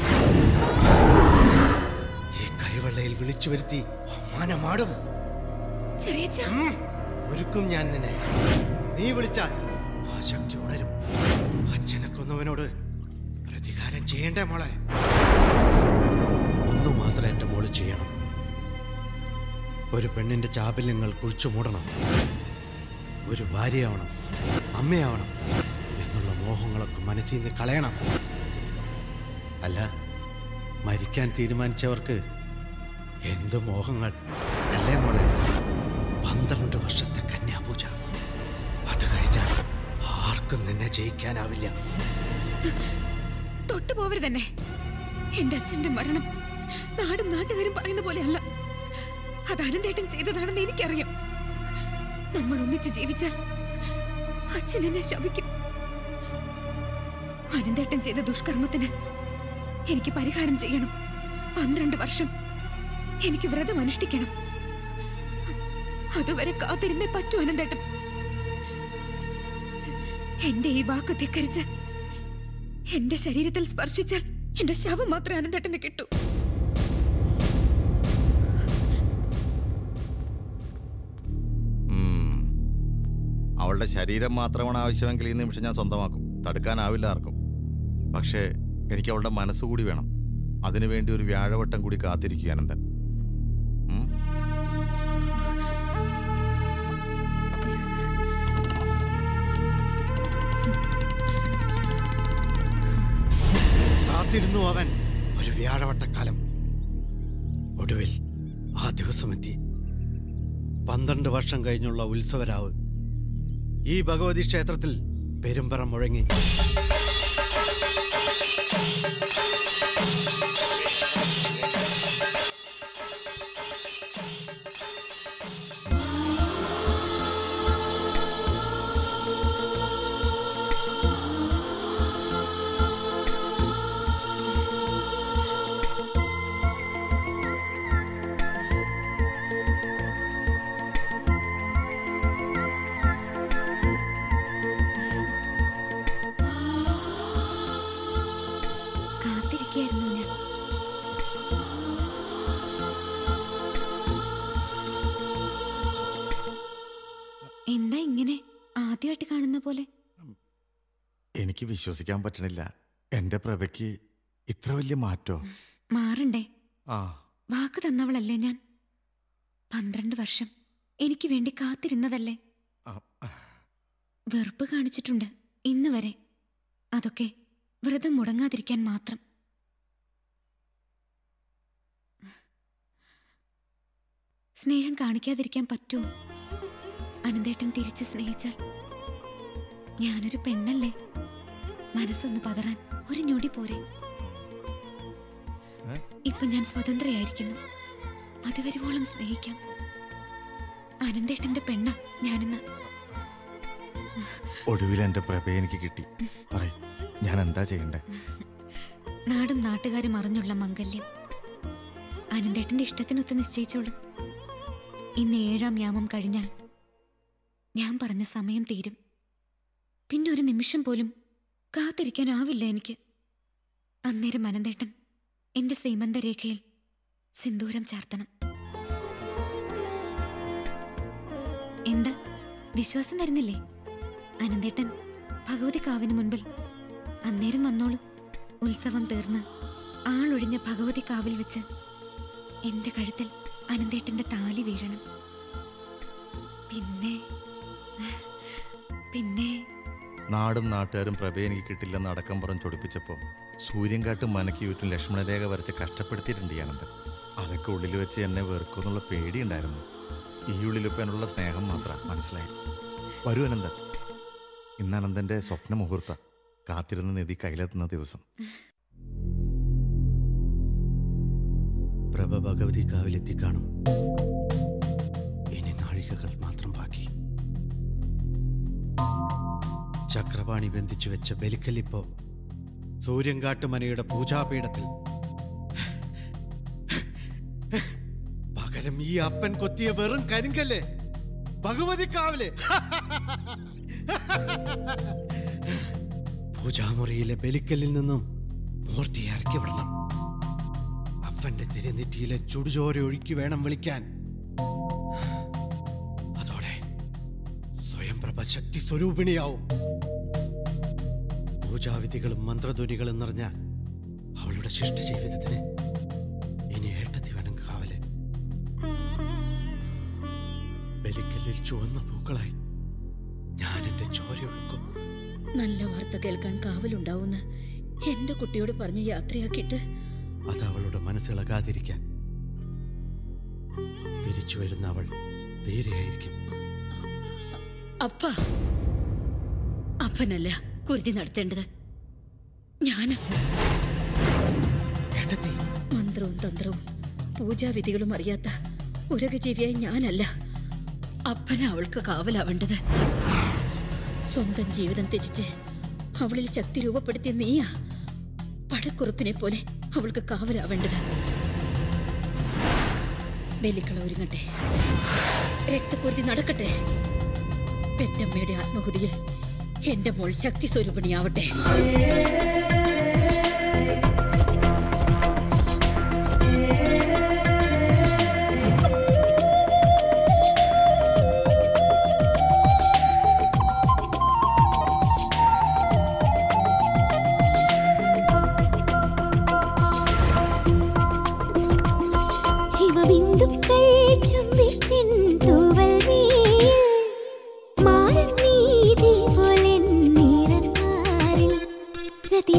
ഈ കൈവെള്ളയിൽ വിളിച്ചു വരുത്തി മാനമാടും ചെറിയച്ഛ ഒരുക്കും ഞാൻ നിന്നെ നീ വിളിച്ചാൽ ആ ശക്തി ഉണരും അച്ഛനെ കൊന്നവനോട് പ്രതികാരം ചെയ്യണ്ടേ മോളെ ഒന്നു മാത്രം എന്റെ മോള് ചെയ്യണം ഒരു പെണ്ണിന്റെ ചാബല്യങ്ങൾ കുഴിച്ചു മൂടണം ഒരു ഭാര്യയാവണം അമ്മയാവണം എന്നുള്ള മോഹങ്ങളൊക്കെ മനസ്സിൽ നിന്ന് കളയണം അല്ല മരിക്കാൻ തീരുമാനിച്ചവർക്ക് എന്ത് മോഹങ്ങൾ അല്ലേ മോളെ പന്ത്രണ്ട് വർഷത്തെ കന്യാപൂജ അത് കഴിഞ്ഞാൽ ആർക്കും നിന്നെ ജയിക്കാനാവില്ല തൊട്ടു പോവരുത് തന്നെ എന്റെ അച്ഛന്റെ മരണം നാടും നാട്ടുകാരും പറയുന്ന പോലെയല്ല അത് അനന്തേട്ടൻ ചെയ്തതാണെന്ന് എനിക്കറിയാം നമ്മൾ ഒന്നിച്ച് ജീവിച്ചാൽ അച്ഛൻ എന്നെ ശപിക്കും അനന്തേട്ടൻ ചെയ്ത ദുഷ്കർമ്മത്തിന് എനിക്ക് പരിഹാരം ചെയ്യണം പന്ത്രണ്ട് വർഷം എനിക്ക് വ്രതം അനുഷ്ഠിക്കണം അതുവരെ കാത്തിരുന്നേ പറ്റൂ അനന്തേട്ടൻ എന്റെ ഈ വാക്ക് ധിക്കരിച്ച് എന്റെ ശരീരത്തിൽ സ്പർശിച്ചാൽ എന്റെ ശവം മാത്രമേ അനന്തേട്ടന് കിട്ടൂ ഉം. അവളുടെ ശരീരം മാത്രമാണ് ആവശ്യമെങ്കിൽ ഈ നിമിഷം ഞാൻ സ്വന്തമാക്കും തടുക്കാനാവില്ല ആർക്കും പക്ഷേ എനിക്ക് അവളുടെ മനസ്സുകൂടി വേണം അതിനുവേണ്ടി ഒരു വ്യാഴവട്ടം കൂടി കാത്തിരിക്കുക അനന്തൻ ഉം? കാത്തിരുന്നു അവൻ ഒരു വ്യാഴവട്ടക്കാലം ഒടുവിൽ ആ ദിവസമെത്തി പന്ത്രണ്ട് വർഷം കഴിഞ്ഞുള്ള ഉത്സവരാവ് ഈ ഭഗവതി ക്ഷേത്രത്തിൽ പെരുമ്പറ മുഴങ്ങി ആദ്യമായിട്ട് കാണുന്ന പോലെ എനിക്ക് വിശ്വസിക്കാൻ പറ്റണില്ല എന്റെ പ്രഭയ്ക്ക് ഇത്ര വലിയ മാറ്റോ മാറണ്ടേ ആ വാക്ക് തന്നവളല്ലേ ഞാൻ പന്ത്രണ്ട് വർഷം എനിക്ക് വേണ്ടി കാത്തിരുന്നതല്ലേ വെറുപ്പ് കാണിച്ചിട്ടുണ്ട് ഇന്ന് വരെ അതൊക്കെ വ്രതം മുടങ്ങാതിരിക്കാൻ മാത്രം സ്നേഹം കാണിക്കാതിരിക്കാൻ പറ്റുമോ അനന്തേട്ടൻ തിരിച്ച് സ്നേഹിച്ചാൽ ഞാനൊരു പെണ്ണല്ലേ മനസ്സൊന്ന് പതറാൻ ഒരു ഞൊടി പോരെ ഇപ്പൊ ഞാൻ സ്വതന്ത്രയായിരിക്കുന്നു മതിവരുവോളം സ്നേഹിക്കാം അനന്തേട്ടന്റെ പെണ്ണ ഞാനിന്ന് ഒടുവിൽ എന്റെ പ്രഭയെ എനിക്ക് കിട്ടി പറ ഞാൻ എന്താ ചെയ്യണ്ടേ നാടും നാട്ടുകാരും അറിഞ്ഞുള്ള മംഗല്യം അനന്തേട്ടന്റെ ഇഷ്ടത്തിനൊത്ത് നിശ്ചയിച്ചോളൂ ഇന്ന് ഏഴാം യാമം കഴിഞ്ഞാൽ ഞാൻ പറഞ്ഞ സമയം തീരും പിന്നെ ഒരു നിമിഷം പോലും കാത്തിരിക്കാനാവില്ല എനിക്ക് അന്നേരം അനന്തേട്ടൻ എന്റെ സീമന്തരേഖയിൽ സിന്ദൂരം ചാർത്തണം എന്താ വിശ്വാസം വരുന്നില്ലേ അനന്തേട്ടൻ ഭഗവതി കാവിന് മുൻപിൽ അന്നേരം വന്നോളൂ ഉത്സവം തീർന്ന് ആളൊഴിഞ്ഞ ഭഗവതി കാവിൽ വെച്ച് എന്റെ കഴുത്തിൽ അനന്തേട്ടന്റെ താലി വീഴണം പിന്നെ പിന്നെ നാടും നാട്ടുകാരും പ്രഭയെ എനിക്ക് കിട്ടില്ലെന്ന് അടക്കം പറഞ്ഞ് ചൊടിപ്പിച്ചപ്പോൾ സൂര്യൻകാട്ട് മനക്ക് ചുറ്റും ലക്ഷ്മണരേഖ വരച്ച് കഷ്ടപ്പെടുത്തിയിട്ടുണ്ട് ഈ അനന്തൻ അതൊക്കെ ഉള്ളിൽ വെച്ച് എന്നെ വെറുക്കുമെന്നുള്ള പേടിയുണ്ടായിരുന്നു ഈ ഉള്ളിലിപ്പനുള്ള സ്നേഹം മാത്രം മനസ്സിലായി വരൂ അനന്തൻ ഇന്ന് അനന്തന്റെ സ്വപ്ന മുഹൂർത്ത കാത്തിരുന്ന നിധി കയ്യിലെത്തുന്ന ദിവസം പ്രഭ ഭഗവതി കാവിലെത്തിക്കാണും ഇനി നാഴികകൾ മാത്രം ബാക്കി ചക്രപാണി ബന്ധിച്ചു വെച്ച ബലിക്കല്ലിപ്പോ സൂര്യൻകാട്ട് മനയുടെ പൂജാപീഠത്തിൽ പകരം ഈ അപ്പൻ കൊത്തിയ വെറും കരിങ്കല്ലേ ഭഗവതി കാവിലെ പൂജാമുറിയിലെ ബലിക്കല്ലിൽ നിന്നും മൂർത്തിയെ ഇറക്കി വിടണം അപ്പന്റെ തിരുനെറ്റിയിലെ ചുടുചോര ഒഴുക്കി വേണം വിളിക്കാൻ അതോടെ സ്വയം പ്രഭ ശക്തി സ്വരൂപിണിയാവും പൂജാവിധികളും മന്ത്രധ്വനികളും നിറഞ്ഞ അവളുടെ ശിഷ്ട ജീവിതത്തിന് ഇനി ഏട്ടത്തി വേണം കാവല് ബലിക്കല്ലിൽ ചുവന്ന പൂക്കളായി ഞാൻ എന്റെ ചോര ഒഴുക്കും നല്ല വാർത്ത കേൾക്കാൻ കാവലുണ്ടാവുന്ന എന്റെ കുട്ടിയോട് പറഞ്ഞ് യാത്രയാക്കിയിട്ട് അത് അവളുടെ മനസ്സിളകാതിരിക്കാൻ തിരിച്ചു വരുന്ന അവൾ ധീരയായിരിക്കും അപ്പ അപ്പനല്ല കുരുതി നടത്തേണ്ടത് ഞാന് മന്ത്രവും തന്ത്രവും പൂജാവിധികളും അറിയാത്ത ഉരകജീവിയായി ഞാനല്ല അപ്പന അവൾക്ക് കാവലാവേണ്ടത് സ്വന്തം ജീവിതം ത്യജിച്ച് അവളിൽ ശക്തി രൂപപ്പെടുത്തിയ നീയാ പടക്കുറുപ്പിനെ പോലെ അവൾക്ക് കാവലാവേണ്ടത് ബലിക്കള ഒരുങ്ങട്ടെ രക്തക്കുരുതി നടക്കട്ടെ പെറ്റമ്മയുടെ ആത്മഹുതിയിൽ എന്റെ മോൾ ശക്തി സ്വരൂപിണിയാവട്ടെ ഹിമബിന്ദുക്കൾ ചുംബിച്ചിൻ തൂവൽ വീൽ മാറൻ നീതി പോലെ നിറന്മാരിൽ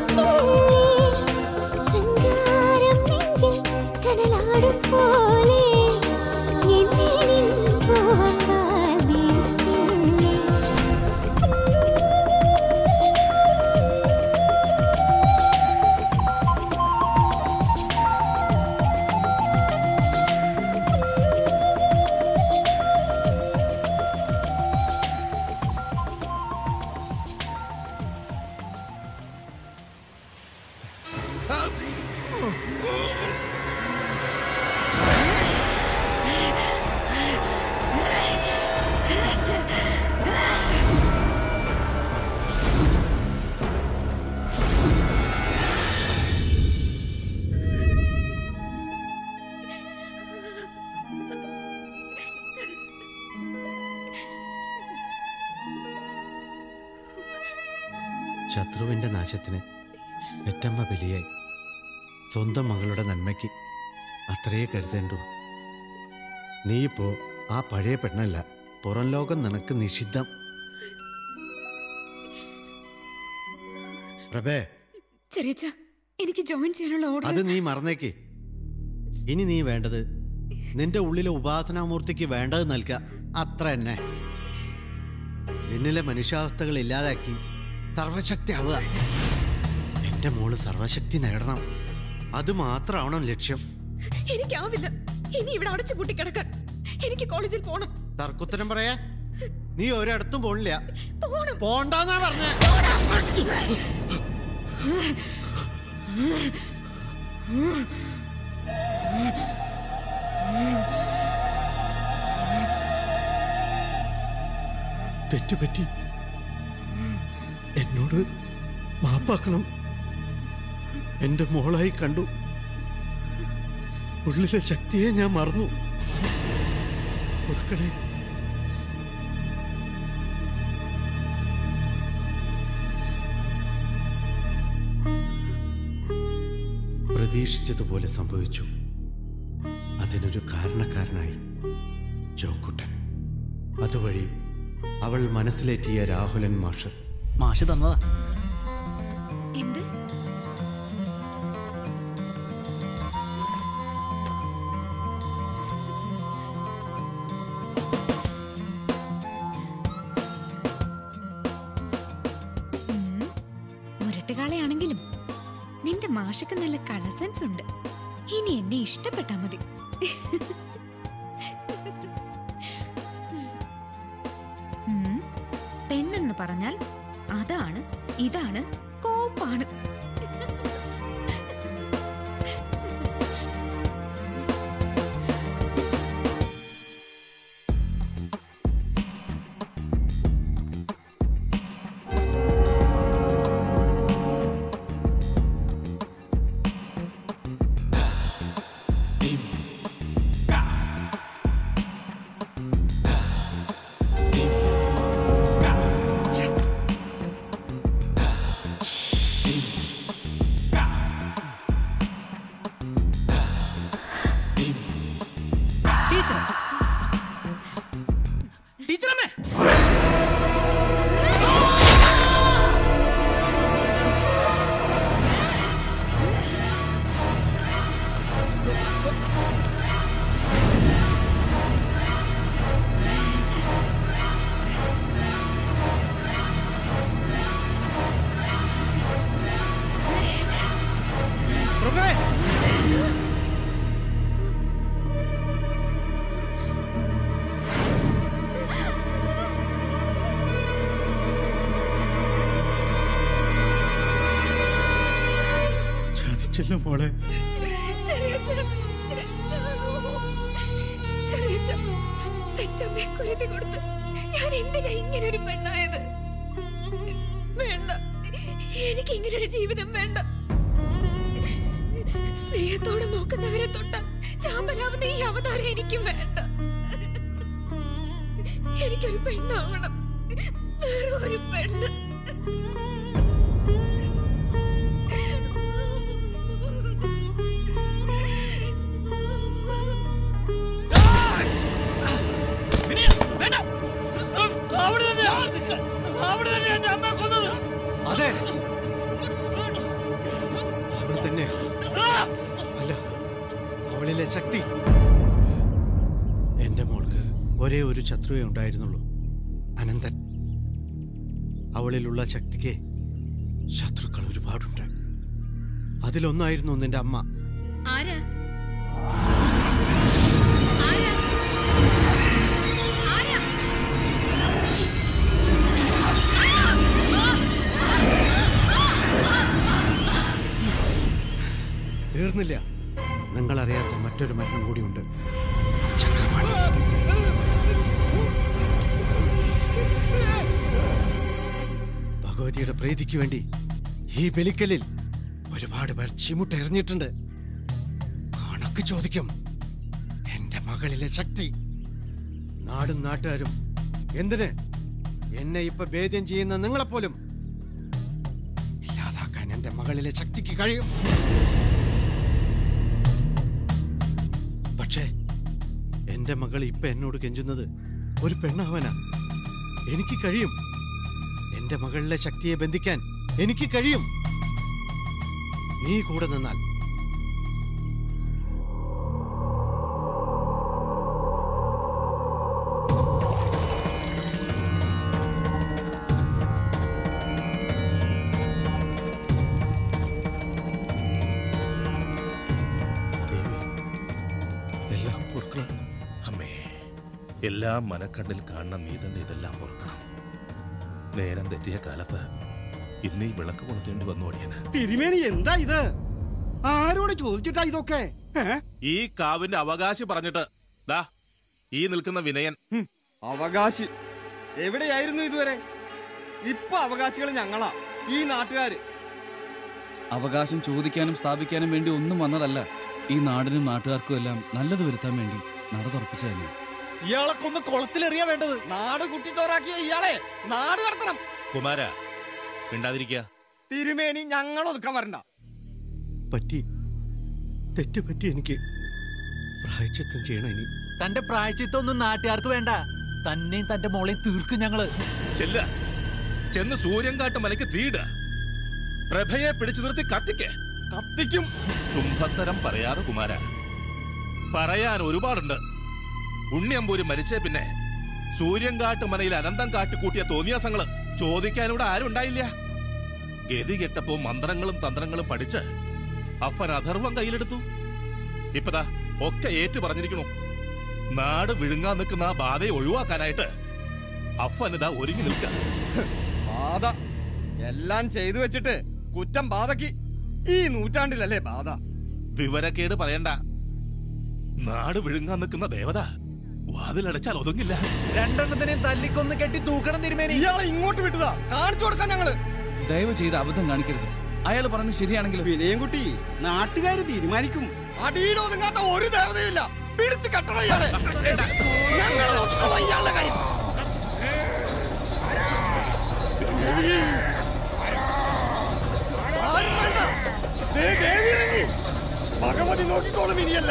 ശൃംഗാരം നെഞ്ചിൽ കനലാടും പോലെ എന്നെ നിൻ പൂവമ്പാൽ വീഴ്ത്തില്ലേ ശത്രുവിന്റെ നാശത്തിന് പെറ്റമ്മ ബലിയായി സ്വന്തം മകളുടെ നന്മയ്ക്ക് അത്രയേ കരുതേണ്ടു നീയിപ്പോ ആ പഴയ പെണ്ണല്ല പുറം ലോകം നിനക്ക് നിഷിദ്ധം പ്രഭേ ചെറിയച്ച എനിക്ക് ജോയിൻ ചെയ്യാനുള്ള അത് ഓർഡർ നീ മറന്നേക്ക് ഇനി നീ വേണ്ടത് നിന്റെ ഉള്ളിലെ ഉപാസനാമൂർത്തിക്ക് വേണ്ടത് നൽകുക അത്ര തന്നെ നിന്നിലെ മനുഷ്യാവസ്ഥകൾ ഇല്ലാതാക്കി സർവശക്തി ആവുക എന്റെ മോള് സർവശക്തി നേടണം അത് മാത്രമാവണം ലക്ഷ്യം എനിക്കാവില്ല ഇനി ഇവിടെ അടച്ചു പൂട്ടി കിടക്കാൻ എനിക്ക് കോളേജിൽ പോണം തർക്കുത്തരം പറയാ നീ ഒരിടത്തും പോണില്ല പോണം പോണ്ടെന്നാ പറഞ്ഞ തെറ്റുപറ്റി എന്നോട് മാപ്പാക്കണം എന്റെ മോളായി കണ്ടു ഉള്ളിലെ ശക്തിയെ ഞാൻ മറന്നു കൊടുക്കണേ പ്രതീക്ഷിച്ചതുപോലെ സംഭവിച്ചു അതിനൊരു കാരണക്കാരനായി ജോക്കുട്ടൻ അതുവഴി അവൾ മനസ്സിലേറ്റിയ രാഹുലൻ മാഷ് മാഷ് തന്നതാ എന്ത് ഉം, മുരട്ടുകാളയാണെങ്കിലും നിന്റെ മാഷക്ക് നല്ല കളർ സെൻസ് ഉണ്ട് ഇനി എന്നെ ഇഷ്ടപ്പെട്ടാ മതി ഉം, പെണ്ണെന്ന് പറഞ്ഞാൽ അതാണ് ഇതാണ് കോപ്പാണ് ടീച്ചർ ടീച്ചറമ്മേ ചതിച്ചല്ലോ മോളെ പെറ്റമ്മയെ കുരുതി കൊടുത്ത് ഞാൻ എന്തിനാ ഇങ്ങനെ ഒരു പെണ്ണായത് വേണ്ട എനിക്ക് ഇങ്ങനെ ഒരു ജീവിതം വേണ്ട സ്നേഹത്തോടെ നോക്കുന്നവരെ തൊട്ട ചാമ്പലാവുന്ന ഈ അവതാരം എനിക്ക് വേണ്ട എനിക്കൊരു പെണ്ണാവണം വേറെ ഒരു പെണ്ണ് അവിടെ തന്നെ അവിടെ തന്നെ എന്റെ അമ്മയെ കൊന്നത് അതെ മകളിലെ ശക്തി എന്റെ മോൾക്ക് ഒരേ ഒരു ശത്രുവേ ഉണ്ടായിരുന്നുള്ളൂ അനന്തൻ അവളിലുള്ള ശക്തിക്ക് ശത്രുക്കൾ ഒരുപാടുണ്ട് അതിലൊന്നായിരുന്നു നിന്റെ അമ്മ ആരാ ആരാ ആരാ തീർന്നില്ല നിങ്ങൾ അറിയാത്ത മറ്റൊരു മരണം കൂടിയുണ്ട് ഭഗവതിയുടെ പ്രീതിക്ക് വേണ്ടി ഈ ബലിക്കലിൽ ഒരുപാട് പേർ ചിമുട്ട എറിഞ്ഞിട്ടുണ്ട് കണക്ക് ചോദിക്കും എന്റെ മകളിലെ ശക്തി നാടും നാട്ടുകാരും എന്തിന് എന്നെ ഇപ്പൊ ഭേദ്യം ചെയ്യുന്ന നിങ്ങളെപ്പോലും ഇല്ലാതാക്കാൻ എന്റെ മകളിലെ ശക്തിക്ക് കഴിയും പക്ഷേ എന്റെ മകൾ ഇപ്പൊ എന്നോട് കെഞ്ചുന്നത് ഒരു പെണ്ണാവനാ എനിക്ക് കഴിയും എന്റെ മകളിലെ ശക്തിയെ ബന്ധിക്കാൻ എനിക്ക് കഴിയും നീ കൂടെ നിന്നാൽ എല്ലാം പൊറുക്കണം അമ്മേ എല്ലാം മനക്കണ്ണിൽ കാണുന്ന നീ തന്നെ ഇതെല്ലാം പൊറുക്കണം നേരം തെറ്റിയ കാലത്ത് ഇന്ന് ഈ വിളക്ക് കൊളുത്തേണ്ടി വന്നു അടിയന് തിരുമേനി എന്താ ഇത് ആരോട് ചോദിച്ചിട്ടാ ഇതൊക്കെ ഏ? ഈ കാവിന്റെ അവകാശി പറഞ്ഞിട്ട് ദാ ഈ നിൽക്കുന്ന വിനയൻ അവകാശി എവിടെയായിരുന്നു ഇതുവരെ ഇപ്പൊ അവകാശികൾ ഞങ്ങളാ ഈ നാട്ടുകാര് അവകാശം ചോദിക്കാനും സ്ഥാപിക്കാനും വേണ്ടി ഒന്നും വന്നതല്ല ഈ നാടിനും നാട്ടുകാർക്കും എല്ലാം നല്ലത് വരുത്താൻ വേണ്ടി നട തുറപ്പിച്ചു തന്നെയാണ് ഇയാളെ കൊന്ന് കുളത്തിലെറിയാ വേണ്ടത് നാട് കുട്ടിത്തോറാക്കിയ ഇയാളെ നാട് കടത്തണം കുമാര മിണ്ടാതിരിക്കുക തിരുമേനി ഞങ്ങൾ ഒതുക്കാൻ വരണ്ട പറ്റി തെറ്റ് പറ്റി എനിക്ക് പ്രായച്ചിത്തം ചെയ്യണം ഇനി തന്റെ പ്രായച്ചിത്തൊന്നും നാട്ടുകാർക്ക് വേണ്ട തന്നെയും തന്റെ മോളെയും തീർക്കും ഞങ്ങള് ചെല്ല ചെന്ന് സൂര്യൻ കാട്ട് മലയ്ക്ക് തീട പ്രഭയെ പിടിച്ചു നിർത്തി കത്തിക്ക് കത്തിക്കും ശുംഭത്തരം പറയാതെ കുമാര പറയാൻ ഒരുപാടുണ്ട് ഉണ്ണിയമ്പൂര് മരിച്ചേ പിന്നെ സൂര്യൻകാട്ട് മനയിൽ അനന്തം കാട്ടിക്കൂട്ടിയ തോന്നിയാസങ്ങള് ചോദിക്കാനിവിടെ ആരും ഉണ്ടായില്ല ഗതി കെട്ടപ്പോ മന്ത്രങ്ങളും തന്ത്രങ്ങളും പഠിച്ച് അഫൻ അഥർവം കയ്യിലെടുത്തു ഇപ്പതാ ഒക്കെ ഏറ്റു പറഞ്ഞിരിക്കണു നാട് വിഴുങ്ങാൻ നിൽക്കുന്ന ആ ബാധയെ ഒഴിവാക്കാനായിട്ട് അഫനിതാ ഒരുങ്ങി നിൽക്ക ബാധ എല്ലാം ചെയ്തു വെച്ചിട്ട് കുറ്റം ബാധക്ക് ഈ നൂറ്റാണ്ടിലല്ലേ ബാധ വിവരക്കേട് പറയണ്ട നാട് വിഴുങ്ങാൻ നിൽക്കുന്ന ദേവത വാതിലടച്ചാൽ ഒതുങ്ങില്ല രണ്ടെണ്ണത്തിനെയും തല്ലിക്കൊന്ന് കെട്ടി തൂക്കണം തിരുമേനി ഇയാളെ ഇങ്ങോട്ട് വിട്ടതാ കാണിച്ചു കൊടുക്കാൻ ഞങ്ങള് ദയവ് ചെയ്ത് അബദ്ധം കാണിക്കരുത് അയാൾ പറഞ്ഞ് ശരിയാണെങ്കിലും വിനയൻകുട്ടി നാട്ടുകാര് തീരുമാനിക്കും അടിയിൽ ഒതുങ്ങാത്ത ഒരു ദേവതയില്ല പിടിച്ച് കെട്ടണം ഇയാളെ ഞങ്ങൾ നോക്കിക്കോളാം ഇയാളുടെ കാര്യം ആരും വേണ്ട. ദേ ദേവി ഇറങ്ങി ഭഗവതി നോക്കിക്കോളും ഇനിയല്ല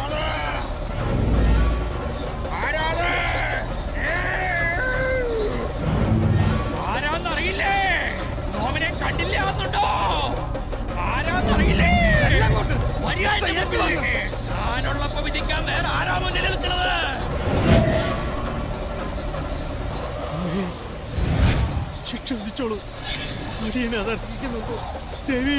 ആരാന്നറിയില്ലേ നോമിനെ കണ്ടില്ലാന്നുണ്ടോ ആരാന്നറിയില്ലേ മര്യാദ ഞാനുള്ളപ്പോ വിധിക്കാൻ വേറെ ആരാ മുന്നിൽ നിൽക്കുന്നത് ശിക്ഷ വിധിച്ചോളൂ അടിയനെ അത് അർഹിക്കുന്നുണ്ടോ ദേവി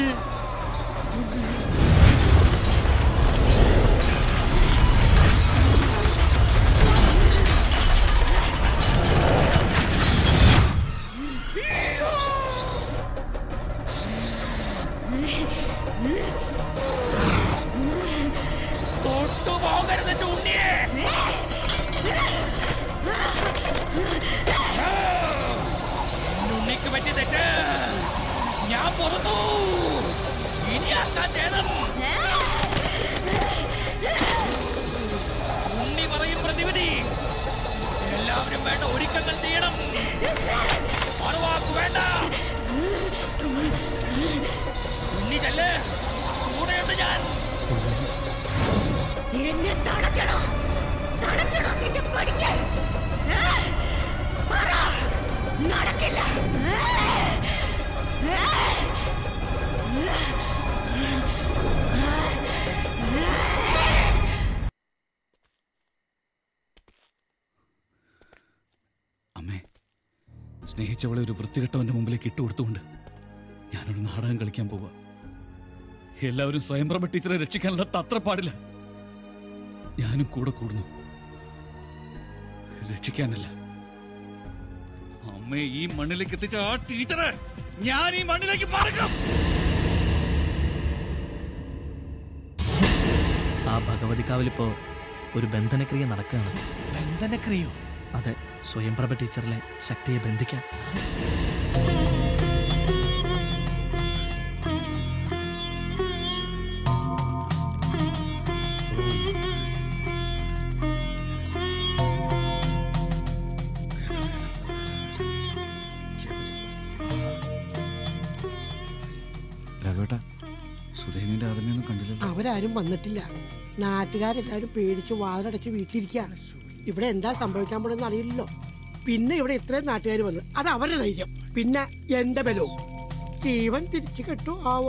തൊട്ടുപോകരുത് എന്റെ ഉണ്ണിയെ ഉണ്ണിക്ക് പറ്റി തെറ്റ് ഞാൻ പുറത്തു ഇനി ആക്കാൻ ചെയ്യണം ഉണ്ണി പറയും പ്രതിവിധി എല്ലാവരും വേണ്ട ഒരുക്കങ്ങൾ ചെയ്യണം മറുവാക്ക് വേണ്ട ഉണ്ണി ചെല്ല് കൂടെയുണ്ട് ഞാൻ എന്നെ തടക്കണോ തടക്കണോ നിന്റെ പഠിക്ക് പറ നടക്കില്ല സ്നേഹിച്ചവളെ ഒരു വൃത്തികെട്ടവന്റെ മുമ്പിലേക്ക് ഇട്ടുകൊടുത്തുകൊണ്ട് ഞാനൊരു നാടകം കളിക്കാൻ പോവാ എല്ലാവരും സ്വയംപ്രഭ ടീച്ചറെ രക്ഷിക്കാനുള്ള തത്ര പാടില്ല ഞാനും കൂടെ കൂടുന്നു രക്ഷിക്കാനല്ല അമ്മയെ ഈ മണ്ണിലേക്ക് എത്തിച്ച ആ ടീച്ചറെ ഞാൻ ഈ മണ്ണിലേക്ക് പറക്കും ആ ഭഗവതിക്കാവിലിപ്പോ ഒരു ബന്ധനക്രിയ നടക്കുകയാണ് ബന്ധനക്രിയോ അതെ സ്വയംപ്രഭ ടീച്ചറിലെ ശക്തിയെ ബന്ധിക്കാൻ രാഘവേട്ട സുധേനിന്റെ അതിനെയൊന്നും കണ്ടില്ലല്ലോ അവരാരും വന്നിട്ടില്ല നാട്ടുകാരെല്ലാരും പേടിച്ച് വാതിലടച്ച് വീട്ടിലിരിക്കുക ഇവിടെ എന്താ സംഭവിക്കാൻ പോണെന്ന് അറിയില്ലല്ലോ പിന്നെ ഇവിടെ ഇത്രയും നാട്ടുകാർ വന്നു അത് അവരുടെ ധൈര്യം പിന്നെ എന്റെ ബലവും ജീവൻ തിരിച്ചു കെട്ടു ആവോ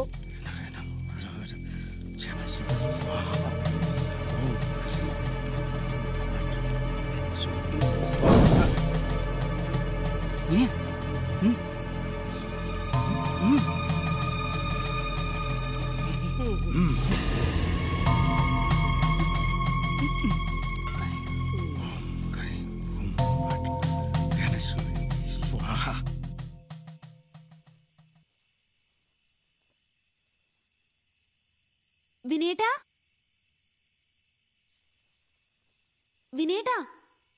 വിനേട്ടാ വിനേട്ടാ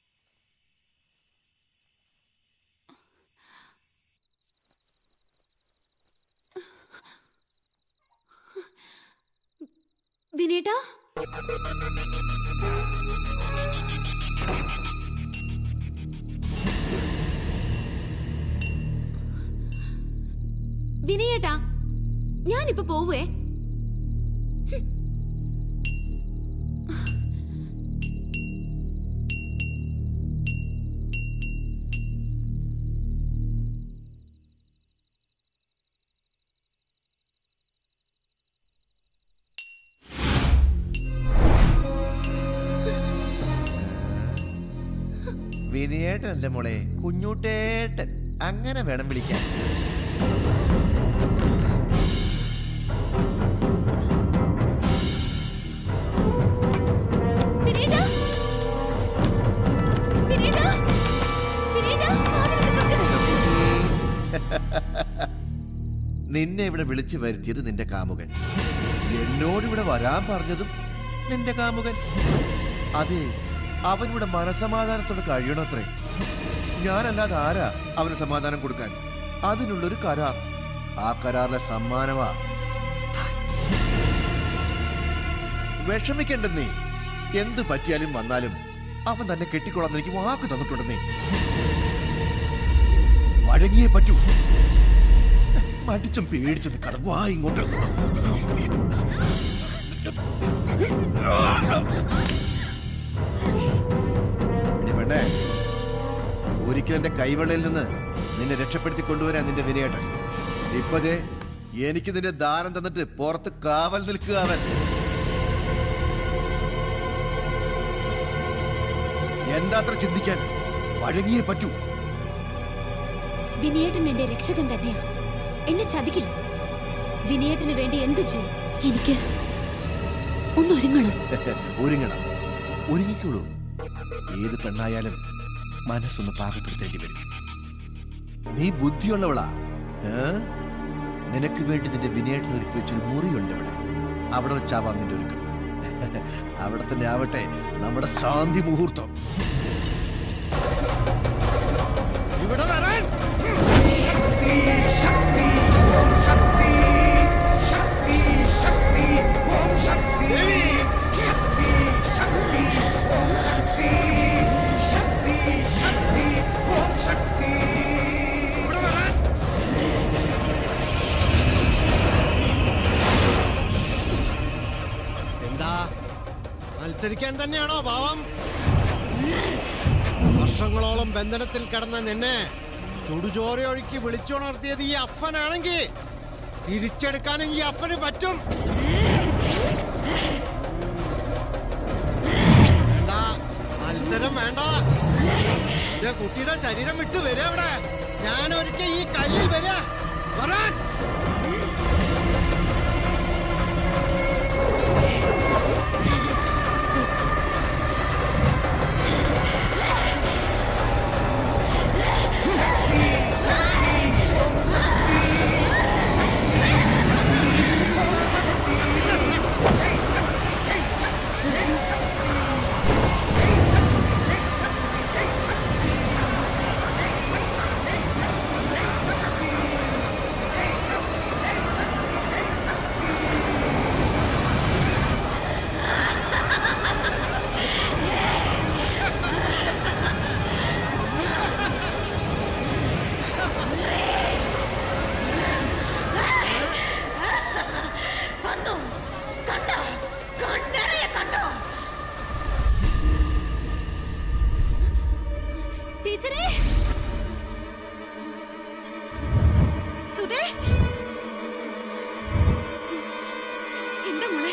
വിനേട്ടാ വിനയേട്ടാ ഞാനിപ്പോ പോവേ വിനയേട്ടൻ അല്ലേ മോളെ കുഞ്ഞൂട്ടേട്ടൻ അങ്ങനെ വേണം വിളിക്കാൻ വിനേട്ടാ വിനേട്ടാ വിനേട്ടാ വാതിൽ തുറക്ക്. നിന്നെ ഇവിടെ വിളിച്ചു വരുത്തിയത് നിന്റെ കാമുകൻ എന്നോട് ഇവിടെ വരാൻ പറഞ്ഞതും നിന്റെ കാമുകൻ അതെ അവനിവിടെ മനസമാധാനത്തോടെ കഴിയണത്രേ ഞാനല്ലാതെ ആരാ അവന് സമാധാനം കൊടുക്കാൻ അതിനുള്ളൊരു കരാർ ആ കരാറിലെ സമ്മാനമാ വിഷമിക്കണ്ടെന്നേ എന്തു പറ്റിയാലും വന്നാലും അവൻ തന്നെ കെട്ടിക്കൊള്ളാന്ന് എനിക്ക് വാക്ക് തന്നിട്ടുണ്ടെന്നേ വഴങ്ങിയേ പറ്റൂ മടിച്ചും പേടിച്ചും നിൽക്കണം വാ ഇങ്ങോട്ട് എടി പെണ്ണേ ഒരിക്കൽ എന്റെ കൈവെള്ളയിൽ നിന്ന് നിന്നെ രക്ഷപ്പെടുത്തി കൊണ്ടുവരാൻ നിന്റെ വിനയേട്ടൻ ഇപ്പതേ എനിക്ക് നിന്റെ ദാനം തന്നിട്ട് പുറത്ത് കാവൽ നിൽക്കുക അവൻ എന്താത്ര ചിന്തിക്കാൻ വഴങ്ങിയേ പറ്റൂ വിനയേട്ടൻ എന്റെ രക്ഷകൻ തന്നെയാ എന്നെ ചതിക്കില്ല വിനയേട്ടന് വേണ്ടി എന്ത് ചെയ്യും എനിക്ക് ഒന്നൊരുങ്ങണം ഒരുങ്ങണം ഒരുങ്ങിക്കോളൂ ഏത് പെണ്ണായാലും മനസ്സൊന്ന് പാകപ്പെടുത്തേണ്ടി വരും നീ ബുദ്ധിയുള്ളവളാ ഏ? നിനക്ക് വേണ്ടി നിന്റെ വിനയേട്ടൻ ഒരുക്കി വെച്ചൊരു മുറിയുണ്ട് ഇവിടെ അവിടെ വെച്ചാവാം നിന്റെ ഒരുക്കം അവിടെ തന്നെ ആവട്ടെ നമ്മുടെ ശാന്തി മുഹൂർത്തം ഇവിടെ വരാൻ എന്താ മത്സരിക്കാൻ തന്നെയാണോ ഭാവം വർഷങ്ങളോളം ബന്ധനത്തിൽ കിടന്ന നിന്നെ ചുടുചോരയൊഴുക്കി വിളിച്ചുണർത്തിയത് ഈ അഫനാണെങ്കിൽ തിരിച്ചെടുക്കാനും ഈ അഫന് പറ്റും വേണ്ട മത്സരം വേണ്ട എന്റെ കുട്ടിയുടെ ശരീരം വിട്ടു വരും അവിടെ ഞാൻ ഒരിക്കൽ ഈ കല്ലിൽ വരാ വരാൻ വന്നു കണ്ടോ കണ്ണറിയെ കണ്ടോ ടീച്ചറേ സുധേ എന്താ മോളെ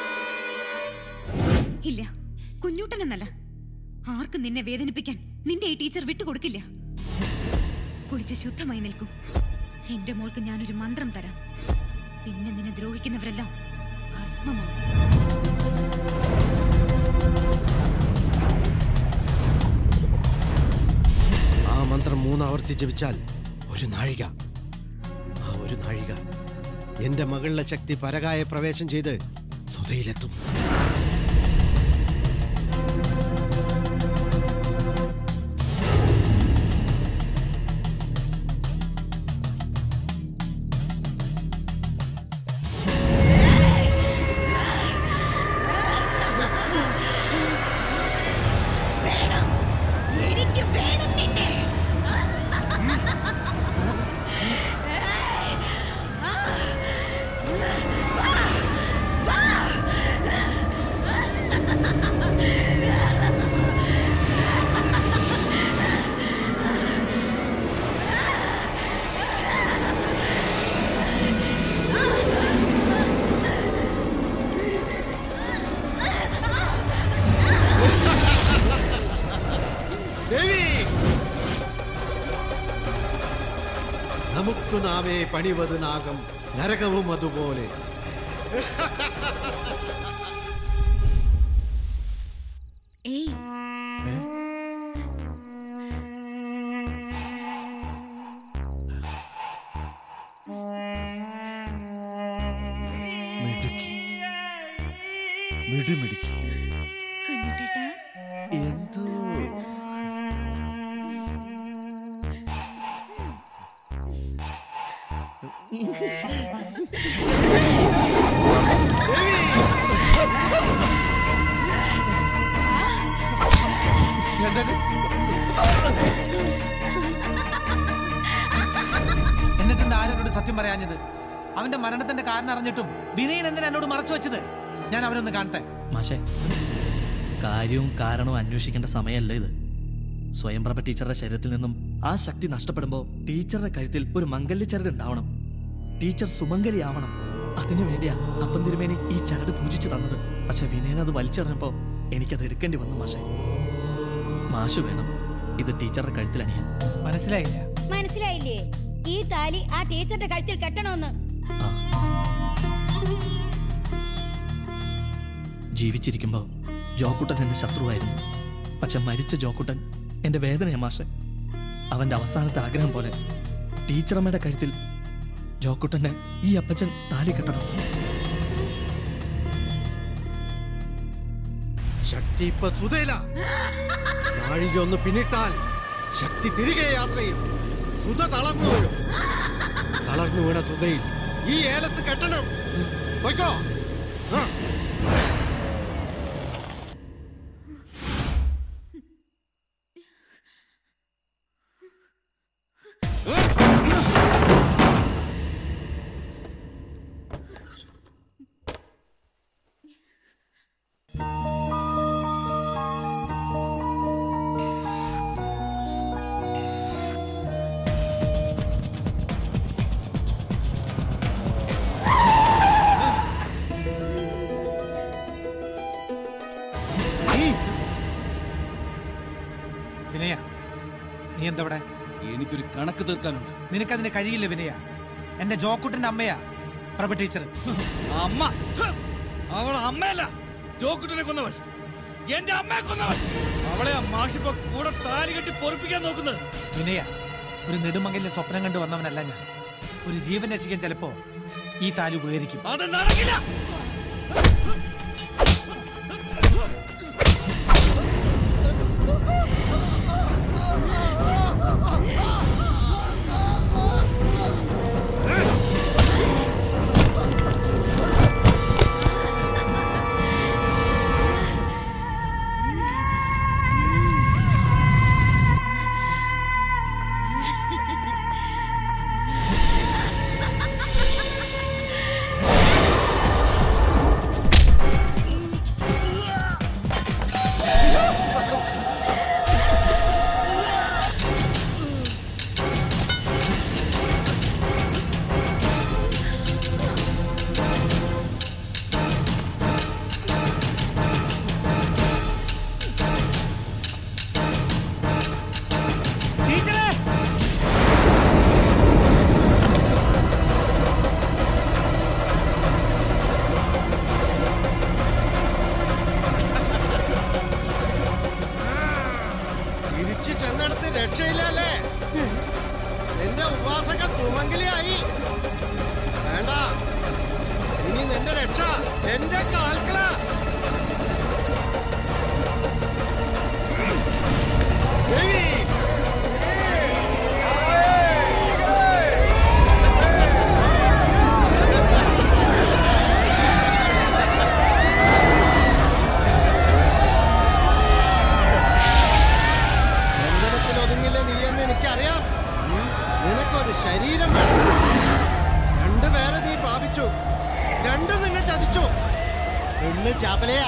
ഇല്ല കുഞ്ഞൂട്ടനെന്നല്ല ആർക്കും നിന്നെ വേദനിപ്പിക്കാൻ നിന്റെ ഈ ടീച്ചർ വിട്ടുകൊടുക്കില്ല കുളിച്ച് ശുദ്ധമായി നിൽക്കൂ എന്റെ മോൾക്ക് ഞാനൊരു മന്ത്രം തരാം പിന്നെ നിന്നെ ദ്രോഹിക്കുന്നവരെല്ലാം ഭസ്മമാവും ആ മന്ത്രം മൂന്നാവർത്തി ജപിച്ചാൽ ഒരു നാഴിക ആ ഒരു നാഴിക എന്റെ മകളുടെ ശക്തി പരകായ പ്രവേശം ചെയ്ത് സുതയിലെത്തും എനിക്ക് വേണം നിന്നെ ദേവി നമുക്കു നാമേ പണിവത് നാഗം നരകവും അതുപോലെ ഏയ് മിടുക്കി മിടുമിടുക്കി കുഞ്ഞുട്ടേട്ടാ എന്തോ എന്നിട്ട് എന്താ ആരോട് സത്യം പറയാഞ്ഞത് അവന്റെ മരണത്തിന്റെ കാരണം അറിഞ്ഞിട്ടും വിനയൻ എന്തിനാ എന്നോട് മറച്ചു വെച്ചത് ഞാൻ അവരൊന്ന് കാണട്ടെ മാഷേ കാര്യവും കാരണവും അന്വേഷിക്കേണ്ട സമയമല്ല ഇത് സ്വയംപ്രഭ ടീച്ചറുടെ ശരീരത്തിൽ നിന്നും ആ ശക്തി നഷ്ടപ്പെടുമ്പോൾ ടീച്ചറുടെ കഴുത്തിൽ ഒരു മംഗല്യ ചരട് ഉണ്ടാവണം ടീച്ചർ സുമംഗലി ആവണം അതിനു വേണ്ടിയാ അപ്പം തിരുമേനി ഈ ചരട് പൂജിച്ചു തന്നത് പക്ഷെ വിനയൻ അത് വലിച്ചെറിഞ്ഞപ്പോ എനിക്കത് എടുക്കേണ്ടി വന്നു മാഷേ മാഷു വേണം ഇത് ടീച്ചറുടെ കഴുത്തിൽ അണിയാൻ മനസ്സിലായില്ല മനസ്സിലായില്ലേ ഈ താലി ആ ടീച്ചറുടെ കഴുത്തിൽ കെട്ടണമെന്ന് ജീവിച്ചിരിക്കുമ്പോ ജോക്കുട്ടൻ എന്റെ ശത്രുവായിരുന്നു പക്ഷെ മരിച്ച ജോക്കുട്ടൻ എന്റെ വേദനയാ മാഷെ അവന്റെ അവസാനത്തെ ആഗ്രഹം പോലെ ടീച്ചറമ്മയുടെ കഴുത്തിൽ ജോക്കുട്ടന്റെ ഈ അപ്പച്ചൻ താലി കെട്ടണം ശക്തി ഇപ്പൊ സുതയില നാഴിക ഒന്ന് പിന്നിട്ടാൽ ശക്തി തിരികെ യാത്ര ചെയ്യും സുത തളർന്നു വീഴും തളർന്നു വീണ സുതയിൽ ഈ ഏലസ് കെട്ടണം പോയിക്കോ ആ. വിനയ നീ എന്തവിടെ എനിക്കൊരു കണക്ക് തീർക്കാനുണ്ട് നിനക്കതിന് കഴിയില്ല വിനയ എന്റെ ജോക്കുട്ടന്റെ അമ്മയാ പ്രഭ ടീച്ചർ അമ്മ അവൾ അമ്മയല്ല ജോക്കുട്ടനെ കൊന്നവൾ എന്റെ അമ്മയെ കൊന്നവൾ അവളെ ആ മാഷിപ്പോ കൂടെ താലി കെട്ടി പൊറിപ്പിക്കാൻ നോക്കുന്നത് വിനയ ഒരു നെടുമകലിലെ സ്വപ്നം കണ്ടു വന്നവനല്ല ഞാൻ ഒരു ജീവൻ രക്ഷിക്കാൻ ചിലപ്പോ ഈ താലി ഉപകരിക്കും അത് നടക്കില്ല ടീച്ചറെ തിരിച്ചു ചെന്നിടത്ത് രക്ഷയില്ലല്ലേ നിന്റെ ഉപാസക സുമംഗലിയായി വേണ്ട ഇനി നിന്റെ രക്ഷ എന്റെ കാൽക്കള ബന്ധനത്തിൽ ഒതുങ്ങില്ല നീ എന്ന് എനിക്കറിയാം ഉം. നിനക്കൊരു ശരീരം വേണം രണ്ടുപേരെ നീ പ്രാപിച്ചു രണ്ടും നിന്നെ ചതിച്ചു പെണ്ണ് ചാപ്പലയാ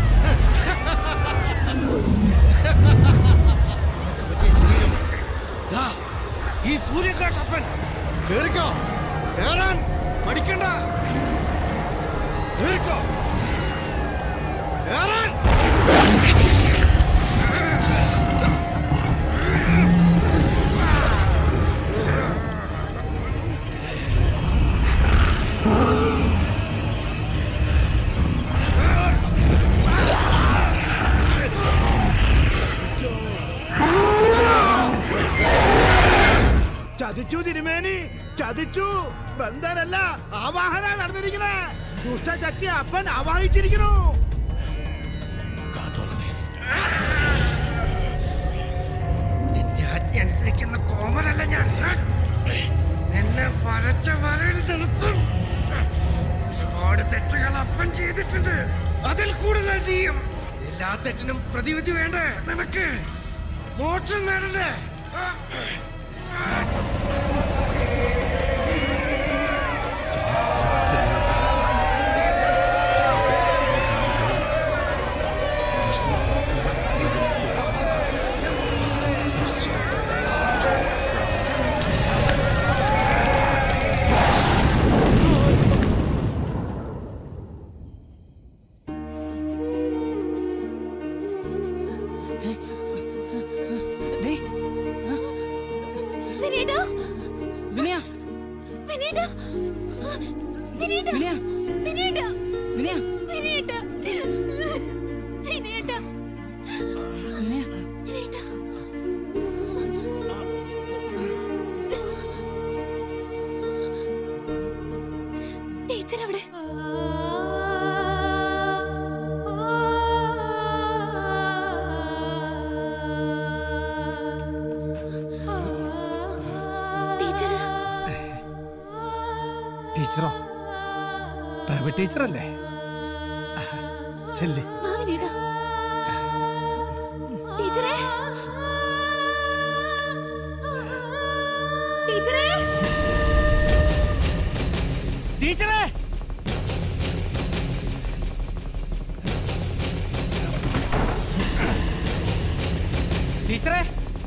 നിനക്ക് പറ്റിയ ശരീരം. ദാ, ഈ സൂര്യകാട്ടപ്പൻ കേറിക്കോ കേറാൻ മടിക്കണ്ട കേറിക്കോ കേറാൻ ചതിച്ചു തിരുമേനി ചതിച്ചു ബന്ധനല്ല ആവാഹന നടന്നിരിക്കണേ ദുഷ്ടശക്തി അപ്പൻ ആവാഹിച്ചിരിക്കുന്നു നിന്റെ ആജ്ഞ അനുസരിക്കുന്ന കോമരല്ല ഞാൻ നിന്നെ വരച്ച വരയിൽ നിർത്തും ഒരുപാട് തെറ്റുകൾ അപ്പൻ ചെയ്തിട്ടുണ്ട് അതിൽ കൂടുതൽ ചെയ്യും എല്ലാ തെറ്റിനും പ്രതിവിധി വേണ്ടേ നിനക്ക് മോക്ഷം നേടണ്ടേ വിനീടാ വിനയ വിനീടാ വിനീടാ വിനയ വിനീടാ വിനയ വിനീടാ വിനീടാ വിനയ വിനീടാ ടീച്ചർ അവിടെ ടീച്ചർ ടീച്ചറോ പ്രഭ ടീച്ചറല്ലേ ചെല്ലേ വാ വിനീടാ ടീച്ചറേ ടീച്ചറേ ടീച്ചറേ ടീച്ചറേ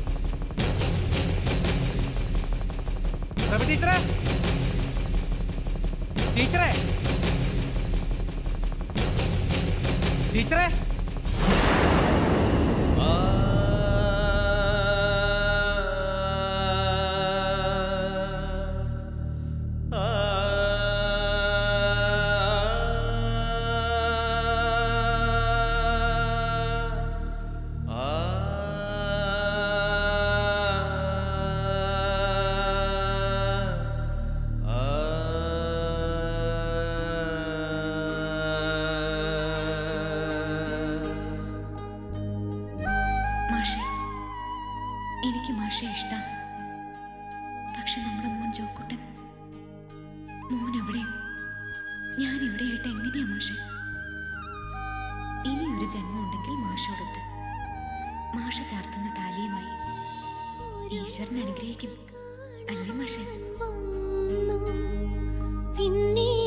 പ്രഭ ടീച്ചറേ ടീച്ചറേ ടീച്ചറേ ആ മാഷെ ഇഷ്ട പക്ഷെ നമ്മുടെ മോൻ ജോക്കുട്ടൻ മോൻ അവിടെ ഞാൻ ഇവിടെയായിട്ട് എങ്ങനെയാ മാഷെ ഇനി ഒരു ജന്മം ഉണ്ടെങ്കിൽ മാഷോടൊത്ത് മാഷ് ചാർത്തുന്ന താലിയുമായി ഈശ്വരൻ അനുഗ്രഹിക്കും അല്ലേ മാഷെ പിന്നെ